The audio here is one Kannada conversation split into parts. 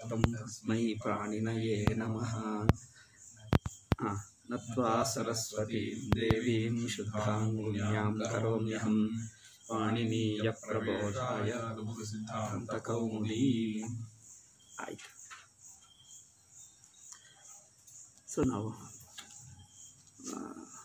तं तस्मै प्राणिनये नमः हा, नत्वा सरस्वतीं देवीं शुद्धाङ्गुल्यां करोम्यहं पाणिनीयप्रबोधाय सिद्धान्तकौमुदी ಆಯಿತು ಸೊ ನಾವು ಆ,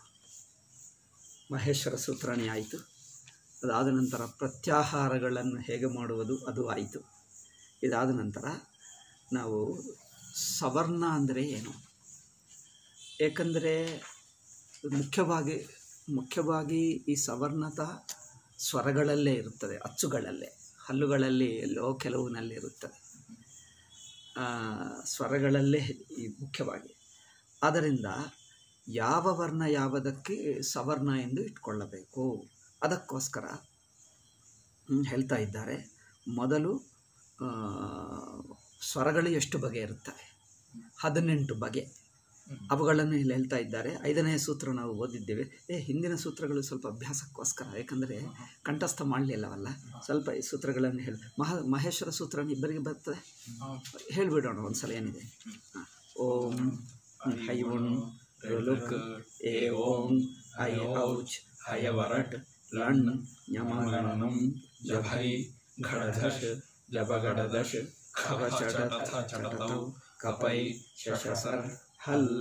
ಮಹೇಶ್ವರ ಸೂತ್ರಾಣಿ ಆಯಿತು ಅದಾದ ನಂತರ ಪ್ರತ್ಯಾಹಾರಗಳನ್ನು ಹೇಗೆ ಮಾಡುವುದು ಅದು ಆಯಿತು ಇದಾದ ನಂತರ ನಾವು ಸವರ್ಣ ಅಂದರೆ ಏನು ಏಕೆಂದರೆ ಮುಖ್ಯವಾಗಿ ಮುಖ್ಯವಾಗಿ ಈ ಸವರ್ಣತ ಸ್ವರಗಳಲ್ಲೇ ಇರುತ್ತದೆ ಅಚ್ಚುಗಳಲ್ಲೇ ಹಲ್ಲುಗಳಲ್ಲಿ ಎಲ್ಲೋ ಕೆಲವಿನಲ್ಲಿ ಇರುತ್ತದೆ ಆ, ಸ್ವರಗಳಲ್ಲೇ ಈ ಮುಖ್ಯವಾಗಿ ಆದ್ದರಿಂದ ಯಾವ ವರ್ಣ ಯಾವುದಕ್ಕೆ ಸವರ್ಣ ಎಂದು ಇಟ್ಕೊಳ್ಳಬೇಕು ಅದಕ್ಕೋಸ್ಕರ ಹ್ಮ್, ಹೇಳ್ತಾ ಇದ್ದಾರೆ ಮೊದಲು ಆ, ಸ್ವರಗಳು ಎಷ್ಟು ಬಗೆ ಇರುತ್ತವೆ ಹದಿನೆಂಟು ಬಗೆ ಅವುಗಳನ್ನು ಇಲ್ಲಿ ಹೇಳ್ತಾ ಇದ್ದಾರೆ ಐದನೇ ಸೂತ್ರ ನಾವು ಓದಿದ್ದೇವೆ ಏ ಹಿಂದಿನ ಸೂತ್ರಗಳು ಸ್ವಲ್ಪ ಅಭ್ಯಾಸಕ್ಕೋಸ್ಕರ ಯಾಕಂದರೆ ಕಂಠಸ್ಥ ಮಾಡಲಿಲ್ಲವಲ್ಲ ಸ್ವಲ್ಪ ಈ ಸೂತ್ರಗಳನ್ನು ಹೇಳಿ ಮಹ ಮಹೇಶ್ವರ ಸೂತ್ರ ಇಬ್ಬರಿಗೆ ಬರ್ತದೆ ಹೇಳಿಬಿಡೋಣ ಒಂದ್ಸಲ ಏನಿದೆ ಹ. ಓಂ ಹೈ ಉಣ್ ಲುಕ್ ಏ ಓಂ ಐ ಔಚ್ ಹಯವರಟ್ ಲಣ್ ಯಮಗಣನಂ ಜಭೈ ಘಡಧಶ್ ಜಬಗಡದಶ್ ಖವಚಡತ ಚಟತೌ ಕಪೈ ಶಶಸರ್ ಹಲ್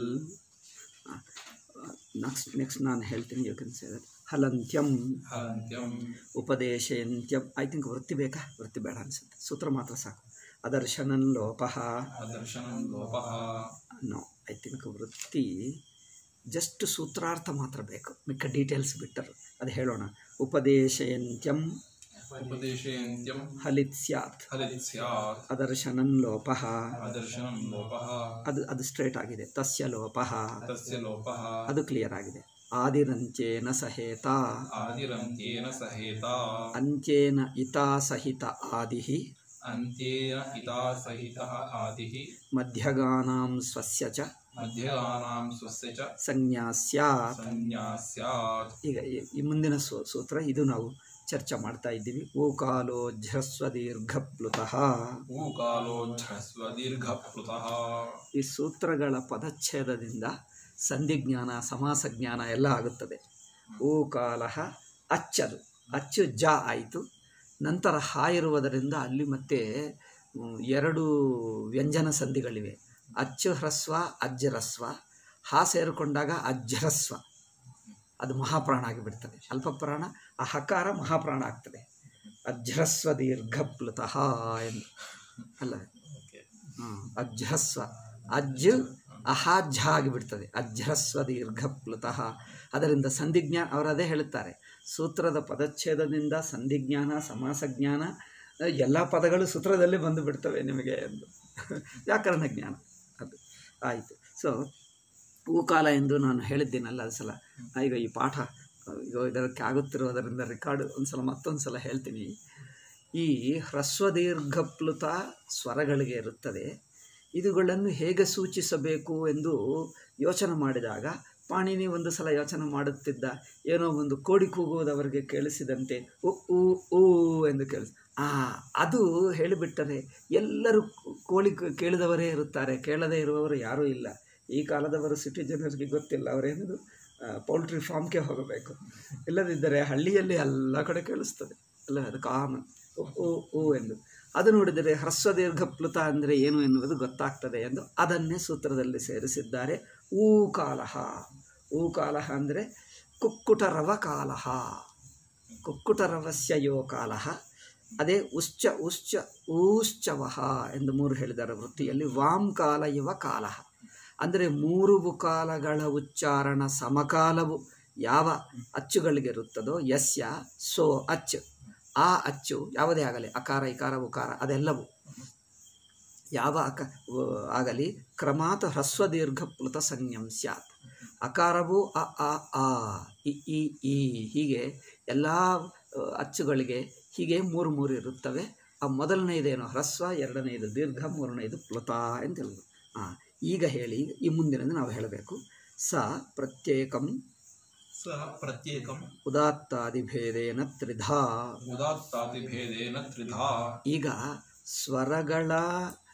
ನೆಕ್ಸ್ಟ್ ನೆಕ್ಸ್ಟ್ ನಾನು ಹೇಳ್ತೀನಿ ಯು ಕ್ಯಾನ್ ಸೇ ದಟ್ ಹಲಂತ್ಯಂ ಹಂತ್ಯಂ ಉಪದೇಶಯಂತ್ಯಂ ಐ ಥಿಂಕ್ ವೃತ್ತಿ ಬೇಕಾ ವೃತ್ತಿ ಬೇಡ ಅನಿಸುತ್ತೆ ಸೂತ್ರ ಮಾತ್ರ ಸಾಕು ಅದರ್ಶನನ್ ಲೋಪಃ ಅದರ್ಶನಂ ಲೋಪಃ ನೋ ಐ ಥಿಂಕ್ ವೃತ್ತಿ ಜಸ್ಟ್ ಸೂತ್ರಾರ್ಥ ಮಾತ್ರ ಬೇಕು ಮಿಕ್ಕ ಡೀಟೇಲ್ಸ್ ಬಿಟ್ಟರು ಅದು ಹೇಳೋಣ ಉಪದೇಶಯಂತ್ಯಂ ಉಪದೇಶಯಂತ್ಯಂ ಹಲಿತ್ ಸ್ಯಾತ್ ಹಲಿತ್ ಸ್ಯಾತ್ ಅದರ್ಶನನ್ ಲೋಪಃ ಅದರ್ಶನಂ ಲೋಪಃ ಅದು ಅದು ಸ್ಟ್ರೇಟ್ ಆಗಿದೆ ತಸ್ಯ ಲೋಪಃ ತಸ್ಯ ಲೋಪಃ ಅದು ಕ್ಲಿಯರ್ ಆಗಿದೆ ಆದಿರಂತ್ಯೇನ ಸಹೇತ ಆದಿರಂತ್ಯೇನ ಸಹೇತ ಅಂತ್ಯೇನ ಇತಾ ಸಹಿತ ಆದಿಃ ಅಂತ್ಯೇನ ಇತಾ ಸಹಿತಃ ಆದಿಃ ಮಧ್ಯಗಾನಾಂ ಸ್ವಸ್ಯ ಚ ಮಧ್ಯಗಾನಾಂ ಸ್ವಸ್ಯ ಚ ಸಂಜ್ಞಾ ಸ್ಯಾತ್ ಸಂಜ್ಞಾ ಸ್ಯಾತ್ ಈಗ ಈ- ಈ ಮುಂದಿನ ಸೂ- ಸೂತ್ರ ಇದು ನಾವು ಚರ್ಚೆ ಮಾಡ್ತಾ ಇದ್ದೀವಿ ಓಕಾಲೋ ಝ್ರಸ್ವ ದೀರ್ಘ ಪ್ಲುತಃ ಊಕಾಲೋಚ್ಛ್ರಸ್ವ ದೀರ್ಘಪ್ಲುತಃ ಈ ಸೂತ್ರಗಳ ಪದಚ್ಛೇದದಿಂದ ಸಂಧಿಜ್ಞಾನ ಸಮಾಸ ಜ್ಞಾನ ಎಲ್ಲ ಆಗುತ್ತದೆ ಓಕಾಲ ಅಚ್ಚದು ಅಚ್ಚು ಜ ಆಯಿತು ನಂತರ ಹಾ ಇರುವುದರಿಂದ ಅಲ್ಲಿ ಮತ್ತೆ ಮ್, ಎರಡು ವ್ಯಂಜನ ಸಂಧಿಗಳಿವೆ ಅಚ್ಚು ಹ್ರಸ್ವ ಅಜ್ಜರಸ್ವ ಹಾ ಸೇರಿಕೊಂಡಾಗ ಅಜ್ಜರಸ್ವ ಅದು ಮಹಾಪ್ರಾಣ ಆಗಿಬಿಡ್ತದೆ ಅಲ್ಪಪ್ರಾಣ ಆ ಹಕಾರ ಮಹಾಪ್ರಾಣ ಆಗ್ತದೆ ಅಜ್ಜರಸ್ವ ದೀರ್ಘಪ್ಲುತಃ ಎಂದು ಅಲ್ಲ ಹ್ಮ್. ಅಜ್ಜಸ್ವ ಅಜ್ಜ್ ಅಹಾಜ್ಜ ಆಗಿಬಿಡ್ತದೆ ಅಜ್ಜಸ್ವ ದೀರ್ಘಪ್ಲುತಃ ಅದರಿಂದ ಸಂಧಿಜ್ಞಾನ ಅವರು ಅದೇ ಹೇಳುತ್ತಾರೆ ಸೂತ್ರದ ಪದಚ್ಛೇದದಿಂದ ಸಂಧಿಜ್ಞಾನ ಸಮಾಸ ಜ್ಞಾನ ಎಲ್ಲ ಪದಗಳು ಸೂತ್ರದಲ್ಲೇ ಬಂದು ಬಿಡ್ತವೆ ನಿಮಗೆ ಎಂದು ವ್ಯಾಕರಣ ಜ್ಞಾನ ಅದು ಆಯಿತು ಸೊ ಹೂಕಾಲ ಎಂದು ನಾನು ಹೇಳಿದ್ದೀನಲ್ಲ ಅದು ಸಲ ಈಗ ಈ ಪಾಠ ಈಗ ಇದಕ್ಕೆ ಆಗುತ್ತಿರುವುದರಿಂದ ರೆಕಾರ್ಡ್ ಒಂದು ಸಲ ಮತ್ತೊಂದು ಸಲ ಹೇಳ್ತೀನಿ ಈ ಹ್ರಸ್ವ ದೀರ್ಘಪ್ಲುತ ಸ್ವರಗಳಿಗೆ ಇರುತ್ತದೆ ಇದುಗಳನ್ನು ಹೇಗೆ ಸೂಚಿಸಬೇಕು ಎಂದು ಯೋಚನೆ ಮಾಡಿದಾಗ ಪಾಣಿನಿ ಒಂದು ಸಲ ಯೋಚನೆ ಮಾಡುತ್ತಿದ್ದ ಏನೋ ಒಂದು ಕೋಡಿ ಕೂಗುವುದವರಿಗೆ ಕೇಳಿಸಿದಂತೆ ಉ ಊ ಊ ಎಂದು ಕೇಳಿಸ್ ಆ ಅದು ಹೇಳಿಬಿಟ್ಟರೆ ಎಲ್ಲರೂ ಕೋಳಿ ಕ- ಕೇಳಿದವರೇ ಇರುತ್ತಾರೆ ಕೇಳದೇ ಇರುವವರು ಯಾರೂ ಇಲ್ಲ ಈ ಕಾಲದವರು ಸಿಟಿ ಜನರಿಗೆ ಗೊತ್ತಿಲ್ಲ ಅವರೇನದು ಪೌಲ್ಟ್ರಿ ಫಾರ್ಮ್ಗೆ ಹೋಗಬೇಕು ಇಲ್ಲದಿದ್ದರೆ ಹಳ್ಳಿಯಲ್ಲಿ ಎಲ್ಲ ಕಡೆ ಕೇಳಿಸ್ತದೆ ಅಲ್ಲ ಅದು ಕಾಮನ್ ಉ ಊ ಊ ಎಂದು ಅದು ನೋಡಿದರೆ ಹ್ರಸ್ವ ದೀರ್ಘ ಪ್ಲುತ ಅಂದರೆ ಏನು ಎನ್ನುವುದು ಗೊತ್ತಾಗ್ತದೆ ಎಂದು ಅದನ್ನೇ ಸೂತ್ರದಲ್ಲಿ ಸೇರಿಸಿದ್ದಾರೆ ಊಕಾಲಹ ಊಕಾಲಹ ಅಂದರೆ ಕುಕ್ಕುಟರವ ಕಾಲಹ ಕುಕ್ಕುಟರವಸ್ಯ ಯೋ ಕಾಲಹ ಅದೇ ಉಶ್ಚ ಉಶ್ಚ ಊಶ್ಚವಹ ಎಂದು ಮೂರು ಹೇಳಿದ್ದಾರೆ ವೃತ್ತಿಯಲ್ಲಿ ವಾಮ್ ಕಾಲ ಇವ ಕಾಲಹ ಅಂದರೆ ಮೂರು ಕಾಲಗಳ ಉಚ್ಚಾರಣ ಸಮಕಾಲವು ಯಾವ ಅಚ್ಚುಗಳಿಗಿರುತ್ತದೋ ಯಸ್ಯ ಸೋ ಅಚ್ಚು ಆ ಅಚ್ಚು ಯಾವುದೇ ಆಗಲಿ ಅಕಾರ ಇಕಾರ ಉಕಾರ ಅದೆಲ್ಲವೂ ಯಾವ ಅಕ ವ- ಆಗಲಿ ಕ್ರಮಾತ್ ಹ್ರಸ್ವ ದೀರ್ಘ ಪ್ಲುತ ಸಂಜ್ಞಂ ಸ್ಯಾತ್ ಅಕಾರವು ಅ ಆ ಆ ಇ ಈ ಈ ಹೀಗೆ ಎಲ್ಲ ಅ, ಅಚ್ಚುಗಳಿಗೆ ಹೀಗೆ ಮೂರು ಮೂರು ಇರುತ್ತವೆ ಆ ಮೊದಲನೆಯದೇನು ಹ್ರಸ್ವ ಎರಡನೆಯದು ದೀರ್ಘ ಮೂರನೆಯದು ಪ್ಲುತ ಅಂತ ಹೇಳೋದು ಹಾಂ ಈಗ ಹೇಳಿ ಈ ಮುಂದಿನದು ನಾವು ಹೇಳಬೇಕು ಸ ಪ್ರತ್ಯೇಕಂ ಸಹ ಪ್ರತ್ಯೇಕಂ ಉದಾತ್ತಾದಿಭೇದೇನ ತ್ರಿಧಾ ಉದಾತ್ತಾದಿಭೇದೇನ ತ್ರಿಧಾ ಈಗ ಸ್ವರಗಳ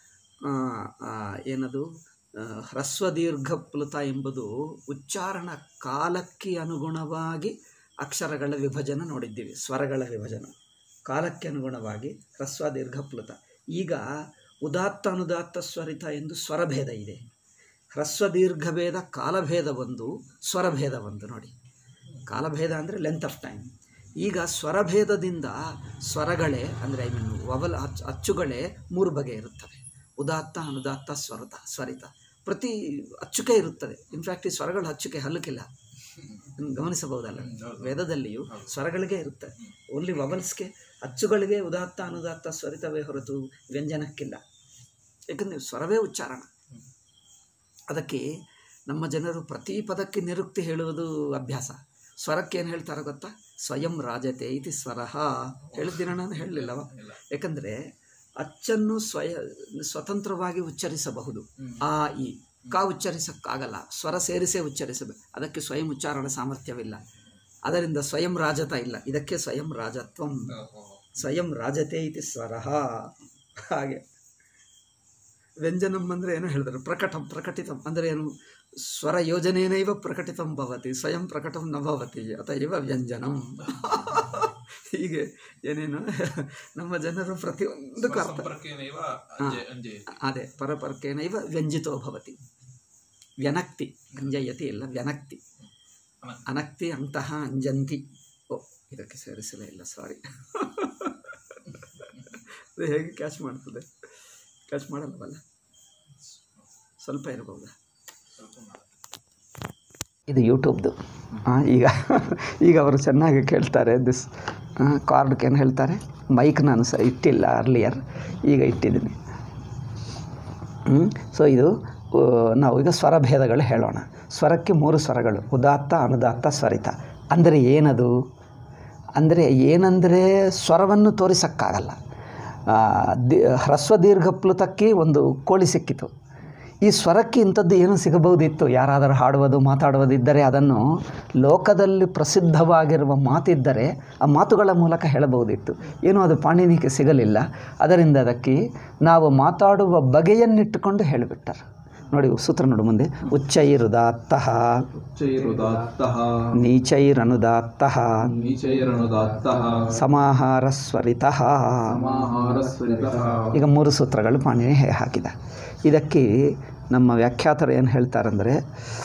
ಆ, ಆ, ಏನದು ಆ, ಹ್ರಸ್ವ ದೀರ್ಘ ಪ್ಲುತ ಎಂಬುದು ಉಚ್ಚಾರಣ ಕಾಲಕ್ಕೆ ಅನುಗುಣವಾಗಿ ಅಕ್ಷರಗಳ ವಿಭಜನ ನೋಡಿದ್ದೀವಿ ಸ್ವರಗಳ ವಿಭಜನ ಕಾಲಕ್ಕೆ ಅನುಗುಣವಾಗಿ ಹ್ರಸ್ವ ದೀರ್ಘ ಪ್ಲುತ ಈಗ ಉದಾತ್ತ ಅನುದಾತ್ತ ಸ್ವರಿತ ಎಂದು ಸ್ವರಭೇದ ಇದೆ ಹ್ರಸ್ವ ದೀರ್ಘ ಭೇದ ಕಾಲಭೇದ ಒಂದು ಸ್ವರಭೇದ ಒಂದು ನೋಡಿ ಕಾಲಭೇದ ಅಂದರೆ ಲೆಂತ್ ಆಫ್ ಟೈಮ್ ಈಗ ಸ್ವರಭೇದದಿಂದ ಸ್ವರಗಳೇ ಅಂದರೆ ಐ ಮೀನ್ ವವಲ್ ಅಚ್ ಅಚ್ಚುಗಳೇ ಮೂರು ಬಗೆ ಇರುತ್ತವೆ ಉದಾತ್ತ ಅನುದಾತ್ತ ಸ್ವರತ ಸ್ವರಿತ ಪ್ರತಿ ಅಚ್ಚುಕೆ ಇರುತ್ತದೆ ಇನ್ಫ್ಯಾಕ್ಟ್ ಈ ಸ್ವರಗಳು ಅಚ್ಚುಕೆ ಹಲ್ಲಕ್ಕಿಲ್ಲ ನೀವು ಗಮನಿಸಬಹುದಲ್ಲ ವೇದದಲ್ಲಿಯೂ ಸ್ವರಗಳಿಗೆ ಇರುತ್ತೆ ಓನ್ಲಿ ವವಲ್ಸ್ಗೆ ಅಚ್ಚುಗಳಿಗೆ ಉದಾತ್ತ ಅನುದಾತ್ತ ಸ್ವರಿತವೇ ಹೊರತು ವ್ಯಂಜನಕ್ಕಿಲ್ಲ ಏಕೆಂದರೆ ಸ್ವರವೇ ಉಚ್ಚಾರಣ ಅದಕ್ಕೆ ನಮ್ಮ ಜನರು ಪ್ರತಿ ಪದಕ್ಕೆ ನಿರುಕ್ತಿ ಹೇಳುವುದು ಅಭ್ಯಾಸ ಸ್ವರಕ್ಕೆ ಏನು ಹೇಳ್ತಾರೆ ಗೊತ್ತಾ ಸ್ವಯಂ ರಾಜತೆ ಇತಿ ಸ್ವರಃ ಹೇಳಿದ್ದೀನ ನಾನು ಹೇಳಲಿಲ್ಲವ ಯಾಕಂದರೆ ಅಚ್ಚನ್ನು ಸ್ವಯ ಸ್ವತಂತ್ರವಾಗಿ ಉಚ್ಚರಿಸಬಹುದು ಆ ಇ ಕ ಉಚ್ಚರಿಸಕ್ಕಾಗಲ್ಲ ಸ್ವರ ಸೇರಿಸೇ ಉಚ್ಚರಿಸಬೇಕು ಅದಕ್ಕೆ ಸ್ವಯಂ ಉಚ್ಚಾರಣ ಸಾಮರ್ಥ್ಯವಿಲ್ಲ ಅದರಿಂದ ಸ್ವಯಂ ರಾಜತ ಇಲ್ಲ ಇದಕ್ಕೆ ಸ್ವಯಂ ರಾಜತ್ವಂ ಸ್ವಯಂ ರಾಜತೆ ಇತಿ ಸ್ವರಃ ಹಾಗೆ ವ್ಯಂಜನಂ ಅಂದರೆ ಏನು ಹೇಳಿದರು ಪ್ರಕಟಂ ಪ್ರಕಟಿತಂ ಅಂದರೆ ಏನು ಸ್ವರ ಯೋಜನೇನೈವ ಪ್ರಕಟಿತಂ ಭವತಿ ಸ್ವಯಂ ಪ್ರಕಟಂ ನ ಭವತಿ ಅತೈವ ವ್ಯಂಜನಂ ಹೀಗೆ ಏನೇನು ನಮ್ಮ ಜನರು ಪ್ರತಿಯೊಂದಕ್ಕೂ ಅರ್ಥ ಸಂಪರ್ಕೇನೈವ ಅಂಜೆ ಅಂಜೆ ಅದೇ ಪರಪರ್ಕೇನೈವ ವ್ಯಂಜಿತೋ ಭವತಿ ವ್ಯನಕ್ತಿ ಅಂಜಯತಿ ಇಲ್ಲ ವ್ಯನಕ್ತಿ ಅನಕ್ತಿ ಅಂತಹ ಅಂಜಂತಿ ಓ ಇದಕ್ಕೆ ಸೇರಿಸಲೇ ಇಲ್ಲ ಸಾರಿ ಅದು ಹೇಗೆ ಕ್ಯಾಚ್ ಮಾಡ್ತದೆ ಕ್ಯಾಚ್ ಮಾಡಲ್ವಲ್ಲ ಸ್ವಲ್ಪ ಇರಬಹುದಾ ಇದು ಯೂಟ್ಯೂಬ್ದು ಈಗ ಈಗ ಅವರು ಚೆನ್ನಾಗಿ ಕೇಳ್ತಾರೆ ದಿಸ್ ಕಾರ್ಡ್ಗೆ ಏನು ಹೇಳ್ತಾರೆ ಮೈಕ್ ನಾನು ಸಹ ಇಟ್ಟಿಲ್ಲ ಅರ್ಲಿಯರ್ ಈಗ ಇಟ್ಟಿದ್ದೀನಿ ಸೊ ಇದು ಆ, ನಾವು ಈಗ ಸ್ವರಭೇದಗಳು ಹೇಳೋಣ ಸ್ವರಕ್ಕೆ ಮೂರು ಸ್ವರಗಳು ಉದಾತ್ತ ಅನುದಾತ್ತ ಸ್ವರಿತ ಅಂದರೆ ಏನದು ಅಂದರೆ ಏನಂದರೆ ಸ್ವರವನ್ನು ತೋರಿಸೋಕ್ಕಾಗಲ್ಲ ಆ, ದಿ ಹ್ರಸ್ವ ದೀರ್ಘ ಪ್ಲುತಕ್ಕೆ ಒಂದು ಕೋಳಿ ಸಿಕ್ಕಿತು ಈ ಸ್ವರಕ್ಕೆ ಇಂಥದ್ದು ಏನು ಸಿಗಬಹುದಿತ್ತು ಯಾರಾದರೂ ಹಾಡುವುದು ಮಾತಾಡುವುದು ಇದ್ದರೆ ಅದನ್ನು ಲೋಕದಲ್ಲಿ ಪ್ರಸಿದ್ಧವಾಗಿರುವ ಮಾತಿದ್ದರೆ ಆ ಮಾತುಗಳ ಮೂಲಕ ಹೇಳಬಹುದಿತ್ತು ಏನೂ ಅದು ಪಾಣಿನಿಗೆ ಸಿಗಲಿಲ್ಲ ಅದರಿಂದ ಅದಕ್ಕೆ ನಾವು ಮಾತಾಡುವ ಬಗೆಯನ್ನಿಟ್ಟುಕೊಂಡು ಹೇಳಿಬಿಟ್ಟರು ನೋಡಿ ಸೂತ್ರ ನೋಡು ಮುಂದೆ ಉಚ್ಚೈರುದಾತ್ತಃ ಉಚ್ಚೈರುದಾತ್ತಃ ನೀಚೈರನುದಾತ್ತಃ ನೀಚೈರನುದಾತ್ತಃ ಸಮಾಹಾರ ಸ್ವರಿತಃ ಸಮಾಹಾರಸ್ವರಿತಃ ಈಗ ಮೂರು ಸೂತ್ರಗಳು ಪಾಣಿನಿ ಹೇ- ಹಾಕಿದ ಇದಕ್ಕೆ ನಮ್ಮ ವ್ಯಾಖ್ಯಾತರು ಏನು ಹೇಳ್ತಾರಂದರೆ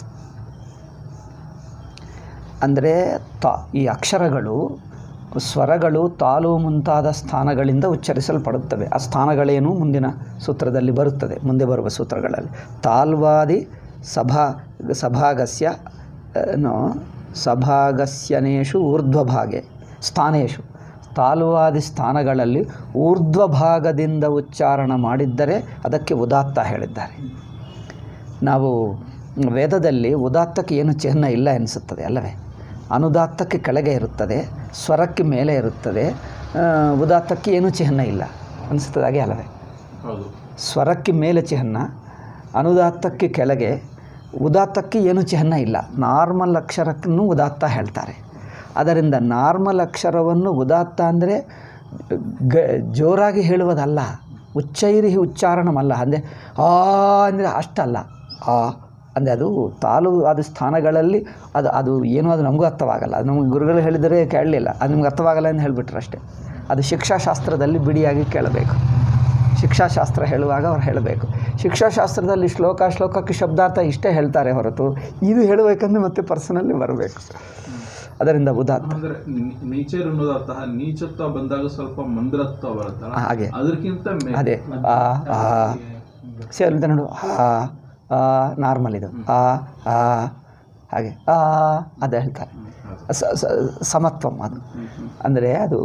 ಅಂದರೆ ತಾ ಈ ಅಕ್ಷರಗಳು ಸ್ವರಗಳು ತಾಲು ಮುಂತಾದ ಸ್ಥಾನಗಳಿಂದ ಉಚ್ಚರಿಸಲ್ಪಡುತ್ತವೆ ಆ ಸ್ಥಾನಗಳೇನು ಮುಂದಿನ ಸೂತ್ರದಲ್ಲಿ ಬರುತ್ತದೆ ಮುಂದೆ ಬರುವ ಸೂತ್ರಗಳಲ್ಲಿ ತಾಲ್ವಾದಿ ಸಭಾ ಸಭಾಗಸ್ಯ ನೋ ಸಭಾಗಸ್ಯನೇಷು ಊರ್ಧ್ವಭಾಗೆ ಸ್ಥಾನೇಶು ತಾಲುವಾದಿ ಸ್ಥಾನಗಳಲ್ಲಿ ಊರ್ಧ್ವ ಭಾಗದಿಂದ ಉಚ್ಚಾರಣ ಮಾಡಿದ್ದರೆ ಅದಕ್ಕೆ ಉದಾತ್ತ ಹೇಳಿದ್ದಾರೆ ನಾವು ವೇದದಲ್ಲಿ ಉದಾತ್ತಕ್ಕೆ ಏನು ಚಿಹ್ನ ಇಲ್ಲ ಎನಿಸುತ್ತದೆ ಅಲ್ಲವೇ ಅನುದಾತ್ತಕ್ಕೆ ಕೆಳಗೆ ಇರುತ್ತದೆ ಸ್ವರಕ್ಕೆ ಮೇಲೆ ಇರುತ್ತದೆ ಆ, ಉದಾತ್ತಕ್ಕೆ ಏನೂ ಚಿಹ್ನ ಇಲ್ಲ ಅನಿಸುತ್ತದೆ ಹಾಗೆ ಅಲ್ಲವೇ ಹೌದು ಸ್ವರಕ್ಕೆ ಮೇಲೆ ಚಿಹ್ನ ಅನುದಾತ್ತಕ್ಕೆ ಕೆಳಗೆ ಉದಾತ್ತಕ್ಕೆ ಏನು ಚಿಹ್ನ ಇಲ್ಲ ನಾರ್ಮಲ್ ಅಕ್ಷರಕ್ಕೂ ಉದಾತ್ತ ಹೇಳ್ತಾರೆ ಅದರಿಂದ ನಾರ್ಮಲ್ ಅಕ್ಷರವನ್ನು ಉದಾತ್ತ ಅಂದರೆ ಗ ಜೋರಾಗಿ ಹೇಳುವುದಲ್ಲ ಉಚ್ಚೈರಿ ಉಚ್ಚಾರಣಮಲ್ಲ ಅಂದರೆ ಆ ಅಂದರೆ ಅಷ್ಟಲ್ಲ ಆ ಅಂದರೆ ಅದು ತಾಲು ಆದ ಸ್ಥಾನಗಳಲ್ಲಿ ಅದು ಅದು ಏನೂ ಅದು ನಮಗೂ ಅರ್ಥವಾಗಲ್ಲ ಅದು ನಮಗೆ ಗುರುಗಳು ಹೇಳಿದರೆ ಕೇಳಲಿಲ್ಲ ಅದು ನಿಮ್ಗೆ ಅರ್ಥವಾಗಲ್ಲ ಅಂತ ಹೇಳಿಬಿಟ್ರು ಅಷ್ಟೇ ಅದು ಶಿಕ್ಷಾಶಾಸ್ತ್ರದಲ್ಲಿ ಬಿಡಿಯಾಗಿ ಕೇಳಬೇಕು ಶಿಕ್ಷಾಶಾಸ್ತ್ರ ಹೇಳುವಾಗ ಅವ್ರು ಹೇಳಬೇಕು ಶಿಕ್ಷಾಶಾಸ್ತ್ರದಲ್ಲಿ ಶ್ಲೋಕ ಶ್ಲೋಕಕ್ಕೆ ಶಬ್ದಾರ್ಥ ಇಷ್ಟೇ ಹೇಳ್ತಾರೆ ಹೊರತು ಇದು ಹೇಳಬೇಕಂದ್ರೆ ಮತ್ತೆ ಪರ್ಸನಲ್ಲಿ ಬರಬೇಕು ಅದರಿಂದ ಉದಾತ್ತ ಅಂದ್ರೆ ನಿ- ನೀಚರ್ ಅನ್ನೋದರ್ಥಃ ನೀಚತ್ವ ಬಂದಾಗ ಸ್ವಲ್ಪ ಮಂದ್ರತ್ವ ಬರುತ್ತಲ್ಲ ಹಾಗೆ ಅದಕ್ಕಿಂತ ಮೆ- ಅದೇ ಆ ಆ ಸೇರಿದ ನೋಡು ಆ ಆ ನಾರ್ಮಲ್ ಇದು ಆ ಆ ಹಾಗೆ ಆ ಅದು ಹೇಳ್ತಾರೆ ಸ- ಸ- ಸಮತ್ವಂ ಅದು ಅಂದರೆ ಅದು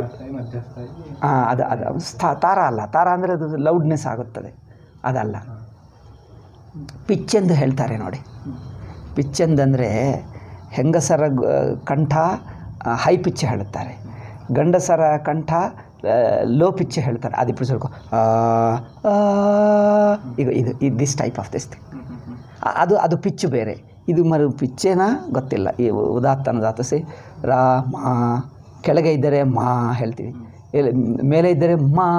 ಆ, ಅದು ಅದು ಸ್ಥಾ ತಾರ ಅಲ್ಲ ತಾರ ಅಂದರೆ ಅದು ಲೌಡ್ನೆಸ್ ಆಗುತ್ತದೆ ಅದಲ್ಲ ಪಿಚ್ ಎಂದು ಹೇಳ್ತಾರೆ ನೋಡಿ ಪಿಚ್ ಎಂದಂದರೆ ಹೆಂಗಸರ ಗ- ಕಂಠ ಹೈ ಪಿಚ್ ಹೇಳುತ್ತಾರೆ ಗಂಡಸರ ಕಂಠ ಲೋ ಪಿಚ್ ಹೇಳ್ತಾರೆ ಅದು ಇಪ್ಪು ಸ್ವಲ್ಪ ಆ, ಆ, ಈಗ ಇದು ಇದು this type of this thing ಅದು ಅದು ಪಿಚ್ ಬೇರೆ ಇದು ಮರು ಪಿಚ್ಚೇನ ಗೊತ್ತಿಲ್ಲ ಈ ಉದಾತ್ತ ಅನ್ನೋದಾತ ಸೇ ರಾ ಮಾ ಕೆಳಗೆ ಇದ್ದರೆ ಮಾ ಹೇಳ್ತೀವಿ ಇಲ್ಲ ಮೇಲೆ ಇದ್ದರೆ ಮಾ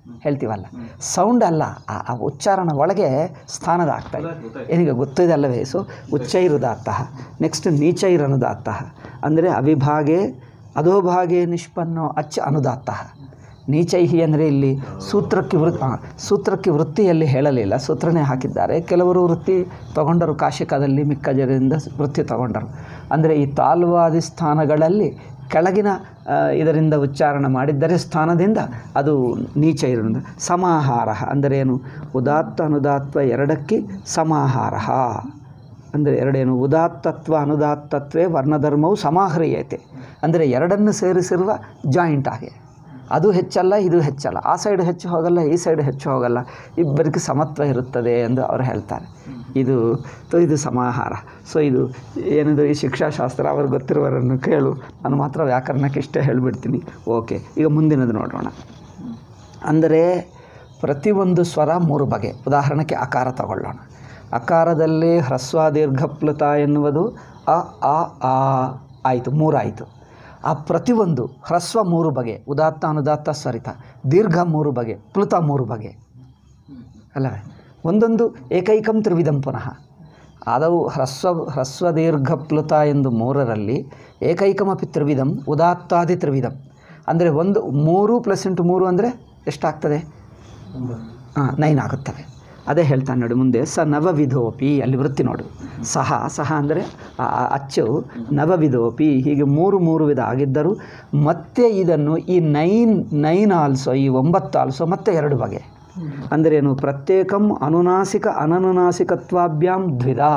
ಹೇಳ್ತೀವಲ್ಲ ಸೌಂಡ್ ಅಲ್ಲ ಆ ಆ ಉಚ್ಚಾರಣ ಒಳಗೆ ಸ್ಥಾನದ ಆಗ್ತಾ ಇದೆ ಗೊತ್ತಾಯ್ತು, ಗೊತ್ತಾಯ್ತು. ಏನಿಗೆ ಗೊತ್ತಿದೆ ಅಲ್ಲವೇ ಸೊ ಉಚ್ಚೈರುದಾತ್ತಃ ನೆಕ್ಸ್ಟ್ ನೀಚೈರನುದಾತ್ತಃ ಅಂದರೆ ಅವಿಭಾಗೆ ಅಧೋಭಾಗೆ ನಿಷ್ಪನ್ನೋ ಅಚ್ಚ ಅನುದಾತ್ತಃ ನೀಚೈಹಿ ಅಂದರೆ ಇಲ್ಲಿ ಸೂತ್ರಕ್ಕೆ ವೃತ್ ಆ, ಸೂತ್ರಕ್ಕೆ ವೃತ್ತಿಯಲ್ಲಿ ಹೇಳಲಿಲ್ಲ ಸೂತ್ರನೇ ಹಾಕಿದ್ದಾರೆ ಕೆಲವರು ವೃತ್ತಿ ತಗೊಂಡರು ಕಾಶಿಕದಲ್ಲಿ ಮಿಕ್ಕ ಜನರಿಂದ ವೃತ್ತಿ ತಗೊಂಡರು ಅಂದರೆ ಈ ತಾಲ್ವಾದಿ ಸ್ಥಾನಗಳಲ್ಲಿ ಕೆಳಗಿನ ಆ, ಇದರಿಂದ ಉಚ್ಚಾರಣೆ ಮಾಡಿದ್ದರೆ ಸ್ಥಾನದಿಂದ ಅದು ನೀಚ ಇರೋದು ಸಮಾಹಾರ ಅಂದರೆ ಏನು ಉದಾತ್ತ ಅನುದಾತ್ವ ಎರಡಕ್ಕೆ ಸಮಾಹಾರ ಅಂದರೆ ಎರಡೇನು ಉದಾತ್ತತ್ವ ಅನುದಾತ್ತತ್ವೇ ವರ್ಣಧರ್ಮವು ಸಮಾಹ್ರಿಯತೆ ಅಂದರೆ ಎರಡನ್ನು ಸೇರಿಸಿರುವ ಜಾಯಿಂಟ್ ಆಗಿ ಅದು ಹೆಚ್ಚಲ್ಲ ಇದು ಹೆಚ್ಚಲ್ಲ ಆ ಸೈಡ್ ಹೆಚ್ಚು ಹೋಗಲ್ಲ ಈ ಸೈಡ್ ಹೆಚ್ಚು ಹೋಗಲ್ಲ ಇಬ್ಬರಿಗೆ ಸಮತ್ವ ಇರುತ್ತದೆ ಎಂದು ಅವರು ಹೇಳ್ತಾರೆ ಇದು ಸೊ ಇದು ಸಮಾಹಾರ ಸೊ ಇದು ಏನಿದು ಈ ಶಿಕ್ಷಾಶಾಸ್ತ್ರ ಅವ್ರಿಗೆ ಗೊತ್ತಿರುವವರನ್ನು ಕೇಳು ನಾನು ಮಾತ್ರ ವ್ಯಾಕರಣಕ್ಕೆ ಇಷ್ಟೇ ಹೇಳಿಬಿಡ್ತೀನಿ ಓಕೆ ಈಗ ಮುಂದಿನದು ನೋಡೋಣ ಅಂದರೆ ಪ್ರತಿಯೊಂದು ಸ್ವರ ಮೂರು ಬಗೆ ಉದಾಹರಣೆಗೆ ಅಕಾರ ತಗೊಳ್ಳೋಣ ಅಕಾರದಲ್ಲಿ ಹ್ರಸ್ವ ದೀರ್ಘಪ್ಲುತ ಎನ್ನುವುದು ಅ ಆ ಆ ಆಯಿತು ಮೂರಾಯಿತು ಆ ಪ್ರತಿಯೊಂದು ಹ್ರಸ್ವ ಮೂರು ಬಗೆ ಉದಾತ್ತ ಅನುದಾತ್ತ ಸ್ವರಿತ ದೀರ್ಘ ಮೂರು ಬಗೆ ಪ್ಲುತ ಮೂರು ಬಗೆ ಅಲ್ಲವೇ ಒಂದೊಂದು ಏಕೈಕಂ ತ್ರಿವಿಧಂ ಪುನಃ ಆದವು ಹ್ರಸ್ವ ಹ್ರಸ್ವ ದೀರ್ಘ ಪ್ಲುತ ಎಂದು ಮೂರರಲ್ಲಿ ಏಕೈಕಮಪಿ ತ್ರಿವಿಧಂ ಉದಾತ್ತಾದಿ ತ್ರಿವಿಧಂ ಅಂದರೆ ಒಂದು ಮೂರು ಪ್ಲಸ್ ಇಂಟು ಮೂರು ಅಂದರೆ ಎಷ್ಟಾಗ್ತದೆ ಹಾಂ ನೈನ್ ಆಗುತ್ತವೆ ಅದೇ ಹೇಳ್ತಾನೆ ನೋಡಿ ಮುಂದೆ ಸ ನವವಿಧೋಪಿ ಅಲ್ಲಿ ವೃತ್ತಿ ನೋಡು ಸಹ ಸಹ ಅಂದರೆ ಆ ಆ ಅಚ್ಚು ನವವಿಧೋಪಿ ಹೀಗೆ ಮೂರು ಮೂರು ವಿಧ ಆಗಿದ್ದರೂ ಮತ್ತೆ ಇದನ್ನು ಈ ನೈನ್ ನೈನ್ ಆಲ್ಸೋ ಈ ಒಂಬತ್ತು ಆಲ್ಸೋ ಮತ್ತೆ ಎರಡು ಬಗೆ ಅಂದ್ರೇನು ಪ್ರತ್ಯೇಕಂ ಅನುನಾಸಿಕ ಅನನುನಾಸಿಕತ್ವಾಭ್ಯಾಂ ದ್ವಿಧಾ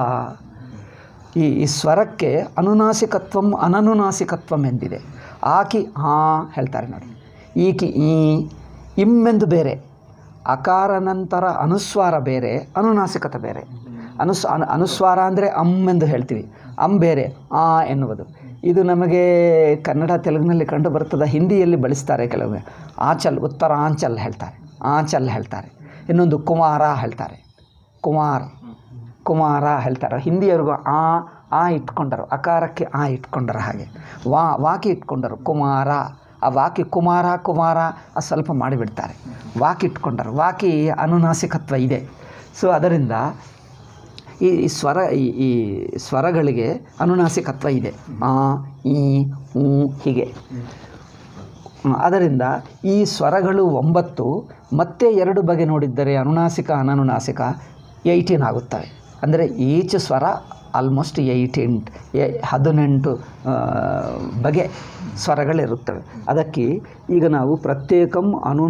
ಈ ಈ ಸ್ವರಕ್ಕೆ ಅನುನಾಸಿಕತ್ವಂ ಅನನುನಾಸಿಕತ್ವಂ ಎಂದಿದೆ ಆಕಿ ಆ ಹೇಳ್ತಾರೆ ನೋಡಿ ಈಕಿ ಈ ಇಮ್ಮೆಂದು ಬೇರೆ ಅಕಾರ ನಂತರ ಅನುಸ್ವಾರ ಬೇರೆ ಅನುನಾಸಿಕತೆ ಬೇರೆ ಅನುಸ್ ಅನು ಅನುಸ್ವಾರ ಅಂದರೆ ಅಮ್ ಎಂದು ಹೇಳ್ತೀವಿ ಅಮ್ ಬೇರೆ ಆ ಎನ್ನುವುದು ಇದು ನಮಗೆ ಕನ್ನಡ ತೆಲುಗಿನಲ್ಲಿ ಕಂಡು ಬರ್ತದೆ ಹಿಂದಿಯಲ್ಲಿ ಬಳಸ್ತಾರೆ ಕೆಲವೊಮ್ಮೆ ಆಚಲ್ ಉತ್ತರಾಂಚಲ್ ಹೇಳ್ತಾರೆ ಆಂಚಲ್ ಹೇಳ್ತಾರೆ ಇನ್ನೊಂದು ಕುಮಾರ ಹೇಳ್ತಾರೆ ಕುಮಾರ್ ಕುಮಾರ ಹೇಳ್ತಾರೆ ಹಿಂದಿಯವ್ರಿಗೂ ಆ ಆ ಇಟ್ಕೊಂಡರು ಅಕಾರಕ್ಕೆ ಆ ಇಟ್ಕೊಂಡರು ಹಾಗೆ ವಾ ವಾಕಿ ಇಟ್ಕೊಂಡರು ಕುಮಾರ ಆ ವಾಕಿ ಕುಮಾರ ಕುಮಾರ ಅದು ಸ್ವಲ್ಪ ಮಾಡಿಬಿಡ್ತಾರೆ ವಾಕಿ ಇಟ್ಕೊಂಡರು ವಾಕಿ ಅನುನಾಸಿಕತ್ವ ಇದೆ ಸೊ ಅದರಿಂದ ಈ ಈ ಸ್ವರ ಈ ಈ ಸ್ವರಗಳಿಗೆ ಅನುನಾಸಿಕತ್ವ ಇದೆ ಆ ಈ ಊ ಹೀಗೆ ಹ್ಮ್, ಅದರಿಂದ ಈ ಸ್ವರಗಳು ಒಂಬತ್ತು ಮತ್ತೆ ಎರಡು ಬಗೆ ನೋಡಿದ್ದರೆ ಅನುನಾಸಿಕ ಅನನುನಾಸಿಕ ಏಯ್ಟೀನ್ ಆಗುತ್ತವೆ ಅಂದರೆ ಈಚ್ ಸ್ವರ ಆಲ್ಮೋಸ್ಟ್ ಏಯ್ಟೀನ್ ಹದಿನೆಂಟು ಆ, ಬಗೆ ಸ್ವರಗಳಿರುತ್ತವೆ ಅದಕ್ಕೆ ಈಗ ನಾವು ಪ್ರತ್ಯೇಕಂ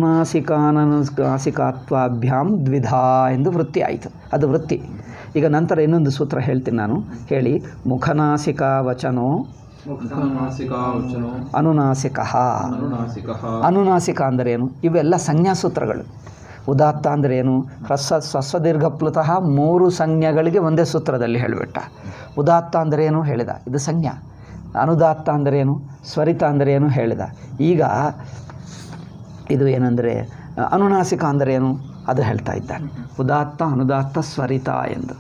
ಅನುನಾಸಿಕಾನನುನಾಸಿಕಾತ್ವಾಭ್ಯಾಂ ದ್ವಿಧಾ ಎಂದು ವೃತ್ತಿ ಆಯಿತು ಅದು ವೃತ್ತಿ ಈಗ ನಂತರ ಇನ್ನೊಂದು ಸೂತ್ರ ಹೇಳ್ತೀನಿ ನಾನು ಹೇಳಿ ಮುಖನಾಸಿಕಾ ವಚನೋ ಮುಖನಾಸಿಕಾ ವಚನೋ ಅನುನಾಸಿಕ ಅನುನಾಸಿಕ ಅನುನಾಸಿಕ ಅಂದರೆ ಏನು ಇವೆಲ್ಲ ಸಂಜ್ಞಾಸೂತ್ರಗಳು ಉದಾತ್ತ ಅಂದರೆ ಏನು ಹ್ರಸ್ವ ಸ್ವಸ್ವದೀರ್ಘಪ್ಲುತಃ ಮೂರು ಸಂಜ್ಞೆಗಳಿಗೆ ಒಂದೇ ಸೂತ್ರದಲ್ಲಿ ಹೇಳಿಬಿಟ್ಟ ಉದಾತ್ತ ಅಂದರೆ ಏನು ಹೇಳಿದ ಇದು ಸಂಜ್ಞಾ ಅನುದಾತ್ತ ಅಂದರೆ ಏನು ಸ್ವರಿತ ಅಂದರೆ ಏನು ಹೇಳಿದ ಈಗ ಇದು ಏನಂದರೆ ಅನುನಾಸಿಕ ಅಂದರೆ ಏನು ಅದು ಹೇಳ್ತಾ ಇದ್ದಾನೆ ಉದಾತ್ತ ಅನುದಾತ್ತ ಸ್ವರಿತ ಎಂದು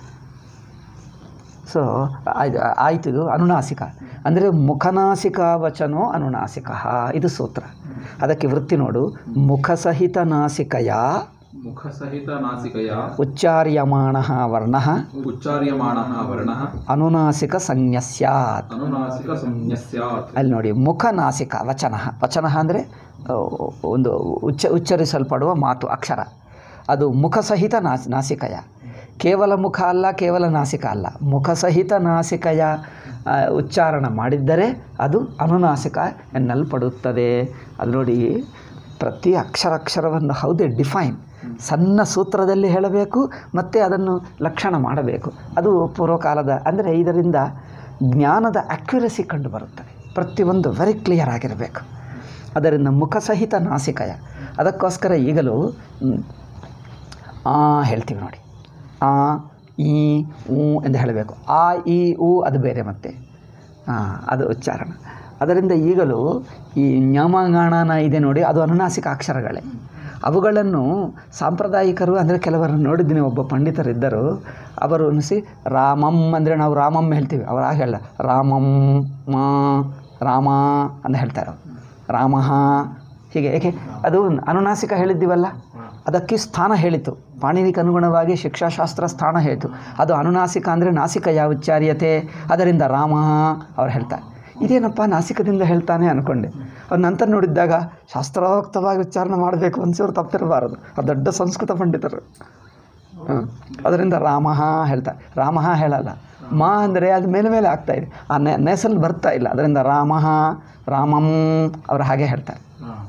ಸೊ ಆಯ್ತು ಆಯಿತು ಇದು ಅನುನಾಸಿಕ ಅಂದರೆ ಮುಖನಾಸಿಕ ವಚನೋ ಅನುನಾಸಿಕ ಇದು ಸೂತ್ರ ಅದಕ್ಕೆ ವೃತ್ತಿ ನೋಡು ಮುಖಸಹಿತ ನಾಸಿಕಯ ಮುಖ ಸಹಿತ ನಾಸಿಕಯ ಉಚ್ಚಾರ್ಯಮಾಣ ವರ್ಣ ಉಚ್ಚಾರ್ಯಮಾಣ ವರ್ಣ ಅನುನಾಸಿಕ ಸಂಜ್ಞ ಸ್ಯಾತ್ ಅನುನಾಸಿಕ ಸಂಜ್ಞ ಸ್ಯಾತ್ ಅಲ್ಲಿ ನೋಡಿ ಮುಖನಾಸಿಕ ವಚನ ವಚನ ಅಂದರೆ ಒಂದು ಉಚ್ಚ ಉಚ್ಚರಿಸಲ್ಪಡುವ ಮಾತು ಅಕ್ಷರ ಅದು ಮುಖಸಹಿತ ನಾಸ್ ನಾಸಿಕಯ ಕೇವಲ ಮುಖ ಅಲ್ಲ ಕೇವಲ ನಾಸಿಕ ಅಲ್ಲ ಮುಖಸಹಿತ ನಾಸಿಕಯ ಆ, ಉಚ್ಚಾರಣ ಮಾಡಿದ್ದರೆ ಅದು ಅನುನಾಸಿಕ ಎನ್ನಲ್ಪಡುತ್ತದೆ ಅದು ನೋಡಿ ಪ್ರತಿ ಅಕ್ಷರ ಅಕ್ಷರವನ್ನು ಹೌದೇ ಡಿಫೈನ್ ಸಣ್ಣ ಸೂತ್ರದಲ್ಲಿ ಹೇಳಬೇಕು ಮತ್ತು ಅದನ್ನು ಲಕ್ಷಣ ಮಾಡಬೇಕು ಅದು ಪೂರ್ವಕಾಲದ ಅಂದರೆ ಇದರಿಂದ ಜ್ಞಾನದ ಅಕ್ಯುರಸಿ ಕಂಡು ಬರುತ್ತದೆ ಪ್ರತಿಯೊಂದು ವೆರಿ ಕ್ಲಿಯರ್ ಆಗಿರಬೇಕು ಅದರಿಂದ ಮುಖಸಹಿತ ನಾಸಿಕಯ ಅದಕ್ಕೋಸ್ಕರ ಈಗಲೂ ಮ್, ಆ ಹೇಳ್ತೀವಿ ನೋಡಿ ಆ ಈ ಊ ಎಂದು ಹೇಳಬೇಕು ಆ ಈ ಊ ಅದು ಬೇರೆ ಮತ್ತೆ ಹಾಂ ಅದು ಉಚ್ಚಾರಣ ಅದರಿಂದ ಈಗಲೂ ಈ ಜ್ಞಾಮಗಾಣನ ಇದೆ ನೋಡಿ ಅದು ಅನುನಾಸಿಕ ಅಕ್ಷರಗಳೇ ಅವುಗಳನ್ನು ಸಾಂಪ್ರದಾಯಿಕರು ಅಂದರೆ ಕೆಲವರನ್ನು ನೋಡಿದ್ದೀನಿ ಒಬ್ಬ ಪಂಡಿತರಿದ್ದರು ಅವರು ಅನಿಸಿ ರಾಮಂ ಅಂದರೆ ನಾವು ರಾಮಂ ಹೇಳ್ತೀವಿ ಅವ್ರು ಹಾಗೆ ಹೇಳ ರಾಮಂ ಮಾ ರಾಮ ಅಂತ ಹೇಳ್ತಾರೆ ಅವ್ರು. ರಾಮಃ ಹೀಗೆ ಏಕೆ ಅದು ಅನುನಾಸಿಕ ಹೇಳಿದ್ದೀವಲ್ಲ ಅದಕ್ಕೆ ಸ್ಥಾನ ಹೇಳಿತು ಪಾಣಿನಿಗೆ ಅನುಗುಣವಾಗಿ ಶಿಕ್ಷಾಶಾಸ್ತ್ರ ಸ್ಥಾನ ಹೇಳಿತು ಅದು ಅನುನಾಸಿಕ ಅಂದರೆ ನಾಸಿಕ ಯಾವ ಉಚ್ಚಾರ್ಯತೆ ಅದರಿಂದ ರಾಮ ಅವ್ರು ಹೇಳ್ತಾರೆ ಇದೇನಪ್ಪ ನಾಸಿಕದಿಂದ ಹೇಳ್ತಾನೆ ಅಂದ್ಕೊಂಡೆ ಅವ್ರು ನಂತರ ನೋಡಿದ್ದಾಗ ಶಾಸ್ತ್ರೋಕ್ತವಾಗಿ ಉಚ್ಚಾರಣೆ ಮಾಡಬೇಕು ಒಂಚೂರು ತಪ್ಪಿರಬಾರದು ಅದು ದೊಡ್ಡ ಸಂಸ್ಕೃತ ಪಂಡಿತರು ಹ್ಮ್. ಅದರಿಂದ ರಾಮ ಹೇಳ್ತಾರೆ ರಾಮ ಹೇಳಲ್ಲ ಮಾ ಅಂದರೆ ಅದು ಮೇಲೆ ಮೇಲೆ ಆಗ್ತಾ ಇದೆ ಆ ನೆ ನೆಸಲ್ ಬರ್ತಾ ಇಲ್ಲ ಅದರಿಂದ ರಾಮ ರಾಮಂ ಅವರು ಹಾಗೆ ಹೇಳ್ತಾರೆ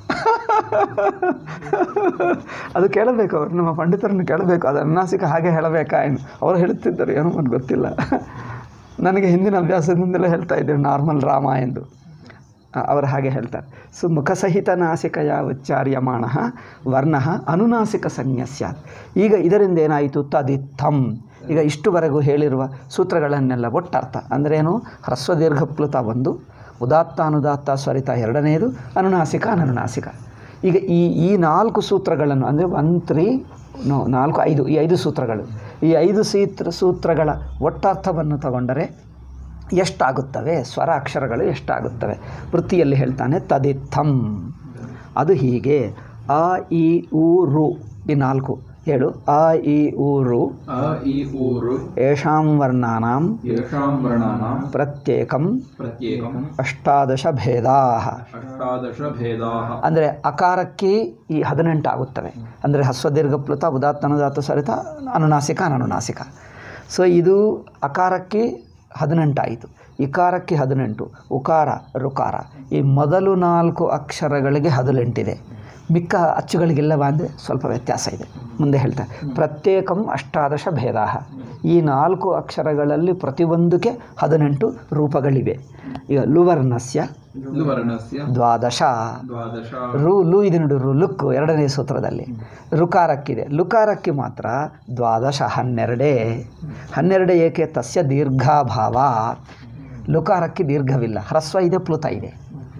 ಅದು ಕೇಳಬೇಕು ಅವರು ನಮ್ಮ ಪಂಡಿತರನ್ನು ಕೇಳಬೇಕು ಅದು ಅನ್ನಾಸಿಕ ಹಾಗೆ ಹೇಳಬೇಕಾ ಏನು ಅವರು ಹೇಳುತ್ತಿದ್ದರು ಏನೋ ಒಂದು ಗೊತ್ತಿಲ್ಲ ನನಗೆ ಹಿಂದಿನ ಅಭ್ಯಾಸದಿಂದಲೇ ಹೇಳ್ತಾ ಇದ್ದೇವೆ ನಾರ್ಮಲ್ ರಾಮ ಎಂದು ಆ, ಅವರು ಹಾಗೆ ಹೇಳ್ತಾರೆ ಸೊ ಮುಖಸಹಿತ ನಾಸಿಕಯ ಉಚ್ಚಾರ್ಯಮಾಣ ವರ್ಣ ಅನುನಾಸಿಕ ಸಂಜ್ಞ ಸ್ಯಾತ್ ಈಗ ಇದರಿಂದ ಏನಾಯಿತು ತದಿತ್ತಂ ಈಗ ಇಷ್ಟುವರೆಗೂ ಹೇಳಿರುವ ಸೂತ್ರಗಳನ್ನೆಲ್ಲ ಒಟ್ಟರ್ಥ ಅಂದ್ರೇನು ಹ್ರಸ್ವ ದೀರ್ಘಪ್ಲುತ ಒಂದು ಉದಾತ್ತ ಅನುದಾತ್ತ ಸ್ವರಿತ ಎರಡನೆಯದು ಅನುನಾಸಿಕ ಅನನುನಾಸಿಕ ಈಗ ಈ ಈ ನಾಲ್ಕು ಸೂತ್ರಗಳನ್ನು ಅಂದರೆ ಒನ್ ತ್ರೀ ನೋ ನಾಲ್ಕು ಐದು ಈ ಐದು ಸೂತ್ರಗಳು ಈ ಐದು ಸೂತ್ರ ಸೂತ್ರಗಳ ಒಟ್ಟರ್ಥವನ್ನು ತಗೊಂಡರೆ ಎಷ್ಟಾಗುತ್ತವೆ ಸ್ವರ ಅಕ್ಷರಗಳು ಎಷ್ಟಾಗುತ್ತವೆ ವೃತ್ತಿಯಲ್ಲಿ ಹೇಳ್ತಾನೆ ತದಿತ್ತಂ ಅದು ಹೀಗೆ ಅ ಇ ಉ ರು ಈ ನಾಲ್ಕು ಹೇಳು ಅ ಇ ಉ ರು ಅ ಇ ಊರು ಯೇಷಾಂ ವರ್ಣಾನಾಂ ಯೇಷಾಂ ವರ್ಣಾನಾಂ ಪ್ರತ್ಯೇಕಂ ಪ್ರತ್ಯೇಕಂ ಅಷ್ಟಾದಶ ಭೇದಾ ಅಷ್ಟಾದಶ ಭೇದಾಃ ಅಂದರೆ ಅಕಾರಕ್ಕೆ ಈ ಹದಿನೆಂಟು ಆಗುತ್ತವೆ ಅಂದರೆ ಹಸ್ವದೀರ್ಘಪ್ಲುತ ಉದಾತ್ತ ಅನುದಾತ್ತ ಸರಿತ ಅನುನಾಸಿಕ ಅನನುನಾಸಿಕ ಸೊ ಇದು ಅಕಾರಕ್ಕೆ ಹದಿನೆಂಟಾಯಿತು ಇಕಾರಕ್ಕೆ ಹದಿನೆಂಟು ಉಕಾರ ರುಕಾರ ಈ ಮೊದಲು ನಾಲ್ಕು ಅಕ್ಷರಗಳಿಗೆ ಹದಿನೆಂಟಿದೆ ಮಿಕ್ಕ ಅಚ್ಚುಗಳಿಗೆಲ್ಲವ ಅಂದರೆ ಸ್ವಲ್ಪ ವ್ಯತ್ಯಾಸ ಇದೆ ಮುಂದೆ ಹೇಳ್ತಾರೆ ಪ್ರತ್ಯೇಕಂ ಅಷ್ಟಾದಶ ಭೇದ ಈ ನಾಲ್ಕು ಅಕ್ಷರಗಳಲ್ಲಿ ಪ್ರತಿಯೊಂದಕ್ಕೆ ಹದಿನೆಂಟು ರೂಪಗಳಿವೆ ಈಗ ಲುವರ್ಣಸ್ಯ ಲುವರ್ಣಸ್ಯ ದ್ವಾದಶ ದ್ವಾದಶ ರು ಲು ಇದೆ ನೋಡು ರು ಲುಕ್ ಎರಡನೇ ಸೂತ್ರದಲ್ಲಿ ರುಕಾರಕ್ಕಿದೆ ಲುಕಾರಕ್ಕೆ ಮಾತ್ರ ದ್ವಾದಶ ಹನ್ನೆರಡೇ ಹನ್ನೆರಡು ಏಕೆ ತಸ್ಯ ದೀರ್ಘಾಭಾವ ಲುಕಾರಕ್ಕೆ ದೀರ್ಘವಿಲ್ಲ ಹ್ರಸ್ವ ಇದೆ ಪ್ಲುತ ಇದೆ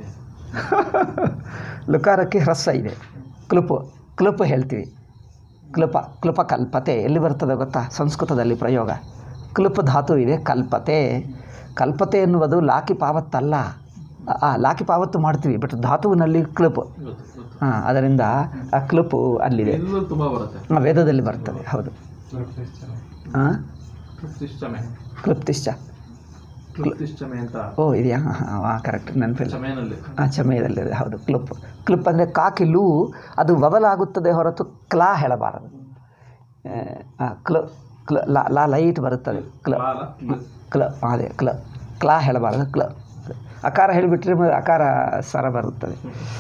ಲುಕಾರಕ್ಕೆ ಹ್ರಸ್ವ ಇದೆ ಕ್ಲುಪು ಕ್ಲುಪ್ ಹೇಳ್ತೀವಿ ಕ್ಲುಪ ಕ್ಲುಪ ಕಲ್ಪತೆ ಎಲ್ಲಿ ಬರ್ತದೆ ಗೊತ್ತಾ ಸಂಸ್ಕೃತದಲ್ಲಿ ಪ್ರಯೋಗ ಕ್ಲುಪ್ ಧಾತು ಇದೆ ಕಲ್ಪತೆ ಕಲ್ಪತೆ ಎನ್ನುವುದು ಲಾಕಿ ಪಾವತ್ತಲ್ಲ ಆ ಲಾಕಿ ಪಾವತ್ತು ಮಾಡ್ತೀವಿ ಬಟ್ ಧಾತುವಿನಲ್ಲಿ ಕ್ಲುಪ್ ಹಾಂ ಅದರಿಂದ ಆ ಕ್ಲುಪು ಅಲ್ಲಿದೆ ಎಲ್ಲೂ ತುಂಬ ಬರುತ್ತೆ ಆ, ವೇದದಲ್ಲಿ ಬರ್ತದೆ ಹೌದು ಹಾಂ ಕ್ಲುಪ್ತಿಶ್ಚಮೆ ಕ್ಲುಪ್ತಿಶ್ಚ ಕ್ಲುಪ್ತಿಶ್ಚಮೆ ಅಂತ ಓ ಇದೆಯಾ ಹಾಂ ಹಾಂ ಕರೆಕ್ಟ್ ನೆನಪಿಲ್ಲ ಚಮೆನಲ್ಲಿ ಆ ಚಮಯದಲ್ಲಿದೆ ಹೌದು ಕ್ಲುಪ್ ಕ್ಲುಪ್ ಅಂದರೆ ಕಾಕಿ ಲೂ ಅದು ವವಲಾಗುತ್ತದೆ ಹೊರತು ಕ್ಲಾ ಹೇಳಬಾರದು ಆ, ಕ್ಲ ಕ್ಲ ಲಾ ಲಾ ಲೈಟ್ ಬರುತ್ತದೆ ಕ್ಲ ಕಾಲ ಕ್ಲು- ಕ್ಲ ಅದೇ ಕ್ಲ ಕ್ಲಾ ಹೇಳಬಾರದು ಕ್ಲ ಅಕಾರ ಹೇಳಿಬಿಟ್ರೆ ಮ- ಅಕಾರ ಸ್ವರ ಬರುತ್ತದೆ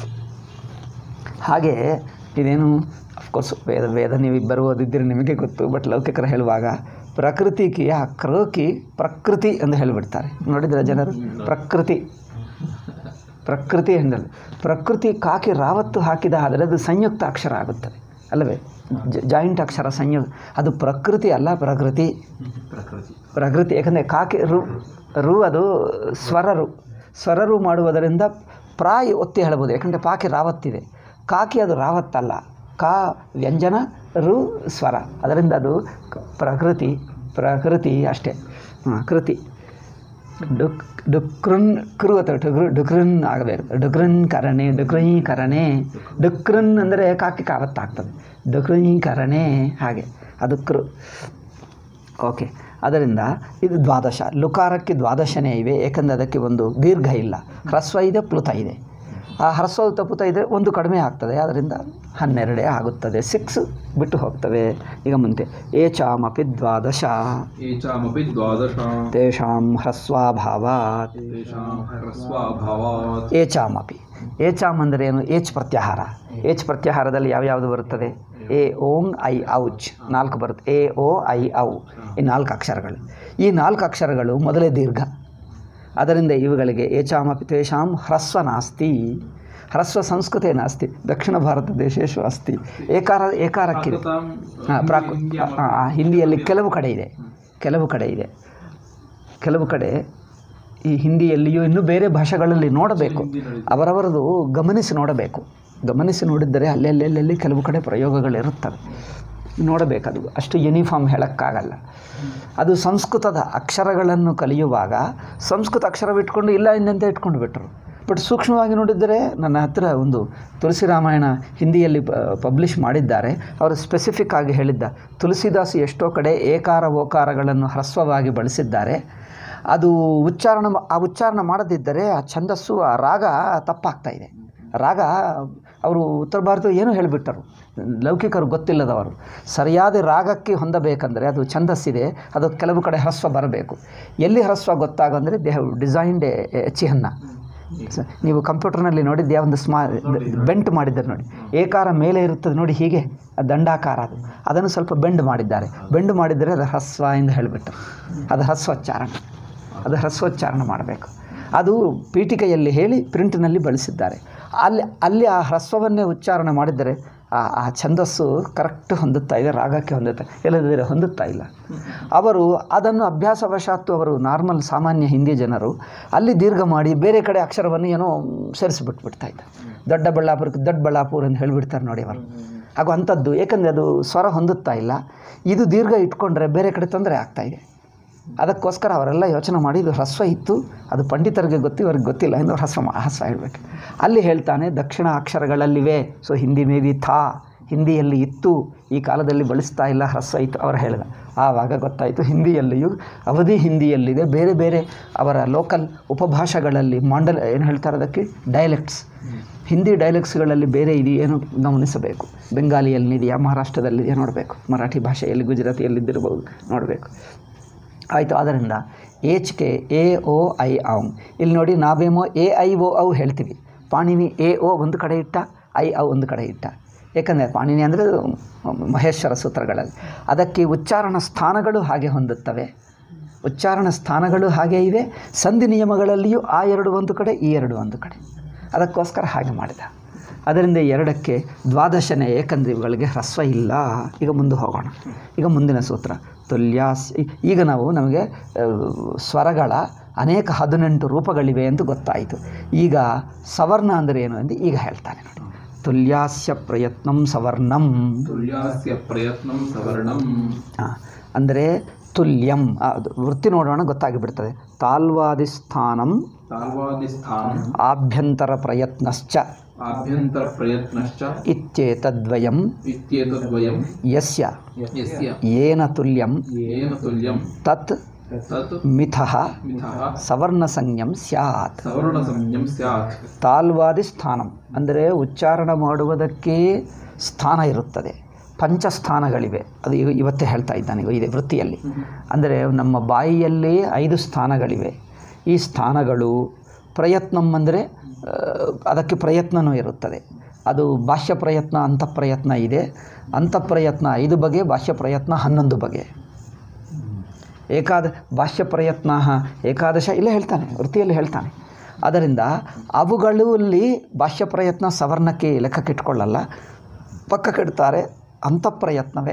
ಹಾಗೆ ಇದೇನು ಅಫ್ಕೋರ್ಸ್ ವೇದ ವೇದ ನೀವು ಇಬ್ಬರು ಓದಿದ್ದೀರಿ ನಿಮಗೆ ಗೊತ್ತು ಬಟ್ ಲೌಕಿಕರು ಹೇಳುವಾಗ ಪ್ರಕೃತಿಗೆ ಆ ಕ್ರೋಕಿ ಪ್ರಕೃತಿ ಎಂದು ಹೇಳಿಬಿಡ್ತಾರೆ ನೋಡಿದ್ರೆ ಜನರು ಪ್ರಕೃತಿ ಪ್ರಕೃತಿ ಎಂದಲ್ಲ ಪ್ರಕೃತಿ ಕಾಕಿ ರಾವತ್ತು ಹಾಕಿದ ಆದರೆ ಅದು ಸಂಯುಕ್ತ ಅಕ್ಷರ ಆಗುತ್ತದೆ ಅಲ್ಲವೇ ಜಾಯಿಂಟ್ ಅಕ್ಷರ ಸಂಯುಕ್ತ ಅದು ಪ್ರಕೃತಿ ಅಲ್ಲ ಪ್ರಕೃತಿ ಪ್ರಕೃತಿ ಪ್ರಕೃತಿ ಯಾಕಂದರೆ ಕಾಕಿ ರು ರು ಅದು ಸ್ವರರು ಸ್ವರರು ಮಾಡುವುದರಿಂದ ಪ್ರಾಯ ಒತ್ತಿ ಹೇಳ್ಬೋದು ಯಾಕಂದರೆ ಪಾಕಿ ರಾವತ್ತಿದೆ ಕಾಕಿ ಅದು ರಾವತ್ತಲ್ಲ ಕಾ ವ್ಯಂಜನ ರು ಸ್ವರ ಅದರಿಂದ ಅದು ಕ- ಪ್ರಕೃತಿ ಪ್ರಕೃತಿ ಅಷ್ಟೇ ಹಾಂ ಕೃತಿ ಡುಕ್ ಡುಕ್ರನ್ ಕೃ ಅಥವಾ ಡುಗ್ರು ಡುಕ್ರನ್ ಆಗಬೇಕು ಡುಕ್ರನ್ ಕರಣೆ ಡುಕ್ರೀಕರಣೆ ಡುಕ್ರನ್ ಅಂದರೆ ಕಾಕಿ ಕಾವತ್ತಾಗ್ತದೆ ಡುಕ್ರೀಕರಣೆ ಹಾಗೆ ಅದು ಕೃ ಓಕೆ ಅದರಿಂದ ಇದು ದ್ವಾದಶ ಲುಕಾರಕ್ಕೆ ದ್ವಾದಶನೇ ಇವೆ ಏಕೆಂದರೆ ಅದಕ್ಕೆ ಒಂದು ದೀರ್ಘ ಇಲ್ಲ ಹ್ರಸ್ವ ಇದೆ ಪ್ಲುತ ಇದೆ ಆ ಹ್ರಸ್ವ ತಪುತ ಇದೆ ಒಂದು ಕಡಿಮೆ ಆಗ್ತದೆ ಅದರಿಂದ ಹನ್ನೆರಡೇ ಆಗುತ್ತದೆ ಸಿಕ್ಸ್ ಬಿಟ್ಟು ಹೋಗ್ತವೆ ಈಗ ಮುಂದೆ ಏಚಾಮಪಿ ದ್ವಾದಶ ಏಚಾಮಪಿ ದ್ವಾದಶ ತೇಷಾಂ ಹ್ರಸ್ವಾಭಾವಾತ್ ತೇಷಾಂ ಹ್ರಸ್ವಾಭಾವಾತ್ ಏಚಾಮಪಿ ಏಚಾಮ್ ಅಂದರೆ ಏನು ಏಚ್ ಪ್ರತ್ಯಾಹಾರ ಏಚ್ ಪ್ರತ್ಯಾಹಾರದಲ್ಲಿ ಯಾವ್ಯಾವುದು ಬರುತ್ತದೆ ಎ ಓಂ ಐ ಔಚ್ ನಾಲ್ಕು ಬರುತ್ತೆ ಎ ಓ ಐ ಔ ಈ ನಾಲ್ಕು ಅಕ್ಷರಗಳು ಈ ನಾಲ್ಕು ಅಕ್ಷರಗಳು ಮೊದಲೇ ದೀರ್ಘ ಅದರಿಂದ ಇವುಗಳಿಗೆ ಏಚಾಮಪಿ ತೇಷಾಂ ಹ್ರಸ್ವ ನಾಸ್ತಿ ಹ್ರಸ್ವ ಸಂಸ್ಕೃತೆ ನಾಸ್ತಿ ದಕ್ಷಿಣ ಭಾರತ ದೇಶೇಶು ಅಸ್ತಿ ಏಕಾರ ಏಕಾರಕ್ಕಿದೆ ಪ್ರಾಕೃತಾಂ ಹಾಂ ಪ್ರಾಕ್ ಹಿಂದಿ ಆ, ಆ, ಹಿಂದಿಯಲ್ಲಿ ಕೆಲವು ಕಡೆ ಇದೆ ಕೆಲವು ಕಡೆ ಇದೆ ಕೆಲವು ಕಡೆ ಈ ಹಿಂದಿಯಲ್ಲಿಯೂ ಇನ್ನೂ ಬೇರೆ ಭಾಷೆಗಳಲ್ಲಿ ನೋಡಬೇಕು ಅವರವರದು ಗಮನಿಸಿ ನೋಡಬೇಕು ಗಮನಿಸಿ ನೋಡಿದ್ದರೆ ಅಲ್ಲೆಲ್ಲೆಲ್ಲಿ ಕೆಲವು ಕಡೆ ಪ್ರಯೋಗಗಳಿರುತ್ತವೆ ನೋಡಬೇಕದು ಅಷ್ಟು ಯೂನಿಫಾರ್ಮ್ ಹೇಳೋಕ್ಕಾಗಲ್ಲ ಅದು ಸಂಸ್ಕೃತದ ಅಕ್ಷರಗಳನ್ನು ಕಲಿಯುವಾಗ ಸಂಸ್ಕೃತ ಅಕ್ಷರವಿಟ್ಕೊಂಡು ಇಲ್ಲ ಎಂದಂತೆ ಇಟ್ಕೊಂಡು ಬಿಟ್ಟರು ಬಟ್ ಸೂಕ್ಷ್ಮವಾಗಿ ನೋಡಿದರೆ ನನ್ನ ಹತ್ರ ಒಂದು ತುಳಸಿ ರಾಮಾಯಣ ಹಿಂದಿಯಲ್ಲಿ ಪಬ್ಲಿಷ್ ಮಾಡಿದ್ದಾರೆ ಅವರು ಸ್ಪೆಸಿಫಿಕ್ ಆಗಿ ಹೇಳಿದ್ದ ತುಳಸಿದಾಸ್ ಎಷ್ಟೋ ಕಡೆ ಏಕಾರ ಓಕಾರಗಳನ್ನು ಹ್ರಸ್ವವಾಗಿ ಬಳಸಿದ್ದಾರೆ ಅದು ಉಚ್ಚಾರಣ ಆ ಉಚ್ಚಾರಣ ಮಾಡದಿದ್ದರೆ ಆ ಛಂದಸ್ಸು ಆ ರಾಗ ತಪ್ಪಾಗ್ತಾ ಇದೆ ರಾಗ ಅವರು ಉತ್ತರ ಭಾರತ ಏನೂ ಹೇಳಿಬಿಟ್ಟರು ಲೌಕಿಕರು ಗೊತ್ತಿಲ್ಲದವರು ಸರಿಯಾದ ರಾಗಕ್ಕೆ ಹೊಂದಬೇಕಂದರೆ ಅದು ಛಂದಸ್ಸಿದೆ ಅದು ಕೆಲವು ಕಡೆ ಹ್ರಸ್ವ ಬರಬೇಕು ಎಲ್ಲಿ ಹ್ರಸ್ವ ಗೊತ್ತಾಗಂದರೆ ದೇ ಹ್ಯಾವ್ ಡಿಸೈನ್ಡ್ ಎ ಚಿಹ್ನ ಸ- ನೀವು ಕಂಪ್ಯೂಟರ್ನಲ್ಲಿ ನೋಡಿದ್ಯಾ ಒಂದು ಸ್ಮಾ ಬೆಂಟ್ ಮಾಡಿದ್ದಾರೆ ನೋಡಿ ಏಕಾರ ಮೇಲೆ ಇರುತ್ತದೆ ನೋಡಿ ಹೀಗೆ ಆ ದಂಡಾಕಾರ ಅದು ಅದನ್ನು ಸ್ವಲ್ಪ ಬೆಂಡ್ ಮಾಡಿದ್ದಾರೆ ಬೆಂಡ್ ಮಾಡಿದರೆ ಅದು ಹ್ರಸ್ವ ಎಂದು ಹೇಳಿಬಿಟ್ಟರು ಅದು ಹ್ರಸ್ವೋಚ್ಚಾರಣ ಅದು ಹ್ರಸ್ವೋಚ್ಚಾರಣ ಮಾಡಬೇಕು ಅದು ಪೀಠಿಕೆಯಲ್ಲಿ ಹೇಳಿ ಪ್ರಿಂಟ್ನಲ್ಲಿ ಬಳಸಿದ್ದಾರೆ ಅಲ್ಲಿ ಅಲ್ಲಿ ಆ ಹ್ರಸ್ವವನ್ನೇ ಉಚ್ಚಾರಣೆ ಮಾಡಿದರೆ ಆ ಆ ಛಂದಸ್ಸು ಕರೆಕ್ಟ್ ಹೊಂದುತ್ತಾ ಇದೆ ರಾಗಕ್ಕೆ ಹೊಂದುತ್ತಾ ಇಲ್ಲದಿದ್ದರೆ ಹೊಂದುತ್ತಾ ಇಲ್ಲ ಅವರು ಅದನ್ನು ಅಭ್ಯಾಸವಶಾತ್ತು ಅವರು ನಾರ್ಮಲ್ ಸಾಮಾನ್ಯ ಹಿಂದಿ ಜನರು ಅಲ್ಲಿ ದೀರ್ಘ ಮಾಡಿ ಬೇರೆ ಕಡೆ ಅಕ್ಷರವನ್ನು ಏನೋ ಸೇರಿಸಿಬಿಟ್ಬಿಡ್ತಾ ಇದ್ದಾರೆ ದೊಡ್ಡ ಬಳ್ಳಾಪುರಕ್ಕೆ ದೊಡ್ಡ ಬಳ್ಳಾಪುರ ಅಂತ ಹೇಳಿಬಿಡ್ತಾರೆ ನೋಡಿ ಅವರು ಹಾಗೂ ಅಂಥದ್ದು ಏಕೆಂದರೆ ಅದು ಸ್ವರ ಹೊಂದುತ್ತಾ ಇಲ್ಲ ಇದು ದೀರ್ಘ ಇಟ್ಕೊಂಡ್ರೆ ಬೇರೆ ಕಡೆ ತೊಂದರೆ ಆಗ್ತಾ ಇದೆ ಅದಕ್ಕೋಸ್ಕರ ಅವರೆಲ್ಲ ಯೋಚನೆ ಮಾಡಿ ಇದು ಹ್ರಸ್ವ ಇತ್ತು ಅದು ಪಂಡಿತರಿಗೆ ಗೊತ್ತು ಇವ್ರಿಗೆ ಗೊತ್ತಿಲ್ಲ ಎಂದು ಹ್ರಸ್ವ ಮಾ- ಹ್ರಸ್ವ ಹೇಳಬೇಕು ಅಲ್ಲಿ ಹೇಳ್ತಾನೆ ದಕ್ಷಿಣ ಅಕ್ಷರಗಳಲ್ಲಿವೆ ಸೊ ಹಿಂದಿ ಮೇಬಿ ಥಾ ಹಿಂದಿಯಲ್ಲಿ ಇತ್ತು ಈ ಕಾಲದಲ್ಲಿ ಬಳಸ್ತಾ ಇಲ್ಲ ಹ್ರಸ್ವ ಇತ್ತು ಅವರು ಹೇಳಿದ ಆವಾಗ ಗೊತ್ತಾಯಿತು ಹಿಂದಿಯಲ್ಲಿಯೂ ಅವಧಿ ಹಿಂದಿಯಲ್ಲಿದೆ ಬೇರೆ ಬೇರೆ ಅವರ ಲೋಕಲ್ ಉಪಭಾಷೆಗಳಲ್ಲಿ ಮಾಂಡಲ್ ಏನು ಹೇಳ್ತಾರೆ ಅದಕ್ಕೆ ಡೈಲೆಕ್ಟ್ಸ್ ಹಿಂದಿ ಡೈಲೆಕ್ಟ್ಸ್ಗಳಲ್ಲಿ ಬೇರೆ ಇದೆಯೇನು ಗಮನಿಸಬೇಕು ಬೆಂಗಾಲಿಯಲ್ಲಿದೆಯಾ ಮಹಾರಾಷ್ಟ್ರದಲ್ಲಿದೆಯಾ ನೋಡಬೇಕು ಮರಾಠಿ ಭಾಷೆಯಲ್ಲಿ ಗುಜರಾತಿಯಲ್ಲಿದ್ದಿರಬಹುದು ನೋಡಬೇಕು ಆಯಿತು ಆದ್ದರಿಂದ ಏಚ್ ಕೆ ಎ ಓ ಐ ಔ ಇಲ್ಲಿ ನೋಡಿ ನಾವೇಮೋ ಎ ಐ ಓ ಔ ಹೇಳ್ತೀವಿ ಪಾಣಿನಿ ಎ ಓ ಒಂದು ಕಡೆ ಇಟ್ಟ ಐ ಔ ಒಂದು ಕಡೆ ಇಟ್ಟ ಏಕೆಂದರೆ ಪಾಣಿನಿ ಅಂದರೆ ಮಹೇಶ್ವರ ಸೂತ್ರಗಳಲ್ಲಿ ಅದಕ್ಕೆ ಉಚ್ಚಾರಣ ಸ್ಥಾನಗಳು ಹಾಗೆ ಹೊಂದುತ್ತವೆ ಉಚ್ಚಾರಣ ಸ್ಥಾನಗಳು ಹಾಗೆ ಇವೆ ಸಂಧಿ ನಿಯಮಗಳಲ್ಲಿಯೂ ಆ ಎರಡು ಒಂದು ಕಡೆ ಈ ಎರಡು ಒಂದು ಕಡೆ ಅದಕ್ಕೋಸ್ಕರ ಹಾಗೆ ಮಾಡಿದ ಅದರಿಂದ ಎರಡಕ್ಕೆ ದ್ವಾದಶನೇ ಏಕೆಂದರೆ ಇವುಗಳಿಗೆ ಹ್ರಸ್ವ ಇಲ್ಲ ಈಗ ಮುಂದೆ ಹೋಗೋಣ ಈಗ ಮುಂದಿನ ಸೂತ್ರ ತುಲ್ಯಾಸ್ ಈಗ ನಾವು ನಮಗೆ ಆ, ಸ್ವರಗಳ ಅನೇಕ ಹದಿನೆಂಟು ರೂಪಗಳಿವೆ ಎಂದು ಗೊತ್ತಾಯಿತು ಈಗ ಸವರ್ಣ ಅಂದರೆ ಏನು ಎಂದು ಈಗ ಹೇಳ್ತಾನೆ ನೋಡಿ ತುಲ್ಯಾಸ್ಯ ಪ್ರಯತ್ನಂ ಸವರ್ಣಂ ತುಲ್ಯಾಸ್ಯ ಪ್ರಯತ್ನಂ ಸವರ್ಣಂ ಆ, ಅಂದರೆ ತುಲ್ಯಂ ಆ, ಅದು ವೃತ್ತಿ ನೋಡೋಣ ಗೊತ್ತಾಗಿಬಿಡ್ತದೆ ತಾಲ್ವಾದಿಸ್ಥಾನಂ ತಾಲ್ವಾದಿಸ್ಥಾನಂ ಆಭ್ಯಂತರ ಪ್ರಯತ್ನಶ್ಚ ಆಭ್ಯಂತರ ಪ್ರಯತ್ನಶ್ಚ ಇತ್ಯೇತದ್ವಯಂ ಇತ್ಯೇತದ್ವಯಂ ಯಸ್ಯ ಯಸ್ಯ ಏನ ತುಲ್ಯಂ ಏನ ತುಲ್ಯಂ ತತ್ ತತ್ ಮಿಥಃ ಮಿಥಃ ಸವರ್ಣಸಂಜ್ಞಂ ಸ್ಯಾತ್ ಸವರ್ಣ ಸಂಜ್ಞಂ ಸ್ಯಾತ್ ತಾಲ್ವಾದಿ ಸ್ಥಾನಂ ಅಂದರೆ ಉಚ್ಚಾರಣ ಮಾಡುವುದಕ್ಕೆ ಸ್ಥಾನ ಇರುತ್ತದೆ ಪಂಚಸ್ಥಾನಗಳಿವೆ ಅದು ಇವ ಇವತ್ತೇ ಹೇಳ್ತಾ ಇದ್ದಾನೆ ಇವ ಇದೆ ವೃತ್ತಿಯಲ್ಲಿ ಅಂದರೆ ನಮ್ಮ ಬಾಯಿಯಲ್ಲಿ ಐದು ಸ್ಥಾನಗಳಿವೆ ಈ ಸ್ಥಾನಗಳು ಪ್ರಯತ್ನಂ ಅಂದರೆ ಆ, ಅದಕ್ಕೆ ಪ್ರಯತ್ನವೂ ಇರುತ್ತದೆ ಅದು ಭಾಷ್ಯ ಪ್ರಯತ್ನ ಅಂತಃಪ್ರಯತ್ನ ಇದೆ ಅಂತಃಪ್ರಯತ್ನ ಐದು ಬಗೆ ಭಾಷ್ಯ ಪ್ರಯತ್ನ ಹನ್ನೊಂದು ಬಗೆ ಏಕಾದ ಭಾಷ್ಯ ಪ್ರಯತ್ನ ಏಕಾದಶ ಇಲ್ಲೇ ಹೇಳ್ತಾನೆ ವೃತ್ತಿಯಲ್ಲಿ ಹೇಳ್ತಾನೆ ಅದರಿಂದ ಅವುಗಳಲ್ಲಿ ಭಾಷ್ಯ ಪ್ರಯತ್ನ ಸವರ್ಣಕ್ಕೆ ಲೆಕ್ಕಕ್ಕಿಟ್ಕೊಳ್ಳಲ್ಲ ಪಕ್ಕಕ್ಕಿಡ್ತಾರೆ ಅಂತಃಪ್ರಯತ್ನವೇ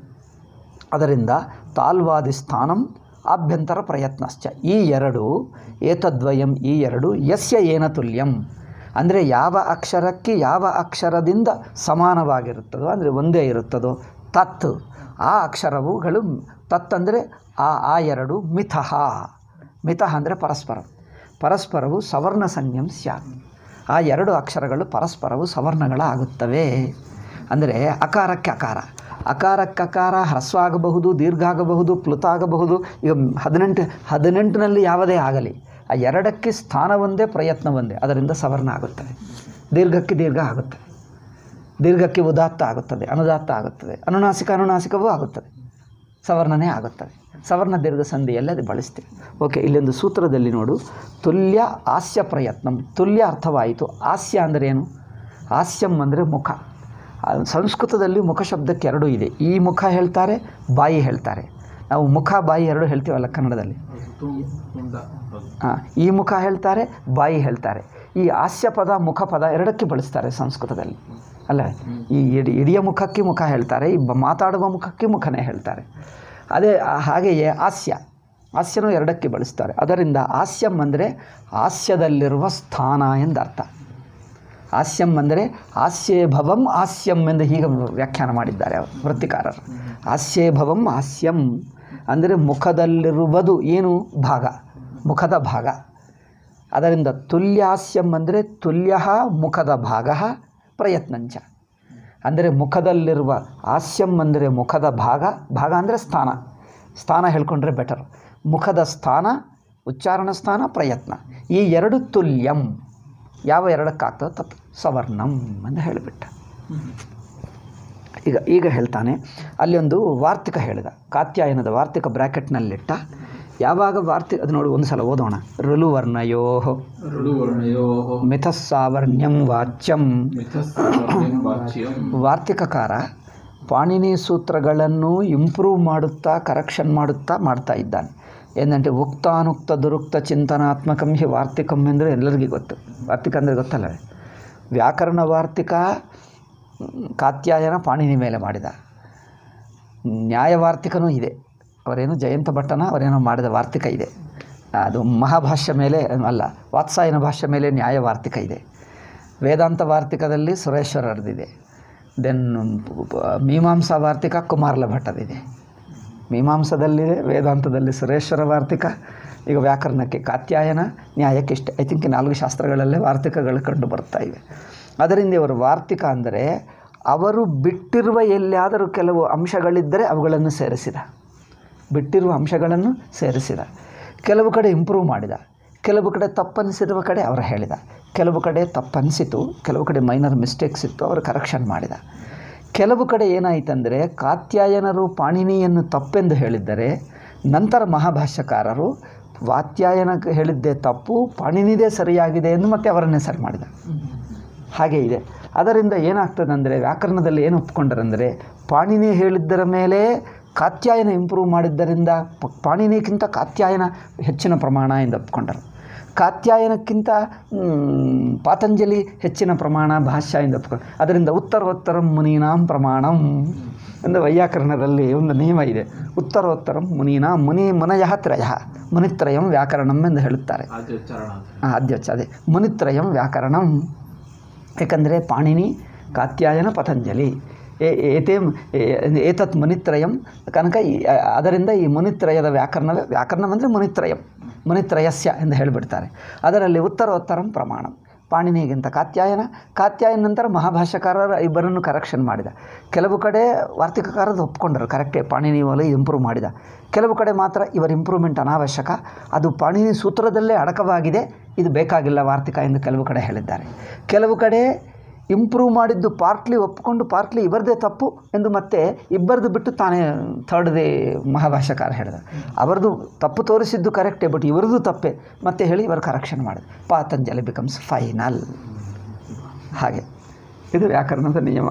ಅದರಿಂದ ತಾಲ್ವಾದಿ ಸ್ಥಾನಂ ಆಭ್ಯಂತರ ಪ್ರಯತ್ನಶ್ಚ ಈ ಎರಡು ಏತದ್ವಯಂ ಈ ಎರಡು ಯಸ್ಯ ಏನ ತುಲ್ಯಂ ಅಂದರೆ ಯಾವ ಅಕ್ಷರಕ್ಕೆ ಯಾವ ಅಕ್ಷರದಿಂದ ಸಮಾನವಾಗಿರುತ್ತದೋ ಅಂದರೆ ಒಂದೇ ಇರುತ್ತದೋ ತತ್ ಆ ಅಕ್ಷರವುಗಳು ತತ್ ಅಂದರೆ ಆ ಆ ಎರಡು ಮಿಥಃ ಮಿಥಃ ಅಂದರೆ ಪರಸ್ಪರ ಪರಸ್ಪರವು ಸವರ್ಣ ಸಂಜ್ಞಂ ಸ್ಯಾತ್ ಆ ಎರಡು ಅಕ್ಷರಗಳು ಪರಸ್ಪರವು ಸವರ್ಣಗಳಾಗುತ್ತವೆ ಅಂದರೆ ಅಕಾರಕ್ಕೆ ಅಕಾರ ಅಕಾರಕ್ಕೆ ಅಕಾರ ಹ್ರಸ್ವ ಆಗಬಹುದು ದೀರ್ಘ ಆಗಬಹುದು ಪ್ಲುತ ಆಗಬಹುದು ಈಗ ಹದಿನೆಂಟು ಹದಿನೆಂಟಿನಲ್ಲಿ ಯಾವುದೇ ಆಗಲಿ ಆ ಎರಡಕ್ಕೆ ಸ್ಥಾನ ಒಂದೇ ಪ್ರಯತ್ನ ಒಂದೇ ಅದರಿಂದ ಸವರ್ಣ ಆಗುತ್ತದೆ ದೀರ್ಘಕ್ಕೆ ದೀರ್ಘ ಆಗುತ್ತದೆ ದೀರ್ಘಕ್ಕೆ ಉದಾತ್ತ ಆಗುತ್ತದೆ ಅನುದಾತ್ತ ಆಗುತ್ತದೆ ಅನುನಾಸಿಕ ಅನುನಾಸಿಕವೂ ಆಗುತ್ತದೆ ಸವರ್ಣನೇ ಆಗುತ್ತದೆ ಸವರ್ಣ ದೀರ್ಘ ಸಂಧಿಯಲ್ಲಿ ಅದು ಬಳಸ್ತೀವಿ ಓಕೆ ಇಲ್ಲೊಂದು ಸೂತ್ರದಲ್ಲಿ ನೋಡು ತುಲ್ಯ ಹಾಸ್ಯ ಪ್ರಯತ್ನಂ ತುಲ್ಯ ಅರ್ಥವಾಯಿತು ಹಾಸ್ಯ ಅಂದರೆ ಏನು ಹಾಸ್ಯಂ ಅಂದರೆ ಮುಖ ಆ, ಸಂಸ್ಕೃತದಲ್ಲಿ ಮುಖ ಶಬ್ದಕ್ಕೆ ಎರಡೂ ಇದೆ ಈ ಮುಖ ಹೇಳ್ತಾರೆ ಬಾಯಿ ಹೇಳ್ತಾರೆ ನಾವು ಮುಖ ಬಾಯಿ ಎರಡು ಹೇಳ್ತೀವಲ್ಲ ಕನ್ನಡದಲ್ಲಿ ತುಂಡ ಆ, ಈ ಮುಖ ಹೇಳ್ತಾರೆ ಬಾಯಿ ಹೇಳ್ತಾರೆ ಈ ಹಾಸ್ಯ ಪದ ಮುಖ ಪದ ಎರಡಕ್ಕೆ ಬಳಸ್ತಾರೆ ಸಂಸ್ಕೃತದಲ್ಲಿ ಅಲ್ಲ ಈ ಇಡಿ ಇಡಿಯ ಮುಖಕ್ಕೆ ಮುಖ ಹೇಳ್ತಾರೆ ಈ ಬ- ಮಾತಾಡುವ ಮುಖಕ್ಕೆ ಮುಖನೇ ಹೇಳ್ತಾರೆ ಅದೇ ಆ, ಹಾಗೆಯೇ ಹಾಸ್ಯ ಹಾಸ್ಯನೂ ಎರಡಕ್ಕೆ ಬಳಸ್ತಾರೆ ಅದರಿಂದ ಹಾಸ್ಯಂ ಅಂದರೆ ಹಾಸ್ಯದಲ್ಲಿರುವ ಸ್ಥಾನ ಎಂದರ್ಥ ಹಾಸ್ಯಂ ಅಂದರೆ ಹಾಸ್ಯೇ ಭವಂ ಹಾಸ್ಯಂ ಎಂದು ಹೀಗೆ ವ್ಯಾಖ್ಯಾನ ಮಾಡಿದ್ದಾರೆ ಅವರು ವೃತ್ತಿಕಾರರು ಹಾಸ್ಯೇ ಭವಂ ಹಾಸ್ಯಂ ಅಂದರೆ ಮುಖದಲ್ಲಿರುವುದು ಏನು ಭಾಗ ಮುಖದ ಭಾಗ ಅದರಿಂದ ತುಲ್ಯಾಸ್ಯಂ ಅಂದರೆ ತುಲ್ಯ ಮುಖದ ಭಾಗ ಪ್ರಯತ್ನಂಚ ಅಂದರೆ ಮುಖದಲ್ಲಿರುವ ಹಾಸ್ಯಂ ಅಂದರೆ ಮುಖದ ಭಾಗ ಭಾಗ ಅಂದರೆ ಸ್ಥಾನ ಸ್ಥಾನ ಹೇಳ್ಕೊಂಡ್ರೆ ಬೆಟರ್ ಮುಖದ ಸ್ಥಾನ ಉಚ್ಚಾರಣ ಸ್ಥಾನ ಪ್ರಯತ್ನ ಈ ಎರಡು ತುಲ್ಯಂ ಯಾವ ಎರಡಕ್ಕಾಗ್ತದೆ ತಪ್ಪು ಸವರ್ಣಂ ಅಂತ ಹೇಳಿಬಿಟ್ಟ ಈಗ ಈಗ ಹೇಳ್ತಾನೆ ಅಲ್ಲಿ ಒಂದು ವಾರ್ತಿಕ ಹೇಳಿದ ಕಾತ್ಯಾಯನದ ವಾರ್ತಿಕ ಬ್ರ್ಯಾಕೆಟ್ನಲ್ಲಿಟ್ಟ ಯಾವಾಗ ವಾರ್ತಿ ಅದು ನೋಡಿ ಒಂದು ಸಲ ಓದೋಣ ಋಲುವರ್ಣಯೋ ಋಡುವರ್ಣಯೋ ಮಿಥಸ್ಸಾವರ್ಣ್ಯಂ ವಾಚ್ಯಂ ಮಿಥಸ್ಸರ್ವಂ ವಾಚ್ಯಂ ವಾರ್ತಿಕಕಾರ ಪಾಣಿನಿ ಸೂತ್ರಗಳನ್ನು ಇಂಪ್ರೂವ್ ಮಾಡುತ್ತಾ ಕರೆಕ್ಷನ್ ಮಾಡುತ್ತಾ ಮಾಡ್ತಾ ಇದ್ದಾನೆ ಏನಂటే ಉಕ್ತಾನುಕ್ತ ದುರುಕ್ತ ಚಿಂತನಾತ್ಮಕಂ ಹಿ ವಾರ್ತಿಕಂ ಅಂದರೆ ಎಲ್ಲರಿಗೂ ಗೊತ್ತು ವಾರ್ತಿಕ ಅಂದರೆ ಗೊತ್ತಲ್ಲ ವ್ಯಾಕರಣ ವಾರ್ತಿಕ ಮ್, ಕಾತ್ಯಾಯನ ಪಾಣಿನಿ ಮೇಲೆ ಮಾಡಿದ ನ್ಯಾಯವಾರ್ತಿಕನೂ ಇದೆ ಅವರೇನು ಜಯಂತ ಭಟ್ಟನ ಅವರೇನೋ ಮಾಡಿದ ವಾರ್ತಿಕ ಇದೆ ಅದು ಮಹಾಭಾಷ್ಯ ಮೇಲೆ ಅಲ್ಲ ವಾತ್ಸಾಯನ ಭಾಷ್ಯ ಮೇಲೆ ನ್ಯಾಯವಾರ್ತಿಕ ಇದೆ ವೇದಾಂತ ವಾರ್ತಿಕದಲ್ಲಿ ಸುರೇಶ್ವರರದಿದೆ ದೆನ್ ಮೀಮಾಂಸಾ ವಾರ್ತಿಕ ಕುಮಾರಲ ಭಟ್ಟದಿದೆ ಮೀಮಾಂಸದಲ್ಲಿದೆ ವೇದಾಂತದಲ್ಲಿ ಸುರೇಶ್ವರ ವಾರ್ತಿಕ ಈಗ ವ್ಯಾಕರಣಕ್ಕೆ ಕಾತ್ಯಾಯನ ನ್ಯಾಯಕ್ಕೆ ಇಷ್ಟ ಐ ಥಿಂಕ್ ನಾಲ್ಕು ಶಾಸ್ತ್ರಗಳಲ್ಲೇ ವಾರ್ತಿಕಗಳು ಕಂಡು ಬರ್ತಾ ಇವೆ ಅದರಿಂದ ಇವರು ವಾರ್ತಿಕ ಅಂದರೆ ಅವರು ಬಿಟ್ಟಿರುವ ಎಲ್ಲಿಯಾದರೂ ಕೆಲವು ಅಂಶಗಳಿದ್ದರೆ ಅವುಗಳನ್ನು ಸೇರಿಸಿದ ಬಿಟ್ಟಿರುವ ಅಂಶಗಳನ್ನು ಸೇರಿಸಿದ ಕೆಲವು ಕಡೆ ಇಂಪ್ರೂವ್ ಮಾಡಿದ ಕೆಲವು ಕಡೆ ತಪ್ಪನಿಸಿರುವ ಕಡೆ ಅವರು ಹೇಳಿದ ಕೆಲವು ಕಡೆ ತಪ್ಪನಿಸಿತು ಕೆಲವು ಕಡೆ ಮೈನರ್ ಮಿಸ್ಟೇಕ್ಸ್ ಇತ್ತು ಅವರು ಕರೆಕ್ಷನ್ ಮಾಡಿದ ಕೆಲವು ಕಡೆ ಏನಾಯಿತಂದರೆ ಕಾತ್ಯಾಯನರು ಪಾಣಿನಿಯನ್ನು ತಪ್ಪೆಂದು ಹೇಳಿದ್ದರೆ ನಂತರ ಮಹಾಭಾಷ್ಯಕಾರರು ವಾತ್ಯಾಯನ ಹೇಳಿದ್ದೇ ತಪ್ಪು ಪಾಣಿನಿದೇ ಸರಿಯಾಗಿದೆ ಎಂದು ಮತ್ತೆ ಅವರನ್ನೇ ಸರಿ ಮಾಡಿದ ಹಾಗೆ ಇದೆ ಅದರಿಂದ ಏನಾಗ್ತದೆ ಅಂದರೆ ವ್ಯಾಕರಣದಲ್ಲಿ ಏನು ಒಪ್ಕೊಂಡರಂದರೆ ಪಾಣಿನಿ ಹೇಳಿದ್ದರ ಮೇಲೆ ಕಾತ್ಯಾಯನ ಇಂಪ್ರೂವ್ ಮಾಡಿದ್ದರಿಂದ ಪ- ಪಾಣಿನಿಗಿಂತ ಕಾತ್ಯಾಯನ ಹೆಚ್ಚಿನ ಪ್ರಮಾಣ ಎಂದು ಒಪ್ಕೊಂಡರು ಕಾತ್ಯಾಯನಕ್ಕಿಂತ ಮ್, ಪಾತಂಜಲಿ ಹೆಚ್ಚಿನ ಪ್ರಮಾಣ ಭಾಷ್ಯ ಎಂದು ಒಪ್ಕೊಂಡು ಅದರಿಂದ ಉತ್ತರೋತ್ತರಂ ಮುನೀನಾಂ ಪ್ರಮಾಣಂ ಎಂದು ವೈಯಾಕರಣದಲ್ಲಿ ಒಂದು ನಿಯಮ ಇದೆ ಉತ್ತರೋತ್ತರಂ ಮುನೀನಾಂ ಮುನಿ ಮುನಯ ತ್ರಯ ಮುನಿತ್ರಯಂ ವ್ಯಾಕರಣಂ ಎಂದು ಹೇಳುತ್ತಾರೆ ಆದ್ಯೋಚ್ಚಾರಣ ಆ, ಅಧ್ಯಕ್ಷ ಅದೇ ಮುನಿತ್ರಯಂ ವ್ಯಾಕರಣಂ ಏಕೆಂದರೆ ಪಾಣಿನಿ ಕಾತ್ಯಾಯನ ಪತಂಜಲಿ ಏ- ಏತೇ ಏ- ಏತತ್ ಮುನಿತ್ರಯಂ ಕನಕ ಈ- ಅದರಿಂದ ಈ ಮುನಿತ್ರಯದ ವ್ಯಾಕರಣವೇ ವ್ಯಾಕರಣಂ ಅಂದರೆ ಮುನಿತ್ರಯಂ ಮುನಿತ್ರಯಸ್ಯ ಎಂದು ಹೇಳಿಬಿಡ್ತಾರೆ ಅದರಲ್ಲಿ ಉತ್ತರೋತ್ತರಂ ಪ್ರಮಾಣಂ ಪಾಣಿನಿಗಿಂತ ಕಾತ್ಯಾಯನ ಕಾತ್ಯಾಯನ ನಂತರ ಮಹಾಭಾಷ್ಯಕಾರರ ಇಬ್ಬರನ್ನು ಕರೆಕ್ಷನ್ ಮಾಡಿದ ಕೆಲವು ಕಡೆ ವಾರ್ತಿಕಕಾರರು ಒಪ್ಕೊಂಡರು ಕರೆಕ್ಟೇ ಪಾಣಿನಿ ಒಲೆ ಇಂಪ್ರೂವ್ ಮಾಡಿದ ಕೆಲವು ಕಡೆ ಮಾತ್ರ ಇವರ ಇಂಪ್ರೂವ್ಮೆಂಟ್ ಅನಾವಶ್ಯಕ ಅದು ಪಾಣಿನಿ ಸೂತ್ರದಲ್ಲೇ ಅಡಕವಾಗಿದೆ ಇದು ಬೇಕಾಗಿಲ್ಲ ವಾರ್ತಿಕ ಎಂದು ಕೆಲವು ಕಡೆ ಹೇಳಿದ್ದಾರೆ ಕೆಲವು ಕಡೆ ಇಂಪ್ರೂವ್ ಮಾಡಿದ್ದು ಪಾರ್ಟ್ಲಿ ಒಪ್ಪಿಕೊಂಡು ಪಾರ್ಟ್ಲಿ ಇವರದೇ ತಪ್ಪು ಎಂದು ಮತ್ತೆ ಇಬ್ಬರದು ಬಿಟ್ಟು ತಾನೇ ಥರ್ಡ್ದೇ ಮಹಾಭಾಷ್ಯಕಾರ ಹೇಳಿದ ಅವರದು ತಪ್ಪು ತೋರಿಸಿದ್ದು ಕರೆಕ್ಟೇ ಬಟ್ ಇವರದು ತಪ್ಪೆ ಮತ್ತೆ ಹೇಳಿ ಇವರು ಕರೆಕ್ಷನ್ ಮಾಡಿದ ಪಾತಂಜಲಿ ಬಿಕಮ್ಸ್ ಫೈನಲ್ ಹಾಗೆ ಇದು ವ್ಯಾಕರಣದ ನಿಯಮ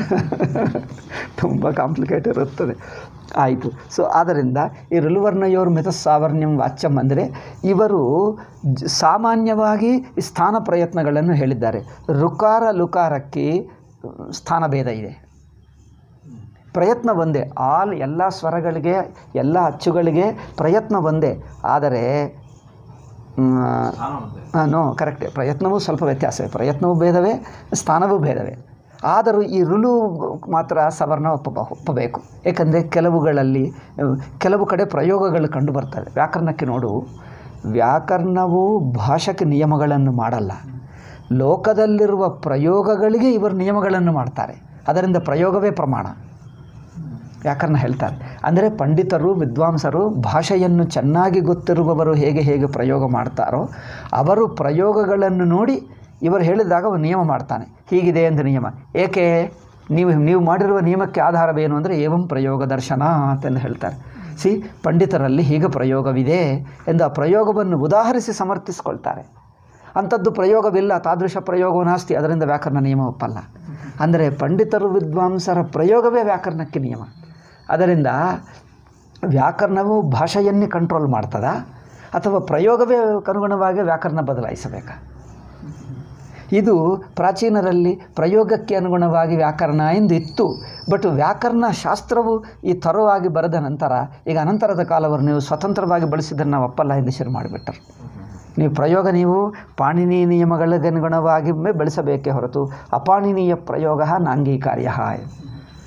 ತುಂಬ ಕಾಂಪ್ಲಿಕೇಟ್ ಇರುತ್ತದೆ ಆಯಿತು ಸೊ ಆದ್ದರಿಂದ ಈ ಋಲುವರ್ಣಯೋರ್ ಮಿತಸ್ಸಾವರ್ಣ್ಯಂ ವಾಚ್ಯಂ ಅಂದರೆ ಇವರು ಜ- ಸಾಮಾನ್ಯವಾಗಿ ಈ ಸ್ಥಾನ ಪ್ರಯತ್ನಗಳನ್ನು ಹೇಳಿದ್ದಾರೆ ಋಕಾರ ಲುಕಾರಕ್ಕೆ ಸ್ಥಾನ ಭೇದ ಇದೆ ಪ್ರಯತ್ನ ಒಂದೇ ಆಲ್ ಎಲ್ಲ ಸ್ವರಗಳಿಗೆ ಎಲ್ಲ ಅಚ್ಚುಗಳಿಗೆ ಪ್ರಯತ್ನ ಒಂದೇ ಆದರೆ ಮ್, ಸ್ಥಾನ ಒಂದೇ ನೋ ಕರೆಕ್ಟೇ ಪ್ರಯತ್ನವೂ ಸ್ವಲ್ಪ ವ್ಯತ್ಯಾಸವೇ ಪ್ರಯತ್ನವೂ ಭೇದವೇ ಸ್ಥಾನವೂ ಭೇದವೇ ಆದರೂ ಈ ರುಲು ಮಾತ್ರ ಸವರ್ಣ ಒಪ್ಪ ಒಪ್ಪಬೇಕು ಏಕೆಂದರೆ ಕೆಲವುಗಳಲ್ಲಿ ಅಹ್, ಕೆಲವು ಕಡೆ ಪ್ರಯೋಗಗಳು ಕಂಡು ಬರ್ತವೆ ವ್ಯಾಕರಣಕ್ಕೆ ನೋಡು ವ್ಯಾಕರಣವು ಭಾಷಕ್ಕೆ ನಿಯಮಗಳನ್ನು ಮಾಡಲ್ಲ ಲೋಕದಲ್ಲಿರುವ ಪ್ರಯೋಗಗಳಿಗೆ ಇವರು ನಿಯಮಗಳನ್ನು ಮಾಡ್ತಾರೆ ಅದರಿಂದ ಪ್ರಯೋಗವೇ ಪ್ರಮಾಣ ವ್ಯಾಕರಣ ಹೇಳ್ತಾರೆ ಅಂದರೆ ಪಂಡಿತರು ವಿದ್ವಾಂಸರು ಭಾಷೆಯನ್ನು ಚೆನ್ನಾಗಿ ಗೊತ್ತಿರುವವರು ಹೇಗೆ ಹೇಗೆ ಪ್ರಯೋಗ ಮಾಡ್ತಾರೋ ಅವರು ಪ್ರಯೋಗಗಳನ್ನು ನೋಡಿ ಇವರು ಹೇಳಿದಾಗ ಅವನು ನಿಯಮ ಮಾಡ್ತಾನೆ ಹೀಗಿದೆ ಎಂದು ನಿಯಮ ಏಕೆ ನೀವು ನೀವು ಮಾಡಿರುವ ನಿಯಮಕ್ಕೆ ಆಧಾರವೇನು ಅಂದರೆ ಏವಂ ಪ್ರಯೋಗ ದರ್ಶನ ಅಂತಂದು ಹೇಳ್ತಾರೆ ಸಿ ಪಂಡಿತರಲ್ಲಿ ಹೀಗೆ ಪ್ರಯೋಗವಿದೆ ಎಂದು ಆ ಪ್ರಯೋಗವನ್ನು ಉದಾಹರಿಸಿ ಸಮರ್ಥಿಸ್ಕೊಳ್ತಾರೆ ಅಂಥದ್ದು ಪ್ರಯೋಗವಿಲ್ಲ ತಾದೃಶ ಪ್ರಯೋಗವು ನಾಸ್ತಿ ಅದರಿಂದ ವ್ಯಾಕರಣ ನಿಯಮ ಒಪ್ಪಲ್ಲ ಅಂದರೆ ಪಂಡಿತರು ವಿದ್ವಾಂಸರ ಪ್ರಯೋಗವೇ ವ್ಯಾಕರಣಕ್ಕೆ ನಿಯಮ ಅದರಿಂದ ವ್ಯಾಕರಣವು ಭಾಷೆಯನ್ನೇ ಕಂಟ್ರೋಲ್ ಮಾಡ್ತದ ಅಥವಾ ಪ್ರಯೋಗವೇ ಅನುಗುಣವಾಗಿ ವ್ಯಾಕರಣ ಬದಲಾಯಿಸಬೇಕಾ ಇದು ಪ್ರಾಚೀನರಲ್ಲಿ ಪ್ರಯೋಗಕ್ಕೆ ಅನುಗುಣವಾಗಿ ವ್ಯಾಕರಣ ಎಂದು ಇತ್ತು ಬಟ್ ವ್ಯಾಕರಣ ಶಾಸ್ತ್ರವು ಈ ಥರವಾಗಿ ಬರೆದ ನಂತರ ಈಗ ಅನಂತರದ ಕಾಲವರು ನೀವು ಸ್ವತಂತ್ರವಾಗಿ ಬಳಸಿದ್ರೆ ನಾವು ಒಪ್ಪಲ್ಲ ಎಂದು ಶುರು ಮಾಡಿಬಿಟ್ಟರು ನೀವು ಪ್ರಯೋಗ ನೀವು ಪಾಣಿನಿ ನಿಯಮಗಳಿಗೆ ಅನುಗುಣವಾಗಿ ಬೆಳೆಸಬೇಕೇ ಹೊರತು ಅಪಾಣಿನೀಯ ಪ್ರಯೋಗ ನಾಂಗೀಕಾರ್ಯ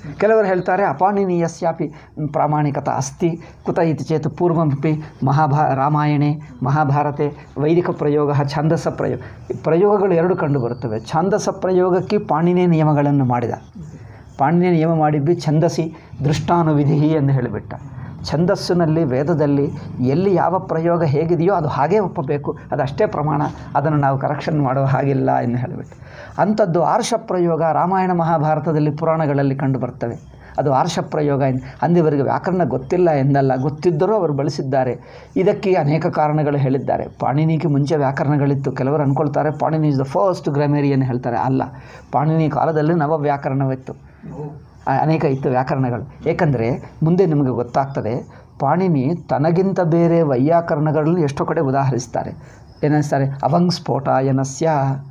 ಕೆಲವರು ಹೇಳ್ತಾರೆ ಅಪಾಣಿನೀಯಸ್ಯಾಪಿ ಪ್ರಾಮಾಣಿಕತ ಅಸ್ತಿ ಕುತ ಇತಿ ಚೇತ್ ಪೂರ್ವಮಪಿ ಮಹಾಭಾ ರಾಮಾಯಣೆ ಮಹಾಭಾರತೆ ವೈದಿಕ ಪ್ರಯೋಗ ಛಾಂದಸ ಪ್ರಯೋಗ ಪ್ರಯೋಗಗಳು ಎರಡು ಕಂಡು ಬರುತ್ತವೆ ಛಾಂದಸ ಪ್ರಯೋಗಕ್ಕೆ ಪಾಣಿನೇ ನಿಯಮಗಳನ್ನು ಮಾಡಿದ ಪಾಣಿನಿ ನಿಯಮ ಮಾಡಿದ್ದು ಛಂದಸಿ ದೃಷ್ಟಾನುವಿಧಿ ಎಂದು ಹೇಳಿಬಿಟ್ಟ ಛಂದಸ್ಸಿನಲ್ಲಿ ವೇದದಲ್ಲಿ ಎಲ್ಲಿ ಯಾವ ಪ್ರಯೋಗ ಹೇಗಿದೆಯೋ ಅದು ಹಾಗೇ ಒಪ್ಪಬೇಕು ಅದಷ್ಟೇ ಪ್ರಮಾಣ ಅದನ್ನು ನಾವು ಕರೆಕ್ಷನ್ ಮಾಡುವ ಹಾಗಿಲ್ಲ ಎಂದು ಹೇಳಿಬಿಟ್ಟು ಅಂಥದ್ದು ಆರ್ಷ ಪ್ರಯೋಗ ರಾಮಾಯಣ ಮಹಾಭಾರತದಲ್ಲಿ ಪುರಾಣಗಳಲ್ಲಿ ಕಂಡು ಬರ್ತವೆ ಅದು ಆರ್ಷ ಪ್ರಯೋಗ ಎಂದು ಅಂದಿವರೆಗೆ ವ್ಯಾಕರಣ ಗೊತ್ತಿಲ್ಲ ಎಂದಲ್ಲ ಗೊತ್ತಿದ್ದರೂ ಅವರು ಬಳಸಿದ್ದಾರೆ ಇದಕ್ಕೆ ಅನೇಕ ಕಾರಣಗಳು ಹೇಳಿದ್ದಾರೆ ಪಾಣಿನಿಗೆ ಮುಂಚೆ ವ್ಯಾಕರಣಗಳಿತ್ತು ಕೆಲವರು ಅಂದ್ಕೊಳ್ತಾರೆ Panini is the first grammarian ಹೇಳ್ತಾರೆ ಅಲ್ಲ ಪಾಣಿನಿ ಕಾಲದಲ್ಲಿ ನವ ವ್ಯಾಕರಣವಿತ್ತು ಆ- ಅನೇಕ ಇತ್ತು ವ್ಯಾಕರಣಗಳು ಏಕೆಂದರೆ ಮುಂದೆ ನಿಮಗೆ ಗೊತ್ತಾಗ್ತದೆ ಪಾಣಿನಿ ತನಗಿಂತ ಬೇರೆ ವೈಯಾಕರಣಗಳನ್ನು ಎಷ್ಟೋ ಕಡೆ ಉದಾಹರಿಸ್ತಾರೆ ಏನಿಸ್ತಾರೆ ಅವಂಗ್ ಸ್ಫೋಟಾಯನಸ್ಯ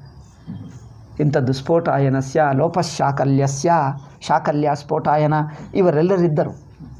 ಇಂಥದ್ದು ಸ್ಫೋಟಾಯನಸ್ಯ ಲೋಪಶಾಕಲ್ಯಸ್ಯ ಶಾಕಲ್ಯ ಸ್ಫೋಟಾಯನ ಇವರೆಲ್ಲರಿದ್ದರು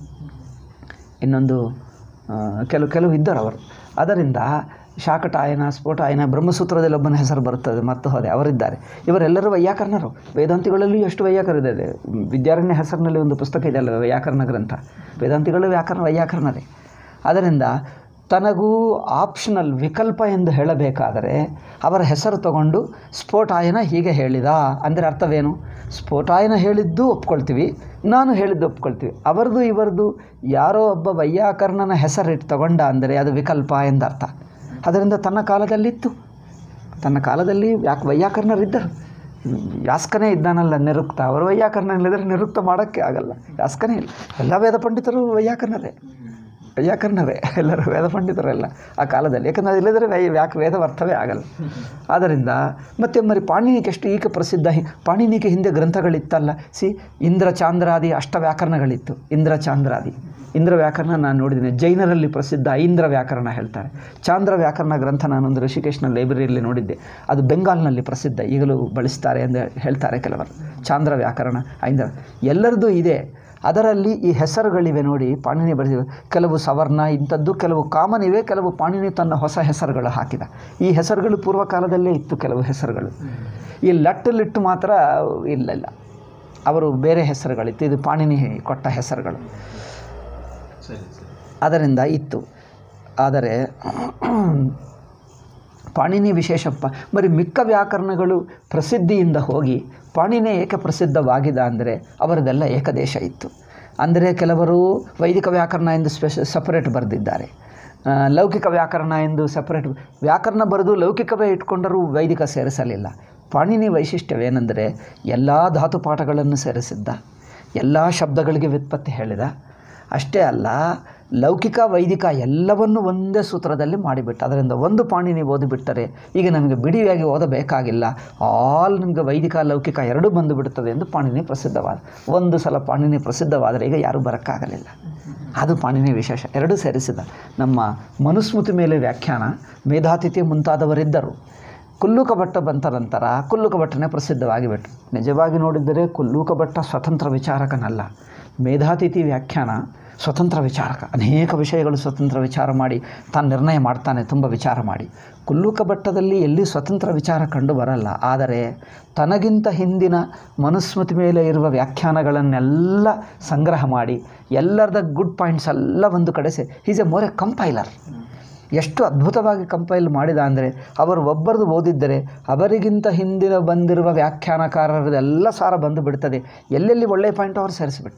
ಇನ್ನೊಂದು ಆ, ಕೆಲವು ಕೆಲವು ಇದ್ದರು ಅವರು ಅದರಿಂದ ಶಾಕಟಾಯನ ಸ್ಫೋಟಾಯನ ಬ್ರಹ್ಮಸೂತ್ರದಲ್ಲಿ ಒಬ್ಬನ ಹೆಸರು ಬರುತ್ತದೆ ಮತ್ತು ಹೋದೆ ಅವರಿದ್ದಾರೆ ಇವರೆಲ್ಲರೂ ವೈಯಾಕರಣರು ವೇದಾಂತಿಗಳಲ್ಲೂ ಎಷ್ಟು ವೈಯಾಕರಣ ಇದೆ ವಿದ್ಯಾರಣ್ಯ ಹೆಸರಿನಲ್ಲಿ ಒಂದು ಪುಸ್ತಕ ಇದೆ ಅಲ್ಲ ವೈಯಾಕರಣ ಗ್ರಂಥ ವೇದಾಂತಿಗಳು ವ್ಯಾಕರಣ ವೈಯಾಕರಣರೇ ಅದರಿಂದ ತನಗೂ ಆಪ್ಷನಲ್ ವಿಕಲ್ಪ ಎಂದು ಹೇಳಬೇಕಾದರೆ ಅವರ ಹೆಸರು ತಗೊಂಡು ಸ್ಫೋಟಾಯನ ಹೀಗೆ ಹೇಳಿದ ಅಂದರೆ ಅರ್ಥವೇನು ಸ್ಫೋಟಾಯನ ಹೇಳಿದ್ದು ಒಪ್ಕೊಳ್ತೀವಿ ನಾನು ಹೇಳಿದ್ದು ಒಪ್ಕೊಳ್ತೀವಿ ಅವರದು ಇವರದು ಯಾರೋ ಒಬ್ಬ ವೈಯಾಕರಣನ ಹೆಸರಿಟ್ಟು ತಗೊಂಡ ಅಂದರೆ ಅದು ವಿಕಲ್ಪ ಎಂದರ್ಥ ಅದರಿಂದ ತನ್ನ ಕಾಲದಲ್ಲಿತ್ತು ತನ್ನ ಕಾಲದಲ್ಲಿ ಯಾಕೆ ವೈಯಾಕರಣರಿದ್ದರು ಯಾಸ್ಕನೇ ಇದ್ದಾನಲ್ಲ ನಿರುಕ್ತ ಅವರು ವೈಯಾಕರಣ ಇಲ್ಲದ್ರೆ ನಿರುಕ್ತ ಮಾಡೋಕ್ಕೆ ಆಗಲ್ಲ ಯಾಸ್ಕನೇ ಇಲ್ಲ ಎಲ್ಲ ವೇದ ಪಂಡಿತರು ವೈಯಾಕರಣರೇ ವೈಯಾಕರಣರೇ ಎಲ್ಲರೂ ವೇದ ಪಂಡಿತರೆಲ್ಲ ಆ ಕಾಲದಲ್ಲಿ ಯಾಕಂದರೆ ಇಲ್ಲದ್ರೆ ವೈ ವ್ಯಾಕ್ ವೇದ ಅರ್ಥವೇ ಆಗಲ್ಲ ಆದ್ದರಿಂದ ಮತ್ತೆ ಮರಿ ಪಾಣಿನಿಗೆ ಎಷ್ಟು ಈಗ ಪ್ರಸಿದ್ಧ ಹಿ- ಪಾಣಿನಿಗೆ ಹಿಂದೆ ಗ್ರಂಥಗಳಿತ್ತಲ್ಲ ಸಿ ಇಂದ್ರ ಚಾಂದ್ರಾದಿ ಅಷ್ಟ ವ್ಯಾಕರಣಗಳಿತ್ತು ಇಂದ್ರ ಚಾಂದ್ರಾದಿ ಇಂದ್ರ ವ್ಯಾಕರಣ ನಾನು ನೋಡಿದ್ದೀನಿ ಜೈನರಲ್ಲಿ ಪ್ರಸಿದ್ಧ ಐಂದ್ರ ವ್ಯಾಕರಣ ಹೇಳ್ತಾರೆ ಚಾಂದ್ರ ವ್ಯಾಕರಣ ಗ್ರಂಥ ನಾನೊಂದು ಋಷಿಕೇಶ್ನ ಲೈಬ್ರರಿಯಲ್ಲಿ ನೋಡಿದ್ದೆ ಅದು ಬೆಂಗಾಲ್ನಲ್ಲಿ ಪ್ರಸಿದ್ಧ ಈಗಲೂ ಬಳಸ್ತಾರೆ ಎಂದು ಹೇಳ್ತಾರೆ ಕೆಲವರು ಚಾಂದ್ರ ವ್ಯಾಕರಣ ಐಂದ್ರ ಎಲ್ಲರದ್ದು ಇದೆ ಅದರಲ್ಲಿ ಈ ಹೆಸರುಗಳಿವೆ ನೋಡಿ ಪಾಣಿನಿ ಬರೆದಿವೆ ಕೆಲವು ಸವರ್ಣ ಇಂಥದ್ದು ಕೆಲವು ಕಾಮನ್ ಇವೆ ಕೆಲವು ಪಾಣಿನಿ ತನ್ನ ಹೊಸ ಹೆಸರುಗಳು ಹಾಕಿದ ಈ ಹೆಸರುಗಳು ಪೂರ್ವಕಾಲದಲ್ಲೇ ಇತ್ತು ಕೆಲವು ಹೆಸರುಗಳು ಈ ಲಟ್ಟು ಲಿಟ್ಟು ಮಾತ್ರ ಇಲ್ಲ ಇಲ್ಲ ಅವರು ಬೇರೆ ಹೆಸರುಗಳಿತ್ತು ಇದು ಪಾಣಿನಿ ಕೊಟ್ಟ ಹೆಸರುಗಳು ಸರಿ ಸರಿ ಅದರಿಂದ ಇತ್ತು ಆದರೆ ಪಾಣಿನಿ ವಿಶೇಷಪ್ಪ ಬರೀ ಮಿಕ್ಕ ವ್ಯಾಕರಣಗಳು ಪ್ರಸಿದ್ಧಿಯಿಂದ ಹೋಗಿ ಪಾಣಿನೇ ಏಕೆ ಪ್ರಸಿದ್ಧವಾಗಿದೆ ಅಂದರೆ ಅವರದೆಲ್ಲ ಏಕದೇಶ ಇತ್ತು ಅಂದರೆ ಕೆಲವರು ವೈದಿಕ ವ್ಯಾಕರಣ ಎಂದು ಸ್ಪೆಷ ಸಪರೇಟ್ ಬರೆದಿದ್ದಾರೆ ಆ, ಲೌಕಿಕ ವ್ಯಾಕರಣ ಎಂದು ಸಪರೇಟ್ ವ್ಯಾಕರಣ ಬರೆದು ಲೌಕಿಕವೇ ಇಟ್ಕೊಂಡರೂ ವೈದಿಕ ಸೇರಿಸಲಿಲ್ಲ ಪಾಣಿನಿ ವೈಶಿಷ್ಟ್ಯವೇನೆಂದರೆ ಎಲ್ಲ ಧಾತುಪಾಠಗಳನ್ನು ಸೇರಿಸಿದ್ದ ಎಲ್ಲ ಶಬ್ದಗಳಿಗೆ ವ್ಯುತ್ಪತ್ತಿ ಹೇಳಿದ ಅಷ್ಟೇ ಅಲ್ಲ ಲೌಕಿಕ ವೈದಿಕ ಎಲ್ಲವನ್ನು ಒಂದೇ ಸೂತ್ರದಲ್ಲಿ ಮಾಡಿಬಿಟ್ಟ ಅದರಿಂದ ಒಂದು ಪಾಣಿನಿ ಓದಿಬಿಟ್ಟರೆ ಈಗ ನಮಗೆ ಬಿಡಿಯಾಗಿ ಓದಬೇಕಾಗಿಲ್ಲ ಆಲ್ ನಿಮಗೆ ವೈದಿಕ ಲೌಕಿಕ ಎರಡೂ ಬಂದು ಬಿಡುತ್ತದೆ ಎಂದು ಪಾಣಿನಿ ಪ್ರಸಿದ್ಧವಾದ ಒಂದು ಸಲ ಪಾಣಿನಿ ಪ್ರಸಿದ್ಧವಾದರೆ ಈಗ ಯಾರೂ ಬರೋಕ್ಕಾಗಲಿಲ್ಲ ಅದು ಪಾಣಿನಿ ವಿಶೇಷ ಎರಡೂ ಸೇರಿಸಿದ ನಮ್ಮ ಮನುಸ್ಮೃತಿ ಮೇಲೆ ವ್ಯಾಖ್ಯಾನ ಮೇಧಾತಿಥಿ ಮುಂತಾದವರಿದ್ದರು ಕುಲ್ಲುಕ ಭಟ್ಟ ಬಂತ ನಂತರ ಕುಲ್ಲುಕ ಭಟ್ಟನೇ ಪ್ರಸಿದ್ಧವಾಗಿ ಬಿಟ್ಟು ನಿಜವಾಗಿ ನೋಡಿದ್ದರೆ ಕುಲ್ಲುಕ ಭಟ್ಟ ಸ್ವತಂತ್ರ ವಿಚಾರಕನಲ್ಲ ಮೇಧಾತಿಥಿ ವ್ಯಾಖ್ಯಾನ ಸ್ವತಂತ್ರ ವಿಚಾರಕ ಅನೇಕ ವಿಷಯಗಳು ಸ್ವತಂತ್ರ ವಿಚಾರ ಮಾಡಿ ತಾನು ನಿರ್ಣಯ ಮಾಡ್ತಾನೆ ತುಂಬ ವಿಚಾರ ಮಾಡಿ ಕುಲ್ಲುಕ ಭಟ್ಟದಲ್ಲಿ ಎಲ್ಲಿ ಸ್ವತಂತ್ರ ವಿಚಾರ ಕಂಡು ಬರಲ್ಲ ಆದರೆ ತನಗಿಂತ ಹಿಂದಿನ ಮನುಸ್ಮೃತಿ ಮೇಲೆ ಇರುವ ವ್ಯಾಖ್ಯಾನಗಳನ್ನೆಲ್ಲ ಸಂಗ್ರಹ ಮಾಡಿ ಎಲ್ಲರದ ಗುಡ್ ಪಾಯಿಂಟ್ಸ್ ಎಲ್ಲ ಒಂದು ಕಡೆ say is a more a compiler ಎಷ್ಟು ಅದ್ಭುತವಾಗಿ ಕಂಪೈಲ್ ಮಾಡಿದ ಅಂದರೆ ಅವರು ಒಬ್ಬರದು ಓದಿದ್ದರೆ ಅವರಿಗಿಂತ ಹಿಂದಿನ ಬಂದಿರುವ ವ್ಯಾಖ್ಯಾನಕಾರರದೆಲ್ಲ ಸಾರ ಬಂದು ಬಿಡ್ತದೆ ಎಲ್ಲೆಲ್ಲಿ ಒಳ್ಳೆಯ ಪಾಯಿಂಟ್ ಅವರು ಸೇರಿಸಿಬಿಟ್ಟ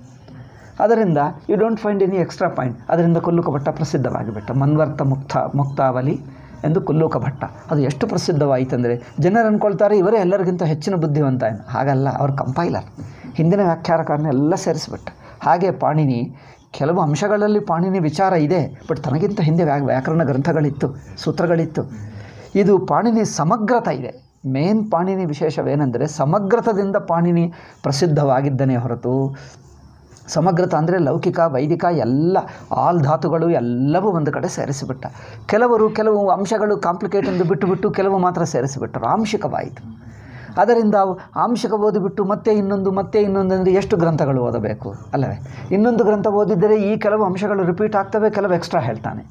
ಅದರಿಂದ you don't find any extra point ಅದರಿಂದ ಕುಲ್ಲುಕ ಭಟ್ಟ ಪ್ರಸಿದ್ಧವಾಗಿಬಿಟ್ಟ ಮನ್ವರ್ತ ಮುಕ್ತ ಮುಕ್ತಾವಲಿ ಎಂದು ಕುಲ್ಲುಕ ಭಟ್ಟ ಅದು ಎಷ್ಟು ಪ್ರಸಿದ್ಧವಾಯಿತಂದರೆ ಜನರು ಅಂದ್ಕೊಳ್ತಾರೆ ಇವರೇ ಎಲ್ಲರಿಗಿಂತ ಹೆಚ್ಚಿನ ಬುದ್ಧಿವಂತ ಎಂದು ಹಾಗಲ್ಲ ಅವರು ಕಂಪೈಲರ್ ಹಿಂದಿನ ವ್ಯಾಖ್ಯಾನಕಾರನೆಲ್ಲ ಸೇರಿಸಿಬಿಟ್ಟ ಹಾಗೆ ಪಾಣಿನಿ ಕೆಲವು ಅಂಶಗಳಲ್ಲಿ ಪಾಣಿನಿ ವಿಚಾರ ಇದೆ ಬಟ್ ತನಗಿಂತ ಹಿಂದೆ ವ್ಯಾ ವ್ಯಾಕರಣ ಗ್ರಂಥಗಳಿತ್ತು ಸೂತ್ರಗಳಿತ್ತು ಇದು ಪಾಣಿನಿ ಸಮಗ್ರತ ಇದೆ ಮೇನ್ ಪಾಣಿನಿ ವಿಶೇಷವೇನೆಂದರೆ ಸಮಗ್ರತದಿಂದ ಪಾಣಿನಿ ಪ್ರಸಿದ್ಧವಾಗಿದ್ದನೇ ಹೊರತು ಸಮಗ್ರತ ಅಂದರೆ ಲೌಕಿಕ ವೈದಿಕ ಎಲ್ಲ ಆಲ್ ಧಾತುಗಳು ಎಲ್ಲವೂ ಒಂದು ಕಡೆ ಸೇರಿಸಿಬಿಟ್ಟ ಕೆಲವರು ಕೆಲವು ಅಂಶಗಳು ಕಾಂಪ್ಲಿಕೇಟ್ ಎಂದು ಬಿಟ್ಟು ಬಿಟ್ಟು ಕೆಲವು ಮಾತ್ರ ಸೇರಿಸಿಬಿಟ್ಟರು ಆಂಶಿಕವಾಯಿತು ಅದರಿಂದ ಅವು ಆಂಶಿಕ ಓದಿಬಿಟ್ಟು ಮತ್ತೆ ಇನ್ನೊಂದು ಮತ್ತೆ ಇನ್ನೊಂದು ಅಂದರೆ ಎಷ್ಟು ಗ್ರಂಥಗಳು ಓದಬೇಕು ಅಲ್ಲವೇ ಇನ್ನೊಂದು ಗ್ರಂಥ ಓದಿದ್ದರೆ ಈ ಕೆಲವು ಅಂಶಗಳು ರಿಪೀಟ್ ಆಗ್ತವೆ ಕೆಲವು ಎಕ್ಸ್ಟ್ರಾ ಹೇಳ್ತಾನೆ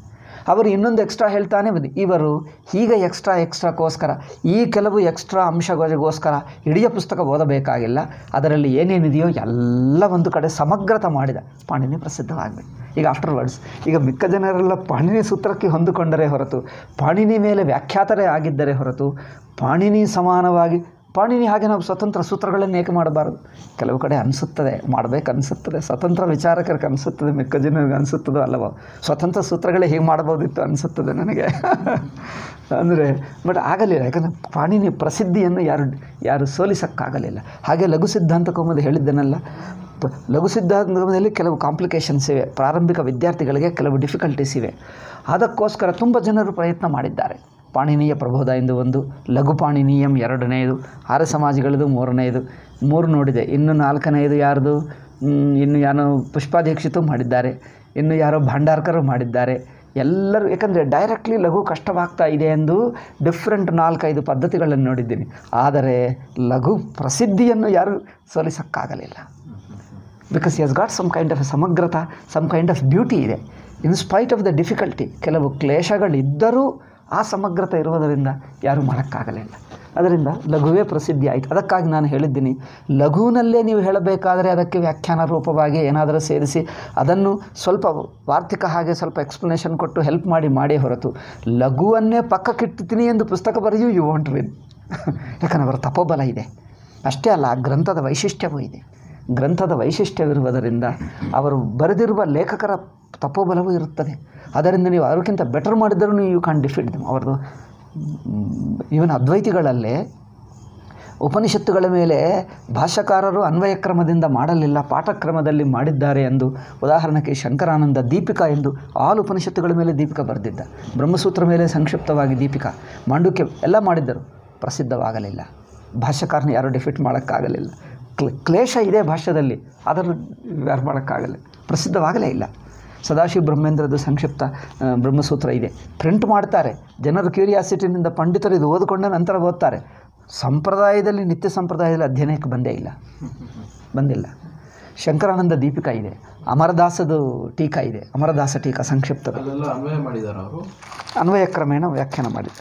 ಅವರು ಇನ್ನೊಂದು ಎಕ್ಸ್ಟ್ರಾ ಹೇಳ್ತಾನೆ ಬಂದು ಇವರು ಹೀಗೆ ಎಕ್ಸ್ಟ್ರಾ ಎಕ್ಸ್ಟ್ರಾಕ್ಕೋಸ್ಕರ ಈ ಕೆಲವು ಎಕ್ಸ್ಟ್ರಾ ಅಂಶಗಳಿಗೋಸ್ಕರ ಇಡೀ ಪುಸ್ತಕ ಓದಬೇಕಾಗಿಲ್ಲ ಅದರಲ್ಲಿ ಏನೇನಿದೆಯೋ ಎಲ್ಲ ಒಂದು ಕಡೆ ಸಮಗ್ರತ ಮಾಡಿದ ಪಾಣಿನಿ ಪ್ರಸಿದ್ಧವಾಗಬೇಕು ಈಗ ಆಫ್ಟರ್ ವರ್ಡ್ಸ್ ಈಗ ಮಿಕ್ಕ ಜನರೆಲ್ಲ ಪಾಣಿನಿ ಸೂತ್ರಕ್ಕೆ ಹೊಂದಿಕೊಂಡರೆ ಹೊರತು ಪಾಣಿನಿ ಮೇಲೆ ವ್ಯಾಖ್ಯಾತರೇ ಆಗಿದ್ದರೆ ಹೊರತು ಪಾಣಿನಿ ಸಮಾನವಾಗಿ ಪಾಣಿನಿ ಹಾಗೆ ನಾವು ಸ್ವತಂತ್ರ ಸೂತ್ರಗಳನ್ನು ಏಕೆ ಮಾಡಬಾರದು ಕೆಲವು ಕಡೆ ಅನಿಸುತ್ತದೆ ಮಾಡಬೇಕು ಅನಿಸುತ್ತದೆ ಸ್ವತಂತ್ರ ವಿಚಾರಕರಿಗೆ ಅನಿಸುತ್ತದೆ ಮಿಕ್ಕ ಜನರಿಗೆ ಅನಿಸುತ್ತದೋ ಅಲ್ಲವೋ ಸ್ವತಂತ್ರ ಸೂತ್ರಗಳೇ ಹೀಗೆ ಮಾಡ್ಬೋದಿತ್ತು ಅನಿಸುತ್ತದೆ ನನಗೆ ಅಂದರೆ ಬಟ್ ಆಗಲಿಲ್ಲ ಯಾಕಂದರೆ ಪಾಣಿನಿ ಪ್ರಸಿದ್ಧಿಯನ್ನು ಯಾರು ಯಾರು ಸೋಲಿಸೋಕ್ಕಾಗಲಿಲ್ಲ ಹಾಗೆ ಲಘು ಸಿದ್ಧಾಂತ ಕೌಮುದಿ ಹೇಳಿದ್ದನಲ್ಲ ಪ- ಲಘು ಸಿದ್ಧಾಂತದಲ್ಲಿ ಕೆಲವು ಕಾಂಪ್ಲಿಕೇಶನ್ಸ್ ಇವೆ ಪ್ರಾರಂಭಿಕ ವಿದ್ಯಾರ್ಥಿಗಳಿಗೆ ಕೆಲವು ಡಿಫಿಕಲ್ಟೀಸ್ ಇವೆ ಅದಕ್ಕೋಸ್ಕರ ತುಂಬ ಜನರು ಪ್ರಯತ್ನ ಮಾಡಿದ್ದಾರೆ ಪಾಣಿನೀಯ ಪ್ರಬೋಧ ಎಂದು ಒಂದು ಲಘು ಪಾಣಿನೀಯಂ ಎರಡನೆಯದು ಆರ್ಯ ಸಮಾಜಗಳದು ಮೂರನೆಯದು ಮೂರು ನೋಡಿದೆ ಇನ್ನು ನಾಲ್ಕನೆಯದು ಯಾರ್ದು ಮ್, ಇನ್ನು ಯಾರೋ ಪುಷ್ಪಾದೀಕ್ಷಿತು ಮಾಡಿದ್ದಾರೆ ಇನ್ನು ಯಾರೋ ಭಂಡಾರ್ಕರು ಮಾಡಿದ್ದಾರೆ ಎಲ್ಲರೂ ಯಾಕಂದರೆ ಡೈರೆಕ್ಟ್ಲಿ ಲಘು ಕಷ್ಟವಾಗ್ತಾ ಇದೆ ಎಂದು ಡಿಫ್ರೆಂಟ್ ನಾಲ್ಕೈದು ಪದ್ಧತಿಗಳನ್ನು ನೋಡಿದ್ದೀನಿ ಆದರೆ ಲಘು ಪ್ರಸಿದ್ಧಿಯನ್ನು ಯಾರೂ ಸೋಲಿಸೋಕ್ಕಾಗಲಿಲ್ಲ because he has got some kind of ಸಮಗ್ರತ ಸಮ್ ಕೈಂಡ್ ಆಫ್ ಬ್ಯೂಟಿ ಇದೆ in spite of the difficulty ಕೆಲವು ಕ್ಲೇಶಗಳಿದ್ದರೂ ಆ ಸಮಗ್ರತೆ ಇರುವುದರಿಂದ ಯಾರೂ ಮಾಡೋಕ್ಕಾಗಲಿಲ್ಲ ಅದರಿಂದ ಲಘುವೇ ಪ್ರಸಿದ್ಧಿ ಆಯಿತು ಅದಕ್ಕಾಗಿ ನಾನು ಹೇಳಿದ್ದೀನಿ ಲಘುವಿನಲ್ಲೇ ನೀವು ಹೇಳಬೇಕಾದರೆ ಅದಕ್ಕೆ ವ್ಯಾಖ್ಯಾನ ರೂಪವಾಗಿ ಏನಾದರೂ ಸೇರಿಸಿ ಅದನ್ನು ಸ್ವಲ್ಪ ವಾರ್ತಿಕ ಹಾಗೆ ಸ್ವಲ್ಪ ಎಕ್ಸ್ಪ್ಲನೇಷನ್ ಕೊಟ್ಟು ಹೆಲ್ಪ್ ಮಾಡಿ ಮಾಡೇ ಹೊರತು ಲಘುವನ್ನೇ ಪಕ್ಕಕ್ಕಿಡ್ತೀನಿ ಎಂದು ಪುಸ್ತಕ ಬರೆಯೂ ಯು ವಾಂಟ್ ವಿನ್ ಯಾಕಂದರೆ ಅವರ ತಪೋಬಲ ಇದೆ ಅಷ್ಟೇ ಅಲ್ಲ ಆ ಗ್ರಂಥದ ವೈಶಿಷ್ಟ್ಯವೂ ಇದೆ ಗ್ರಂಥದ ವೈಶಿಷ್ಟ್ಯವಿರುವುದರಿಂದ ಅವರು ಬರೆದಿರುವ ಲೇಖಕರ ತಪೋಬಲವೂ ಇರುತ್ತದೆ ಅದರಿಂದ ನೀವು ಅದಕ್ಕಿಂತ ಬೆಟರ್ ಮಾಡಿದರೂ ನೀವು ಯು ಕಾನ್ ಡಿಫಿಟ್ ದಮ್ ಅವ್ರದ್ದು ಇವನ್ ಅದ್ವೈತಿಗಳಲ್ಲೇ ಉಪನಿಷತ್ತುಗಳ ಮೇಲೆ ಭಾಷ್ಯಕಾರರು ಅನ್ವಯ ಕ್ರಮದಿಂದ ಮಾಡಲಿಲ್ಲ ಪಾಠಕ್ರಮದಲ್ಲಿ ಮಾಡಿದ್ದಾರೆ ಎಂದು ಉದಾಹರಣೆಗೆ ಶಂಕರಾನಂದ ದೀಪಿಕಾ ಎಂದು ಆಲ್ ಉಪನಿಷತ್ತುಗಳ ಮೇಲೆ ದೀಪಿಕಾ ಬರೆದಿದ್ದ ಬ್ರಹ್ಮಸೂತ್ರ ಮೇಲೆ ಸಂಕ್ಷಿಪ್ತವಾಗಿ ದೀಪಿಕಾ ಮಾಂಡುಕ್ಯ ಎಲ್ಲ ಮಾಡಿದ್ದರು ಪ್ರಸಿದ್ಧವಾಗಲಿಲ್ಲ ಭಾಷ್ಯಕಾರನ ಯಾರೂ ಡಿಫಿಟ್ ಮಾಡೋಕ್ಕಾಗಲಿಲ್ಲ ಕ್ಲ- ಕ್ಲೇಶ ಇದೆ ಭಾಷ್ಯದಲ್ಲಿ ಅದನ್ನು ಯಾರು ಮಾಡೋಕ್ಕಾಗಲ್ಲ ಪ್ರಸಿದ್ಧವಾಗಲೇ ಇಲ್ಲ ಸದಾಶಿವ ಬ್ರಹ್ಮೇಂದ್ರದ್ದು ಸಂಕ್ಷಿಪ್ತ ಆ, ಬ್ರಹ್ಮಸೂತ್ರ ಇದೆ ಪ್ರಿಂಟ್ ಮಾಡ್ತಾರೆ ಜನರು ಕ್ಯೂರಿಯಾಸಿಟಿನಿಂದ ಪಂಡಿತರು ಇದು ಓದಿಕೊಂಡ ನಂತರ ಓದ್ತಾರೆ ಸಂಪ್ರದಾಯದಲ್ಲಿ ನಿತ್ಯ ಸಂಪ್ರದಾಯದಲ್ಲಿ ಅಧ್ಯಯನಕ್ಕೆ ಬಂದೇ ಇಲ್ಲ ಬಂದಿಲ್ಲ ಶಂಕರಾನಂದ ದೀಪಿಕಾ ಇದೆ ಅಮರದಾಸದು ಟೀಕಾ ಇದೆ ಅಮರದಾಸ ಟೀಕಾ ಸಂಕ್ಷಿಪ್ತದ ಅಲ್ಲೆಲ್ಲ ಅನ್ವಯ ಮಾಡಿದಾರ ಅವರು ಅನ್ವಯ ಕ್ರಮೇಣ ವ್ಯಾಖ್ಯಾನ ಮಾಡಿದೆ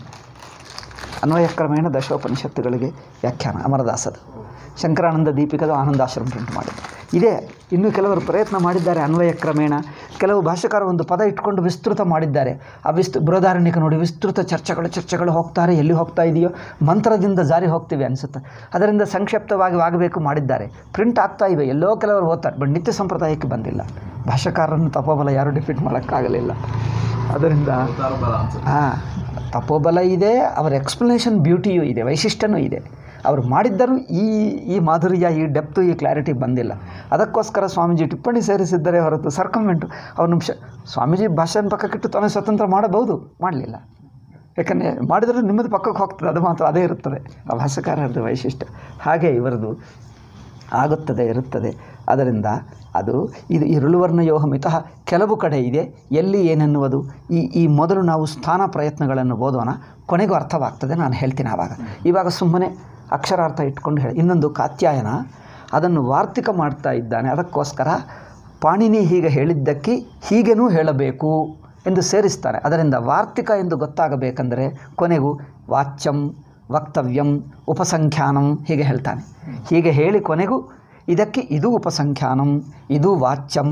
ಅನ್ವಯ ಕ್ರಮೇಣ ದಶೋಪನಿಷತ್ತುಗಳಿಗೆ ವ್ಯಾಖ್ಯಾನ ಅಮರದಾಸದು ಶಂಕರಾನಂದ ದೀಪಿಕದ ಆನಂದಾಶ್ರಮ ಪ್ರಿಂಟ್ ಮಾಡಿದೆ ಇದೇ ಇನ್ನು ಕೆಲವರು ಪ್ರಯತ್ನ ಮಾಡಿದ್ದಾರೆ ಅನ್ವಯ ಕ್ರಮೇಣ ಕೆಲವು ಭಾಷೆಕಾರ ಒಂದು ಪದ ಇಟ್ಕೊಂಡು ವಿಸ್ತೃತ ಮಾಡಿದ್ದಾರೆ ಆ ವಿಸ್ತು ಬೃಹದಾರಣ್ಯಕ ನೋಡಿ ವಿಸ್ತೃತ ಚರ್ಚೆಗಳು ಚರ್ಚೆಗಳು ಹೋಗ್ತಾರೆ ಎಲ್ಲಿ ಹೋಗ್ತಾ ಇದೆಯೋ ಮಂತ್ರದಿಂದ ಜಾರಿ ಹೋಗ್ತೀವಿ ಅನಿಸುತ್ತೆ ಅದರಿಂದ ಸಂಕ್ಷಿಪ್ತವಾಗಿ ಆಗಬೇಕು ಮಾಡಿದ್ದಾರೆ ಪ್ರಿಂಟ್ ಆಗ್ತಾ ಇವೆ ಎಲ್ಲೋ ಕೆಲವರು ಓದ್ತಾರೆ ಬಟ್ ನಿತ್ಯ ಸಂಪ್ರದಾಯಕ್ಕೆ ಬಂದಿಲ್ಲ ಭಾಷಾಕಾರರನ್ನು ತಪೋಬಲ ಯಾರೂ ಡಿಫೀಟ್ ಮಾಡೋಕ್ಕಾಗಲಿಲ್ಲ ಅದರಿಂದ ಅವತಾರ ಬಲ ಅನ್ಸುತ್ತೆ ಹಾಂ ತಪೋಬಲ ಇದೆ ಅವರ ಎಕ್ಸ್ಪ್ಲನೇಷನ್ ಬ್ಯೂಟಿಯೂ ಇದೆ ವೈಶಿಷ್ಟ್ಯನೂ ಇದೆ ಅವರು ಮಾಡಿದ್ದರೂ ಈ ಈ ಮಾಧುರ್ಯ ಈ ಡೆಪ್ತು ಈ ಕ್ಲಾರಿಟಿ ಬಂದಿಲ್ಲ ಅದಕ್ಕೋಸ್ಕರ ಸ್ವಾಮೀಜಿ ಟಿಪ್ಪಣಿ ಸೇರಿಸಿದ್ದರೆ ಹೊರತು ಸರ್ಕಮೆಂಟು ಅವ್ರ ನಿಮಿಷ ಸ್ವಾಮೀಜಿ ಭಾಷೆನ ಪಕ್ಕಕ್ಕಿಟ್ಟು ತಾನೇ ಸ್ವತಂತ್ರ ಮಾಡಬಹುದು ಮಾಡಲಿಲ್ಲ ಯಾಕಂದರೆ ಮಾಡಿದರೂ ನಿಮ್ಮದು ಪಕ್ಕಕ್ಕೆ ಹೋಗ್ತದೆ ಅದು ಮಾತ್ರ ಅದೇ ಇರುತ್ತದೆ ಆ ಭಾಷಾಕಾರರದ್ದು ವೈಶಿಷ್ಟ್ಯ ಹಾಗೆ ಇವರದು ಆಗುತ್ತದೆ ಇರುತ್ತದೆ ಅದರಿಂದ ಅದು ಇದು ಇರುಳುವರ್ಣ ಯೋಹ ಮಿತಃ ಕೆಲವು ಕಡೆ ಇದೆ ಎಲ್ಲಿ ಏನೆನ್ನುವುದು ಈ ಈ ಮೊದಲು ನಾವು ಸ್ಥಾನ ಪ್ರಯತ್ನಗಳನ್ನು ಓದೋಣ ಕೊನೆಗೂ ಅರ್ಥವಾಗ್ತದೆ ನಾನು ಹೇಳ್ತೀನಿ ಆವಾಗ ಇವಾಗ ಸುಮ್ಮನೆ ಅಕ್ಷರಾರ್ಥ ಇಟ್ಕೊಂಡು ಹೇಳಿ ಇನ್ನೊಂದು ಕಾತ್ಯಾಯನ ಅದನ್ನು ವಾರ್ತಿಕ ಮಾಡ್ತಾ ಇದ್ದಾನೆ ಅದಕ್ಕೋಸ್ಕರ ಪಾಣಿನಿ ಹೀಗೆ ಹೇಳಿದ್ದಕ್ಕೆ ಹೀಗೇನೂ ಹೇಳಬೇಕು ಎಂದು ಸೇರಿಸ್ತಾನೆ ಅದರಿಂದ ವಾರ್ತಿಕ ಎಂದು ಗೊತ್ತಾಗಬೇಕೆಂದರೆ ಕೊನೆಗೂ ವಾಚ್ಯಂ ವಕ್ತವ್ಯಂ ಉಪಸಂಖ್ಯಾನಂ ಹೀಗೆ ಹೇಳ್ತಾನೆ ಹೀಗೆ ಹೇಳಿ ಕೊನೆಗೂ ಇದಕ್ಕೆ ಇದು ಉಪಸಂಖ್ಯಾನಂ ಇದು ವಾಚ್ಯಂ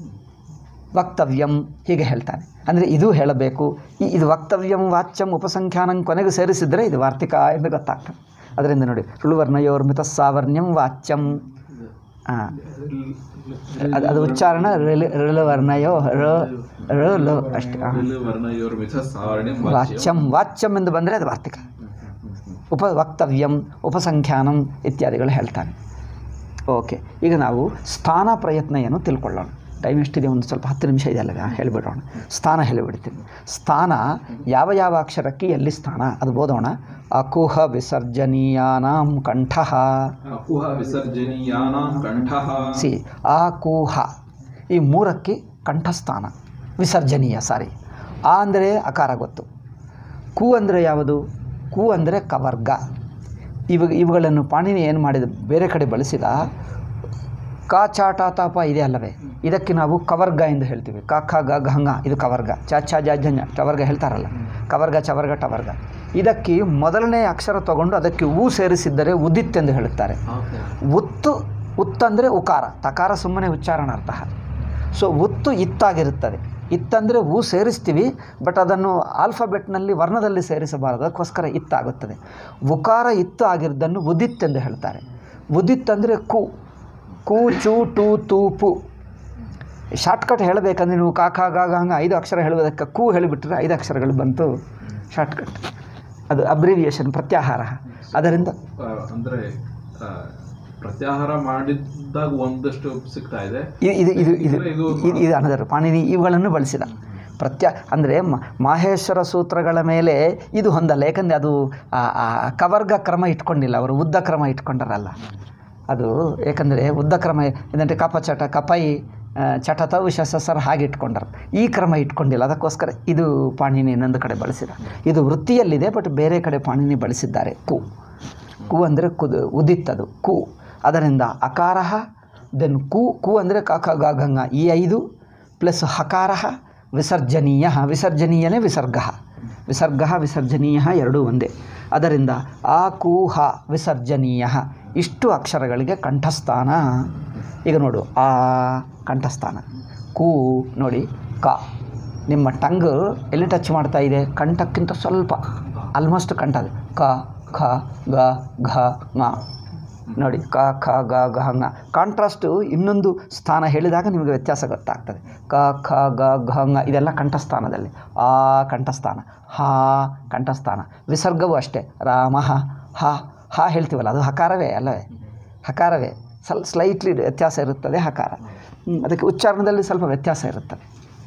ವಕ್ತವ್ಯಂ ಹೀಗೆ ಹೇಳ್ತಾನೆ ಅಂದರೆ ಇದು ಹೇಳಬೇಕು ಈ ಇದು ವಕ್ತವ್ಯಂ ವಾಚ್ಯಂ ಉಪಸಂಖ್ಯಾನಂ ಕೊನೆಗೆ ಸೇರಿಸಿದರೆ ಇದು ವಾರ್ತಿಕ ಎಂದು ಗೊತ್ತಾಗ್ತದೆ ಅದರಿಂದ ನೋಡಿ ಋಳುವರ್ಣಯೋರ್ ಮಿತಸ್ಸಾವರ್ಣ್ಯಂ ವಾಚ್ಯಂ ಹಾಂ ಅದು ಅದು ಉಚ್ಚಾರಣ ಋಳು ಋಳುವರ್ಣಯೋ ರ ಋ ಲು ಅಷ್ಟೇ ಹಾಂ. ವರ್ಣಯೋರ್ ಮಿಥ ಸಾವರ್ಣ್ಯಂ ವಾಚ್ಯಂ ವಾಚ್ಯಂ ಎಂದು ಬಂದರೆ ಅದು ವಾರ್ತಿಕ ಉಪ ವಕ್ತವ್ಯಂ ಉಪಸಂಖ್ಯಾನಂ ಇತ್ಯಾದಿಗಳು ಹೇಳ್ತಾನೆ ಓಕೆ ಈಗ ನಾವು ಸ್ಥಾನ ಪ್ರಯತ್ನ ಏನು ತಿಳ್ಕೊಳ್ಳೋಣ ಟೈಮ್ ಎಷ್ಟಿದೆ ಒಂದು ಸ್ವಲ್ಪ ಹತ್ತು ನಿಮಿಷ ಇದೆ ಅಲ್ಲವೇ ಹೇಳಿಬಿಡೋಣ ಸ್ಥಾನ ಹೇಳಿಬಿಡ್ತೀನಿ ಸ್ಥಾನ ಯಾವ ಯಾವ ಅಕ್ಷರಕ್ಕೆ ಎಲ್ಲಿ ಸ್ಥಾನ ಅದು ಓದೋಣ ಅಕುಹ ವಿಸರ್ಜನೀಯಾನಾಂ ಕಂಠಃ ಅಕುಹ ವಿಸರ್ಜನೀಯಾನಾಂ ಕಂಠಃ ಸಿ ಆ ಕೂಹ ಈ ಮೂರಕ್ಕೆ ಕಂಠಸ್ಥಾನ ವಿಸರ್ಜನೀಯ ಸಾರಿ ಆ ಅಂದರೆ ಅಕಾರ ಗೊತ್ತು ಕು ಅಂದರೆ ಯಾವುದು ಕು ಅಂದರೆ ಕವರ್ಗ ಇವ ಇವುಗಳನ್ನು ಪಾಣಿನಿ ಏನು ಮಾಡಿದ ಬೇರೆ ಕಡೆ ಬಳಸಿದ ಕಾ ಚ ಟ ತ ಪ ಇದೆ ಅಲ್ಲವೇ ಇದಕ್ಕೆ ನಾವು ಕವರ್ಗ ಎಂದು ಹೇಳ್ತೀವಿ ಕ ಖ ಗ ಘ ಂಗ ಇದು ಕವರ್ಗ ಚ ಛ ಜ ಝ ಞ ಟವರ್ಗ ಹೇಳ್ತಾರಲ್ಲ ಕವರ್ಗ ಚವರ್ಗ ಟವರ್ಗ ಇದಕ್ಕೆ ಮೊದಲನೇ ಅಕ್ಷರ ತಗೊಂಡು ಅದಕ್ಕೆ ಊ ಸೇರಿಸಿದ್ದರೆ ಉದಿತ್ ಎಂದು ಹೇಳುತ್ತಾರೆ ಉತ್ತು ಉತ್ತಂದರೆ ಉಕಾರ ತಕಾರ ಸುಮ್ಮನೆ ಉಚ್ಚಾರಣಾರ್ಥ ಸೊ ಉತ್ತು ಇತ್ತಾಗಿರುತ್ತದೆ ಇತ್ತಂದರೆ ಹೂ ಸೇರಿಸ್ತೀವಿ ಬಟ್ ಅದನ್ನು ಆಲ್ಫಾಬೆಟ್ನಲ್ಲಿ ವರ್ಣದಲ್ಲಿ ಸೇರಿಸಬಾರದು ಅದಕ್ಕೋಸ್ಕರ ಇತ್ತಾಗುತ್ತದೆ ಉಕಾರ ಇತ್ತು ಆಗಿದ್ದನ್ನು ಉದಿತ್ ಎಂದು ಹೇಳ್ತಾರೆ ಉದಿತ್ ಅಂದರೆ ಕು ಕು ಚು ಟು ತು ಪು ಶಾರ್ಟ್ಕಟ್ ಹೇಳಬೇಕಂದ್ರೆ ನೀವು ಕಾಕ ಗಾಗ ಹಂಗೆ ಐದು ಅಕ್ಷರ ಹೇಳುವುದಕ್ಕೆ ಕು ಹೇಳಿಬಿಟ್ರೆ ಐದು ಅಕ್ಷರಗಳು ಬಂತು ಶಾರ್ಟ್ಕಟ್ ಅದು ಅಬ್ರಿವಿಯೇಷನ್ ಪ್ರತ್ಯಾಹಾರ ಅದರಿಂದ ಆ, ಅಂದ್ರೆ ಆ, ಪ್ರತ್ಯಾಹಾರ ಮಾಡಿದಾಗ ಒಂದಷ್ಟು ಸಿಗ್ತಾ ಇದೆ ಇ- ಇದು ಇದು ಇದು ಇದು ಇದು ಇದು ಅನದರ್ ಪಾಣಿನಿ ಇವುಗಳನ್ನು ಬಳಸಿದ ಪ್ರತ್ಯ ಅಂದರೆ ಮಾಹೇಶ್ವರ ಸೂತ್ರಗಳ ಮೇಲೆ ಇದು ಹೊಂದಲ್ಲ ಯಾಕಂದರೆ ಅದು ಆ ಆ ಕವರ್ಗ ಕ್ರಮ ಇಟ್ಕೊಂಡಿಲ್ಲ ಅವರು ಉದ್ದ ಕ್ರಮ ಇಟ್ಕೊಂಡರಲ್ಲ ಅದು ಏಕೆಂದರೆ ಉದ್ದ ಕ್ರಮ ಏನಂದರೆ ಕಪಚಟ ಕಪೈ ಆ, ಚಟತ ವಿಶಸರ ಹಾಗೆ ಇಟ್ಕೊಂಡರು ಈ ಕ್ರಮ ಇಟ್ಕೊಂಡಿಲ್ಲ ಅದಕ್ಕೋಸ್ಕರ ಇದು ಪಾಣಿನಿ ಇನ್ನೊಂದು ಕಡೆ ಬಳಸಿದ ಇದು ವೃತ್ತಿಯಲ್ಲಿದೆ ಬಟ್ ಬೇರೆ ಕಡೆ ಪಾಣಿನಿ ಬಳಸಿದ್ದಾರೆ ಕು ಕು ಅಂದರೆ ಕುದು ಉದಿತ್ತದು ಕು ಅದರಿಂದ ಅಕಾರ ದೆನ್ ಕು ಕು ಅಂದರೆ ಕಾಕ ಗ ಗಂಗ ಈ ಐದು ಪ್ಲಸ್ ಹಕಾರ ವಿಸರ್ಜನೀಯ ವಿಸರ್ಜನೀಯನೇ ವಿಸರ್ಗ ವಿಸರ್ಗ ವಿಸರ್ಜನೀಯ ಎರಡೂ ಒಂದೇ ಅದರಿಂದ ಆ ಕು ಹ ವಿಸರ್ಜನೀಯ ಇಷ್ಟು ಅಕ್ಷರಗಳಿಗೆ ಕಂಠಸ್ಥಾನ ಈಗ ನೋಡು ಆ ಕಂಠಸ್ಥಾನ ಕು ನೋಡಿ ಕ ನಿಮ್ಮ ಟಂಗ್ ಎಲ್ಲಿ ಟಚ್ ಮಾಡ್ತಾ ಇದೆ ಕಂಠಕ್ಕಿಂತ ಸ್ವಲ್ಪ ಆಲ್ಮೋಸ್ಟ್ ಕಂಠ ಅದು ಕ ಖ ಗ ಘ ङ ನೋಡಿ ಕ ಖ ಗ ಘ ङ ಕಾಂಟ್ರಾಸ್ಟು ಇನ್ನೊಂದು ಸ್ಥಾನ ಹೇಳಿದಾಗ ನಿಮಗೆ ವ್ಯತ್ಯಾಸ ಗೊತ್ತಾಗ್ತದೆ ಕ ಖ ಗ ಘ ङ ಇದೆಲ್ಲ ಕಂಠಸ್ಥಾನದಲ್ಲಿ ಆ ಕಂಠಸ್ಥಾನ ಹಾ ಕಂಠಸ್ಥಾನ ವಿಸರ್ಗವೂ ಅಷ್ಟೇ ರಾಮ ಹ ಹ ಹೇಳ್ತೀವಲ್ಲ ಅದು ಹಕಾರವೇ ಅಲ್ಲವೇ ಹಕಾರವೇ ಸ್ವಲ್ಪ ಸ್ಲೈಟ್ಲಿ ವ್ಯತ್ಯಾಸ ಇರುತ್ತದೆ ಹಕಾರ ಹ್ಮ್, ಅದಕ್ಕೆ ಉಚ್ಚಾರಣದಲ್ಲಿ ಸ್ವಲ್ಪ ವ್ಯತ್ಯಾಸ ಇರುತ್ತದೆ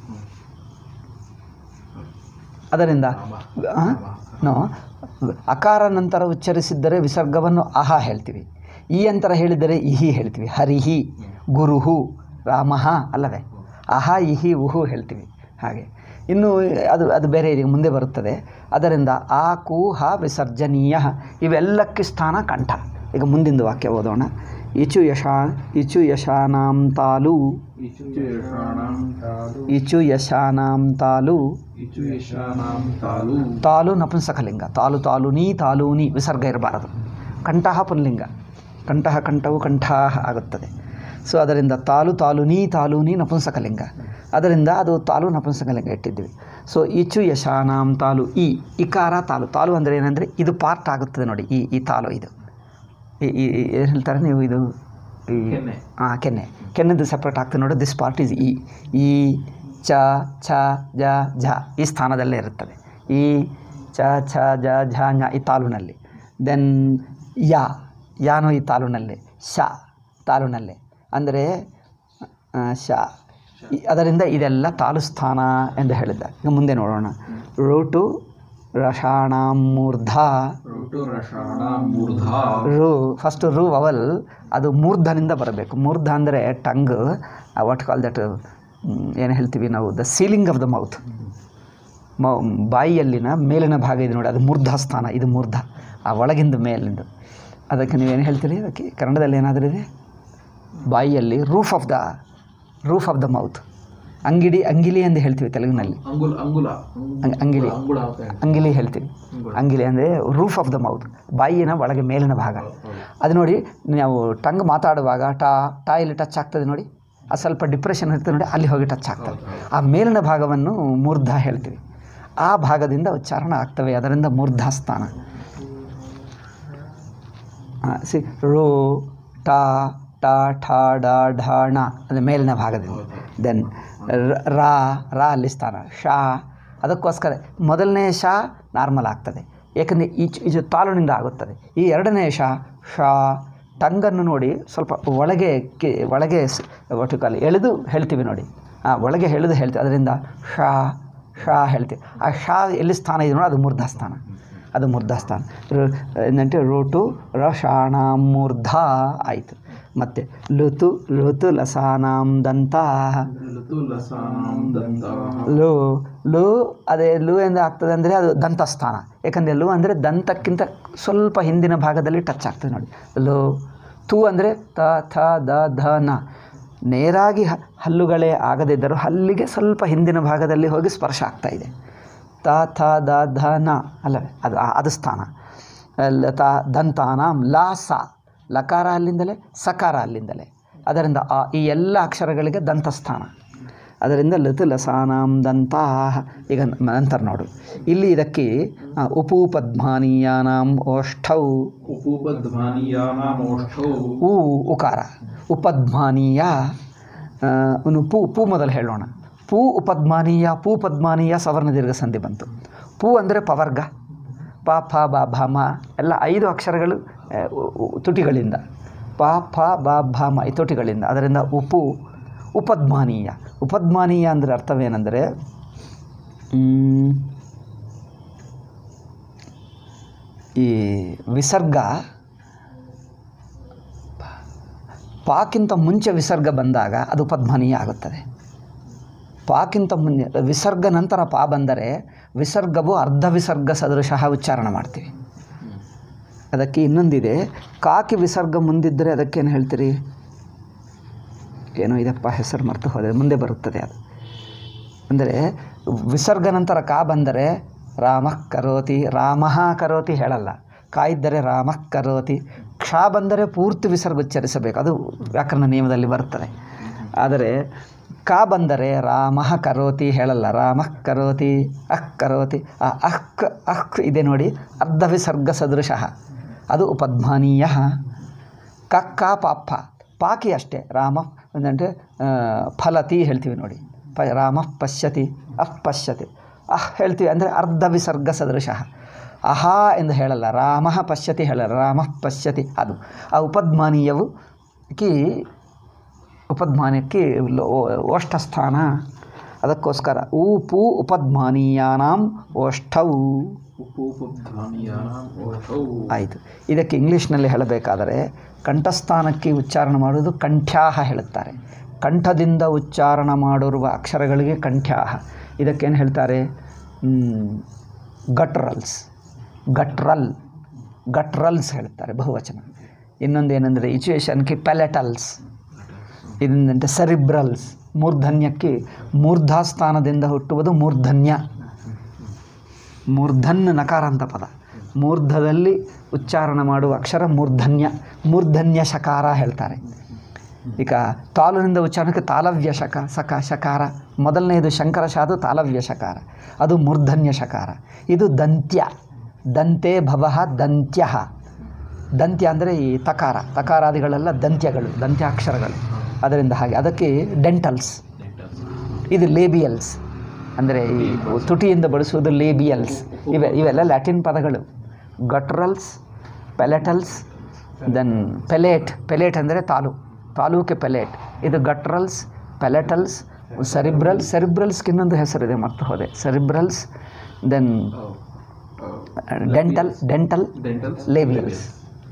ಅದರಿಂದ ಆ? ನೋ ಅಕಾರ ನಂತರ ಉಚ್ಚರಿಸಿದ್ದರೆ ವಿಸರ್ಗವನ್ನು ಅಹ ಹೇಳ್ತೀವಿ ಈ ಅಂತರ ಹೇಳಿದರೆ ಇಹಿ ಹೇಳ್ತೀವಿ ಹರಿಹಿ ಗುರುಹು ರಾಮಃ ಅಲ್ಲವೇ ಅಹ ಇಹಿ ಉಹು ಹೇಳ್ತೀವಿ ಹಾಗೆ ಇನ್ನು ಅದು ಅದು ಬೇರೆ ಇದೆ ಮುಂದೆ ಬರುತ್ತದೆ ಅದರಿಂದ ಆ ಕು ಹ ವಿಸರ್ಜನೀಯ ಇವೆಲ್ಲಕ್ಕೆ ಸ್ಥಾನ ಕಂಠ ಈಗ ಮುಂದಿನ ವಾಕ್ಯ ಓದೋಣ ಇಚು ಯಶಾ ಇಚು ಯಶಾನಾಂ ತಾಲು ಇಚು ಯಶಾನಾಂ ತಾಲು ಇಚು ಯಶಾನಾಂ ತಾಲು ಇಚು ಯಶಾನಾಂ ತಾಲು ತಾಲು ನಪುಂಸಕಲಿಂಗ ತಾಲು ತಾಲುನಿ ತಾಲೂನಿ ವಿಸರ್ಗ ಇರಬಾರದು ಕಂಠಃ ಪುಂಲಿಂಗ ಕಂಠಃ ಕಂಠವು ಕಂಠಾಹ ಆಗುತ್ತದೆ ಸೊ ಅದರಿಂದ ತಾಲು ತಾಲುನಿ ತಾಲೂನಿ ನಪುಂಸಕಲಿಂಗ ಅದರಿಂದ ಅದು ತಾಲು ನಪುಂಸಕಲಿಂಗ ಇಟ್ಟಿದ್ದೀವಿ ಸೊ ಇಚು ಯಶಾನಾಂ ತಾಲು ಈ ಇಕಾರ ತಾಲು ತಾಲು ಅಂದರೆ ಏನಂದರೆ ಇದು ಪಾರ್ಟ್ ಆಗುತ್ತದೆ ನೋಡಿ ಈ ಈ ತಾಲು ಇದು ಈ- ಈ ಈ- ಏನು ಹೇಳ್ತಾರೆ ನೀವು ಇದು ಈ ಕೆನ್ನೆ. ಹಾಂ ಕೆನ್ನೆ ಕೆನ್ನೆದು ಸಪ್ರೇಟ್ ಆಗ್ತದೆ ನೋಡಿ ದಿಸ್ ಪಾರ್ಟ್ ಈಸ್ ಈ ಈ ಚ ಛ ಜ ಝ ಈ ಸ್ಥಾನದಲ್ಲೇ ಇರುತ್ತದೆ ಈ ಚ ಛ ಜ ಝ ಞ ಈ ತಾಲುನಲ್ಲಿ ದೆನ್ ಯಾ ಯಾನು ಈ ತಾಲುನಲ್ಲಿ ಶ ತಾಲುನಲ್ಲಿ ಅಂದರೆ ಆ, ಶ ಈ- ಅದರಿಂದ ಇದೆಲ್ಲ ತಾಲು ಸ್ಥಾನ ಎಂದು ಹೇಳಿದ್ದ ಈಗ ಮುಂದೆ ನೋಡೋಣ ರೋಟು ರಷಾಣಾಂ ಮೂರ್ಧ ಋತು ರಷಾಣ ಮೂರ್ಧಾ ರು ಫಸ್ಟ್ ರು ವವಲ್ ಅದು ಮೂರ್ಧನಿಂದ ಬರಬೇಕು ಮೂರ್ಧ ಅಂದರೆ ಟಂಗ್ ವಾಟ್ ಕಾಲ್ ದಟ್ ಏನು ಹೇಳ್ತೀವಿ ನಾವು the ceiling of the mouth ಮೌ ಬಾಯಿಯಲ್ಲಿನ ಮೇಲಿನ ಭಾಗ ಇದೆ ನೋಡಿ ಅದು ಮೂರ್ಧ ಸ್ಥಾನ ಇದು ಮೂರ್ಧ ಆ ಒಳಗಿಂದ ಮೇಲಿಂದ ಅದಕ್ಕೆ ನೀವೇನು ಹೇಳ್ತೀರಿ ಅದಕ್ಕೆ ಕನ್ನಡದಲ್ಲಿ ಏನಾದರೂ ಇದೆ ಬಾಯಿಯಲ್ಲಿ roof of the roof of the mouth ಅಂಗಿಡಿ ಅಂಗಿಲಿ ಎಂದು ಹೇಳ್ತೀವಿ ತೆಲುಗಿನಲ್ಲಿ ಅಂಗುಲ ಅಂಗುಲ ಅಂಗ್- ಅಂಗಿಲಿ ಅಂಗುಳ ಅಂತ ಹೇಳಿ. ಅಂಗಿಲಿ ಹೇಳ್ತೀವಿ ಅಂಗಿಲಿ ಅಂದರೆ ರೂಫ್ ಆಫ್ ದ ಮೌತ್ ಬಾಯಿನ ಒಳಗೆ ಮೇಲಿನ ಭಾಗ ಅದು ನೋಡಿ ನಾವು ಟಂಗ್ ಮಾತಾಡುವಾಗ ಟಾ ಟಾ ಇಲ್ಲಿ ಟಚ್ ಆಗ್ತದೆ ನೋಡಿ ಅದು ಸ್ವಲ್ಪ ಡಿಪ್ರೆಷನ್ ಇರ್ತದೆ ನೋಡಿ ಅಲ್ಲಿ ಹೋಗಿ ಟಚ್ ಆಗ್ತದೆ ಆ ಮೇಲಿನ ಭಾಗವನ್ನು ಮೂರ್ಧ ಹೇಳ್ತೀವಿ ಆ ಭಾಗದಿಂದ ಉಚ್ಚಾರಣ ಆಗ್ತವೆ ಅದರಿಂದ ಮೂರ್ಧ ಸ್ಥಾನ ಆ, ಸಿ ರೋ ಟಾ ಟಾ ಠಾ ಡಾ ಢಾ ಣ ಅದು ಮೇಲಿನ ಭಾಗದಿಂದ ದೆನ್ ರಾ ರಾ ಅಲ್ಲಿ ಸ್ಥಾನ ಶಾ ಅದಕ್ಕೋಸ್ಕರ ಮೊದಲನೇ ಶಾ ನಾರ್ಮಲ್ ಆಗ್ತದೆ ಏಕೆಂದರೆ ಈಚು ಈಚು ತಾಲುನಿಂದ ಆಗುತ್ತದೆ ಈ ಎರಡನೇ ಶಾ ಶಾ ಟಂಗನ್ನು ನೋಡಿ ಸ್ವಲ್ಪ ಒಳಗೆ ಕಿ ಒಳಗೆ ಸ್- ಒಟ್ಟು ಕಾಲ ಎಳೆದು ಹೇಳ್ತೀವಿ ನೋಡಿ ಆ ಒಳಗೆ ಎಳೆದು ಹೇಳ್ತೀವಿ ಅದರಿಂದ ಶಾ ಶಾ ಹೇಳ್ತೀವಿ ಆ ಶಾ ಎಲ್ಲಿ ಸ್ಥಾನ ಇದೆ ನೋಡಿ ಅದು ಮೂರ್ಧ ಸ್ಥಾನ ಅದು ಮೂರ್ಧ ಸ್ಥಾನ ರು- ಏನಂటే ರೋಟು ರಷಾಣ ಮೂರ್ಧ ಆಯಿತು ಮತ್ತು ಲುತು ಲುತು ಲಸಾನಾಂ ದಂತ ಋತು ಲಸಾನಾಂ ದಂತಹ ಲು ಲು ಅದೇ ಲು ಎಂದು ಆಗ್ತದೆ ಅಂದರೆ ಅದು ದಂತಸ್ಥಾನ ಯಾಕಂದರೆ ಲು ಅಂದರೆ ದಂತಕ್ಕಿಂತ ಸ್ವಲ್ಪ ಹಿಂದಿನ ಭಾಗದಲ್ಲಿ ಟಚ್ ಆಗ್ತದೆ ನೋಡಿ ಲು ತು ಅಂದರೆ ತ ಥ ದ ಧ ನ ನೇರಾಗಿ ಹ- ಹಲ್ಲುಗಳೇ ಆಗದಿದ್ದರೂ ಹಲ್ಲಿಗೆ ಸ್ವಲ್ಪ ಹಿಂದಿನ ಭಾಗದಲ್ಲಿ ಹೋಗಿ ಸ್ಪರ್ಶ ಆಗ್ತಾ ಇದೆ ತ ಥ ದ ಧ ನ ಅಲ್ಲವೇ ಅದು ಆ- ಅದು ಸ್ಥಾನ ಲ- ತ ದಂತಾನಾಂ ಲಾ ಸ ಲಕಾರ ಅಲ್ಲಿಂದಲೇ ಸಕಾರ ಅಲ್ಲಿಂದಲೇ ಅದರಿಂದ ಆ ಈ ಎಲ್ಲ ಅಕ್ಷರಗಳಿಗೆ ದಂತಸ್ಥಾನ ಅದರಿಂದ ಲತು ಲಸಾನಾಂ ದಂತಾ ಈಗ ನ- ನಂತರ ನೋಡು ಇಲ್ಲಿ ಇದಕ್ಕೆ ಆ, ಉಪೂಪದ್ಮಾನೀಯಾನಾಂ ಓಷ್ಠೌ ಉಪೂಪಧ್ವಾನೀಯಾನಾಮೋಷ್ಠೌ ಊ ಉಕಾರ ಉಪದ್ಮಾನೀಯ ಆ, ಇನ್ನು ಪೂ ಪೂ ಮೊದಲು ಹೇಳೋಣ ಪೂ ಉಪದ್ಮಾನೀಯ ಪೂ ಪದ್ಮಾನೀಯ ಸವರ್ಣ ದೀರ್ಘ ಸಂಧಿ ಬಂತು ಪೂ ಅಂದರೆ ಪವರ್ಗ ಪ ಫ ಬ ಭ ಮ ಎಲ್ಲ ಐದು ಅಕ್ಷರಗಳು ಆ, ಉ- ಉ- ತುಟಿಗಳಿಂದ ಪ ಫ ಬ ಭ ಮ ಈ ತುಟಿಗಳಿಂದ ಅದರಿಂದ ಉಪು ಉಪದ್ಮಾನೀಯ ಉಪದ್ಮಾನೀಯ ಅಂದರೆ ಅರ್ಥವೇನೆಂದರೆ ಮ್, ಈ ವಿಸರ್ಗ ಪಾಕ್ಕಿಂತ ಮುಂಚೆ ವಿಸರ್ಗ ಬಂದಾಗ ಅದು ಪದ್ಮನೀಯ ಆಗುತ್ತದೆ ಪಾಕ್ಕಿಂತ ಮುಂಚೆ ವಿಸರ್ಗ ನಂತರ ಪಾ ಬಂದರೆ ವಿಸರ್ಗವು ಅರ್ಧ ವಿಸರ್ಗ ಸದೃಶಃ ಉಚ್ಚಾರಣ ಮಾಡ್ತೀವಿ ಅದಕ್ಕೆ ಇನ್ನೊಂದಿದೆ ಕಾಕಿ ವಿಸರ್ಗ ಮುಂದಿದ್ದರೆ ಅದಕ್ಕೇನು ಹೇಳ್ತೀರಿ ಏನೋ ಇದಪ್ಪ ಹೆಸರು ಮರ್ತು ಹೋದೆ ಮುಂದೆ ಬರುತ್ತದೆ ಅದು ಅಂದರೆ ವಿಸರ್ಗ ನಂತರ ಕಾ ಬಂದರೆ ರಾಮ ಕರೋತಿ ರಾಮ ಕರೋತಿ ಹೇಳಲ್ಲ ಕಾ ಇದ್ದರೆ ರಾಮ ಕರೋತಿ ಕ್ಷ ಬಂದರೆ ಪೂರ್ತಿ ವಿಸರ್ಗ ಉಚ್ಚರಿಸಬೇಕು ಅದು ವ್ಯಾಕರಣ ನಿಯಮದಲ್ಲಿ ಬರುತ್ತದೆ ಆದರೆ ಕಾ ಬಂದರೆ ರಾಮ ಕರೋತಿ ಹೇಳಲ್ಲ ರಾಮ ಕರೋತಿ ಅಹ್ ಕರೋತಿ ಆ ಅಹ್ ಅಹ್ ಇದೆ ನೋಡಿ ಅರ್ಧ ವಿಸರ್ಗ ಸದೃಶಃ ಅದು ಉಪದ್ಮಾನೀಯ ಕಕ್ಕ ಪಾಪ ಪಾಕಿ ಅಷ್ಟೇ ರಾಮ ಅಂದರೆ ಫಲತಿ ಹೇಳ್ತೀವಿ ನೋಡಿ ಪ ರಾಮ ಪಶ್ಯತಿ ಅಹ್ ಪಶ್ಯತಿ ಅಹ್ ಹೇಳ್ತೀವಿ ಅಂದರೆ ಅರ್ಧ ವಿಸರ್ಗ ಸದೃಶಃ ಅಹಾ ಎಂದು ಹೇಳಲ್ಲ ರಾಮ ಪಶ್ಯತಿ ಹೇಳಲ್ಲ ರಾಮ ಪಶ್ಯತಿ ಅದು ಆ ಉಪದ್ಮಾನೀಯವು ಕಿ ಉಪದ್ಮಾನಕ್ಕೆ ಲೋ- ಓಷ್ಠಸ್ಥಾನ ಅದಕ್ಕೋಸ್ಕರ ಊ ಪೂ ಉಪದ್ಮಾನೀಯಾನಾಂ ಓಷ್ಠೌ ಉಪೂಪಧ್ವಾನೀಯಾನಾಂ ಓಷ್ಠೌ ಆಯಿತು ಇದಕ್ಕೆ ಇಂಗ್ಲೀಷ್ನಲ್ಲಿ ಹೇಳಬೇಕಾದರೆ ಕಂಠಸ್ಥಾನಕ್ಕೆ ಉಚ್ಚಾರಣೆ ಮಾಡುವುದು ಕಂಠ್ಯಾಹ ಹೇಳುತ್ತಾರೆ ಕಂಠದಿಂದ ಉಚ್ಚಾರಣ ಮಾಡಿರುವ ಅಕ್ಷರಗಳಿಗೆ ಕಂಠ್ಯಾಹ ಇದಕ್ಕೇನು ಹೇಳ್ತಾರೆ ಗಟ್ರಲ್ಸ್ ಗಟ್ರಲ್ ಗಟ್ರಲ್ಸ್ ಹೇಳ್ತಾರೆ ಬಹುವಚನ ಇನ್ನೊಂದು ಏನಂದರೆ ಇಚುವೇಷನ್ಗೆ ಪ್ಯಾಲೆಟಲ್ಸ್ ಇದನ್ನಂತೆ ಸರಿಬ್ರಲ್ಸ್ ಮೂರ್ಧನ್ಯಕ್ಕೆ ಮೂರ್ಧಾಸ್ಥಾನದಿಂದ ಹುಟ್ಟುವುದು ಮೂರ್ಧನ್ಯ ಮೂರ್ಧನ್ ನಕಾರ ಅಂತ ಪದ ಮೂರ್ಧದಲ್ಲಿ ಉಚ್ಚಾರಣ ಮಾಡುವ ಅಕ್ಷರ ಮೂರ್ಧನ್ಯ ಮೂರ್ಧನ್ಯ ಶಕಾರ ಹೇಳ್ತಾರೆ ಈಗ ತಾಲುನಿಂದ ಉಚ್ಚಾರಣಕ್ಕೆ ತಾಲವ್ಯ ಶಕ ಸಕ ಶಕಾರ ಮೊದಲನೆಯದು ಶಂಕರ ಶಾದು ತಾಲವ್ಯ ಶಕಾರ ಅದು ಮೂರ್ಧನ್ಯ ಶಕಾರ ಇದು ದಂತ್ಯ ದಂತೆ ಭವಃ ದಂತ್ಯ ದಂತ್ಯ ಅಂದರೆ ಈ ತಕಾರ ತಕಾರಾದಿಗಳೆಲ್ಲ ದಂತ್ಯಗಳು ದಂತ್ಯಾಕ್ಷರಗಳು ಅದರಿಂದ ಹಾಗೆ ಅದಕ್ಕೆ ಡೆಂಟಲ್ಸ್ ಇದು ಲೇಬಿಯಲ್ಸ್ ಅಂದರೆ ಈ ತುಟಿಯಿಂದ ಬಳಸುವುದು ಲೇಬಿಯಲ್ಸ್ ಇವೆ ಇವೆಲ್ಲ ಲ್ಯಾಟಿನ್ ಪದಗಳು ಗಟ್ರಲ್ಸ್ ಪೆಲೆಟಲ್ಸ್ ದೆನ್ ಪೆಲೇಟ್ ಪೆಲೇಟ್ ಅಂದರೆ ತಾಲು ತಾಲೂಕೆ ಪೆಲೇಟ್ ಇದು ಗಟ್ರಲ್ಸ್ ಪೆಲೆಟಲ್ಸ್ ಸೆರಿಬ್ರಲ್ಸ್ ಸೆರಿಬ್ರಲ್ಸ್ಗೆ ಇನ್ನೊಂದು ಹೆಸರಿದೆ ಮರ್ತು ಹೋದೆ cerebrals then dental dental dentals labials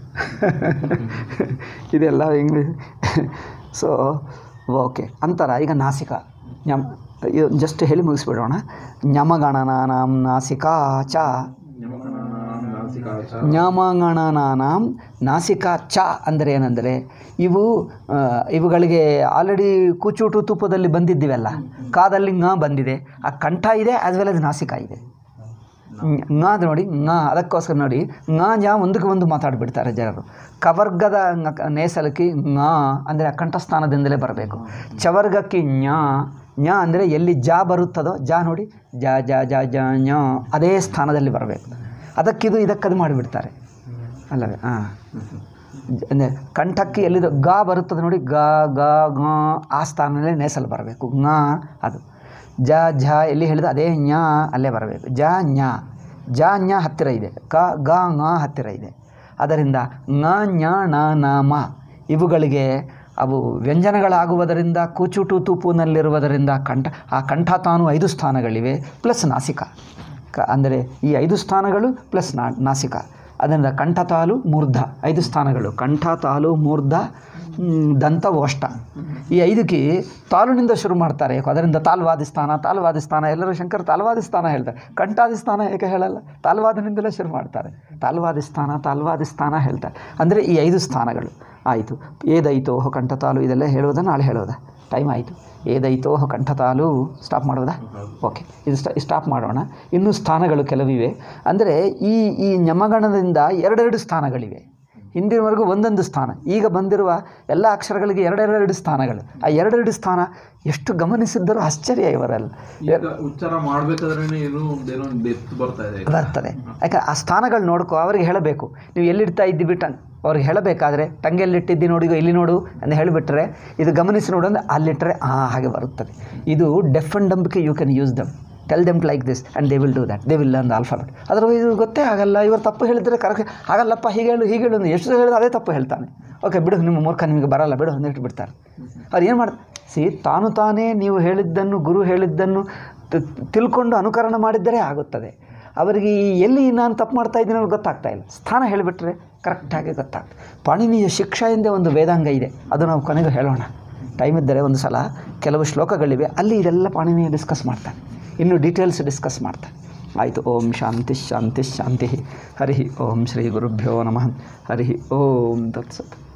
ಇದೆಲ್ಲ ಇಂಗ್ಲೀಷ್ ಸೊ ಓಕೆ ಅಂತರ ಈಗ ನಾಸಿಕ ಞಮ್ ಜಸ್ಟ್ ಹೇಳಿ ಮುಗಿಸ್ಬಿಡೋಣ ಞಮಗಣನಾನಾಂ ನಾಸಿಕಾ ಚ ಞಮಗಣನಾನಾಂ ನಾಸಿಕಾ ಚ ಞಮಗಣನಾನಾಂ ನಾಸಿಕಾ ಚ ಅಂದರೆ ಏನಂದರೆ ಇವು ಆ, ಇವುಗಳಿಗೆ ಆಲ್ರೆಡಿ ಕೂಚೂಟು ತುಪ್ಪದಲ್ಲಿ ಬಂದಿದ್ದೀವಲ್ಲ ಕಾದಲ್ಲಿ ङ ಬಂದಿದೆ ಆ ಕಂಠ ಇದೆ ಆಸ್ ವೆಲ್ as ನಾಸಿಕ ಇದೆ ङ ಅದು ನೋಡಿ ङ ಅದಕ್ಕೋಸ್ಕರ ನೋಡಿ ङ ಜ ಒಂದಕ್ಕೆ ಒಂದು ಮಾತಾಡಿಬಿಡ್ತಾರೆ ಜನರು ಕವರ್ಗದ ङ- ನೇಸಲಕ್ಕೆ ङ ಅಂದರೆ ಆ ಕಂಠಸ್ಥಾನದಿಂದಲೇ ಬರಬೇಕು ಚವರ್ಗಕ್ಕೆ ಞ ಞ ಅಂದರೆ ಎಲ್ಲಿ ಜ ಬರುತ್ತದೋ ಜ ನೋಡಿ ಜ ಜ ಜ ಜ ಞ ಅದೇ ಸ್ಥಾನದಲ್ಲಿ ಬರಬೇಕು ಅದಕ್ಕಿದು ಇದಕ್ಕದು ಮಾಡಿಬಿಡ್ತಾರೆ ಅಲ್ಲವೇ ಹಾಂ ಅಂದರೆ ಕಂಠಕ್ಕೆ ಎಲ್ಲಿದು ಗ ಬರುತ್ತದೆ ನೋಡಿ ಗ ಗ ಗ ಆ ಸ್ಥಾನದಲ್ಲಿ ನೇಸಲು ಬರಬೇಕು ङ ಅದು ಜ ಝ ಎಲ್ಲಿ ಹೇಳಿದ ಅದೇ ಞ ಅಲ್ಲೇ ಬರಬೇಕು ಜ ಞ ಜ ಞ ಹತ್ತಿರ ಇದೆ ಕ ಗ ङ ಹತ್ತಿರ ಇದೆ ಅದರಿಂದ ङ ಞ ಣ ನ ಮ ಇವುಗಳಿಗೆ ಅವು ವ್ಯಂಜನಗಳಾಗುವುದರಿಂದ ಕೂಚುಟು ತೂಪುನಲ್ಲಿರುವುದರಿಂದ ಕಂಠ ಆ ಕಂಠ ತಾನು ಐದು ಸ್ಥಾನಗಳಿವೆ ಪ್ಲಸ್ ನಾಸಿಕ ಕ ಅಂದರೆ ಈ ಐದು ಸ್ಥಾನಗಳು ಪ್ಲಸ್ ನಾ ನಾಸಿಕ ಅದರಿಂದ ಕಂಠ ತಾಲು ಮೂರ್ಧ ಐದು ಸ್ಥಾನಗಳು ಕಂಠ ತಾಲು ಮೂರ್ಧ ಮ್, ದಂತ ಓಷ್ಟ ಈ ಐದಕ್ಕೆ ತಾಲುನಿಂದ ಶುರು ಮಾಡ್ತಾರೆ ಯಾಕೋ ಅದರಿಂದ ತಾಲ್ವಾದಿ ಸ್ಥಾನ ತಾಲ್ವಾದಿ ಸ್ಥಾನ ಎಲ್ಲರೂ ಶಂಕರ್ ತಾಲ್ವಾದಿ ಸ್ಥಾನ ಹೇಳ್ತಾರೆ ಕಂಠಾದಿ ಸ್ಥಾನ ಏಕೆ ಹೇಳಲ್ಲ ತಾಲ್ವಾದಿನಿಂದಲೇ ಶುರು ಮಾಡ್ತಾರೆ ತಾಲ್ವಾದಿ ಸ್ಥಾನ ತಾಲ್ವಾದಿ ಸ್ಥಾನ ಹೇಳ್ತಾರೆ ಅಂದರೆ ಈ ಐದು ಸ್ಥಾನಗಳು ಆಯಿತು ಏದೈತೋ ಕಂಠ ತಾಲು ಇದೆಲ್ಲ ಹೇಳೋದಾ ನಾಳೆ ಹೇಳೋದಾ ಟೈಮ್ ಆಯಿತು ಏದೈತೋ ಕಂಠ ತಾಲು ಸ್ಟಾಪ್ ಮಾಡೋದಾ ಓಕೆ ಇದು ಸ್ಟಾ ಸ್ಟಾಪ್ ಮಾಡೋಣ ಇನ್ನೂ ಸ್ಥಾನಗಳು ಕೆಲವಿವೆ ಅಂದರೆ ಈ ಈ ಯಮಗಣದಿಂದ ಎರಡೆರಡು ಸ್ಥಾನಗಳಿವೆ ಹಿಂದಿನವರೆಗೂ ಒಂದೊಂದು ಸ್ಥಾನ ಈಗ ಬಂದಿರುವ ಎಲ್ಲ ಅಕ್ಷರಗಳಿಗೆ ಎರಡೆರಡು ಸ್ಥಾನಗಳು ಆ ಎರಡೆರಡು ಸ್ಥಾನ ಎಷ್ಟು ಗಮನಿಸಿದ್ದರೂ ಆಶ್ಚರ್ಯ ಇವರೆಲ್ಲ ಈಗ ಉಚ್ಚಾರ ಮಾಡ್ಬೇಕಾದ್ರೆ ಏನೋ ಒಂದೇನೋ ಡೆತ್ ಬರ್ತಾ ಇದೆ ಬರ್ತದೆ ಯಾಕೆ ಆ ಸ್ಥಾನಗಳು ನೋಡ್ಕೊ ಅವ್ರಿಗೆ ಹೇಳಬೇಕು ನೀವು ಎಲ್ಲಿಡ್ತಾ ಇದ್ದಿ ಬಿಟ್ಟು ಅವ್ರಿಗೆ ಹೇಳಬೇಕಾದ್ರೆ ಟಂಗೆ ಎಲ್ಲಿಟ್ಟಿದ್ದಿ ನೋಡಿ ಇಲ್ಲಿ ನೋಡು ಅಂತ ಹೇಳಿಬಿಟ್ರೆ ಇದು ಗಮನಿಸಿ ನೋಡು ಅಂದರೆ ಅಲ್ಲಿಟ್ಟರೆ ಆ ಹಾಗೆ ಬರುತ್ತದೆ ಇದು ಡೆಫ್ ಅಂಡ್ ಡಂಬ್ಗೆ you can use them tell them like this and they will do that they will learn alphabet ಅದರ ಇದು ಗೊತ್ತೇ ಆಗಲ್ಲ ಇವರು ತಪ್ಪು ಹೇಳಿದರೆ ಕರೆಕ್ಟ್ ಆಗಲ್ಲಪ್ಪ ಹೀಗೆ ಹೇಳು ಹೀಗೆ ಹೇಳು ಅಂತ ಎಷ್ಟು ಹೇಳಿದ್ರೆ ಅದೇ ತಪ್ಪು ಹೇಳ್ತಾನೆ ಓಕೆ ಬಿಡು ನಿಮ್ಮ ಮೂರ್ಖ ನಿಮಗೆ ಬರಲ್ಲ ಬಿಡು ಅಂತ ಇಟ್ಟು ಬಿಡ್ತಾರೆ ಅವ್ರು ಏನು ಮಾಡ್ತಾರೆ ಸಿ ತಾನು ತಾನೇ ನೀವು ಹೇಳಿದ್ದನ್ನು ಗುರು ಹೇಳಿದ್ದನ್ನು ತಿ- ತಿಳ್ಕೊಂಡು ಅನುಕರಣ ಮಾಡಿದ್ದರೆ ಆಗುತ್ತದೆ ಅವರಿಗೆ ಈ ಎಲ್ಲಿ ನಾನು ತಪ್ಪು ಮಾಡ್ತಾ ಇದ್ದೀನಿ ಅನ್ನೋದು ಗೊತ್ತಾಗ್ತಾ ಇಲ್ಲ ಸ್ಥಾನ ಹೇಳಿಬಿಟ್ರೆ ಕರೆಕ್ಟಾಗಿ ಗೊತ್ತಾಗ್ತದೆ ಪಾಣಿನಿಯ ಶಿಕ್ಷಾ ಎಂದೇ ಒಂದು ವೇದಾಂಗ ಇದೆ ಅದು ನಾವು ಕೊನೆಗೂ ಹೇಳೋಣ ಟೈಮ್ ಇದ್ದರೆ ಒಂದು ಸಲ ಕೆಲವು ಶ್ಲೋಕಗಳಿವೆ ಅಲ್ಲಿ ಇದೆಲ್ಲ ಪಾಣಿನಿಯ ಡಿಸ್ಕಸ್ ಮಾಡ್ತಾನೆ ಇನ್ನು ಡೀಟೇಲ್ಸ್ ಡಿಸ್ಕಸ್ ಮಾಡ್ತಾನೆ ಆಯಿತು ಓಂ ಶಾಂತಿ ಶಾಂತಿ ಶಾಂತಿ ಹರಿ ಓಂ ಶ್ರೀ ಗುರುಭ್ಯೋ ನಮಃ ಹರಿ ಓಂ ತತ್ಸತ್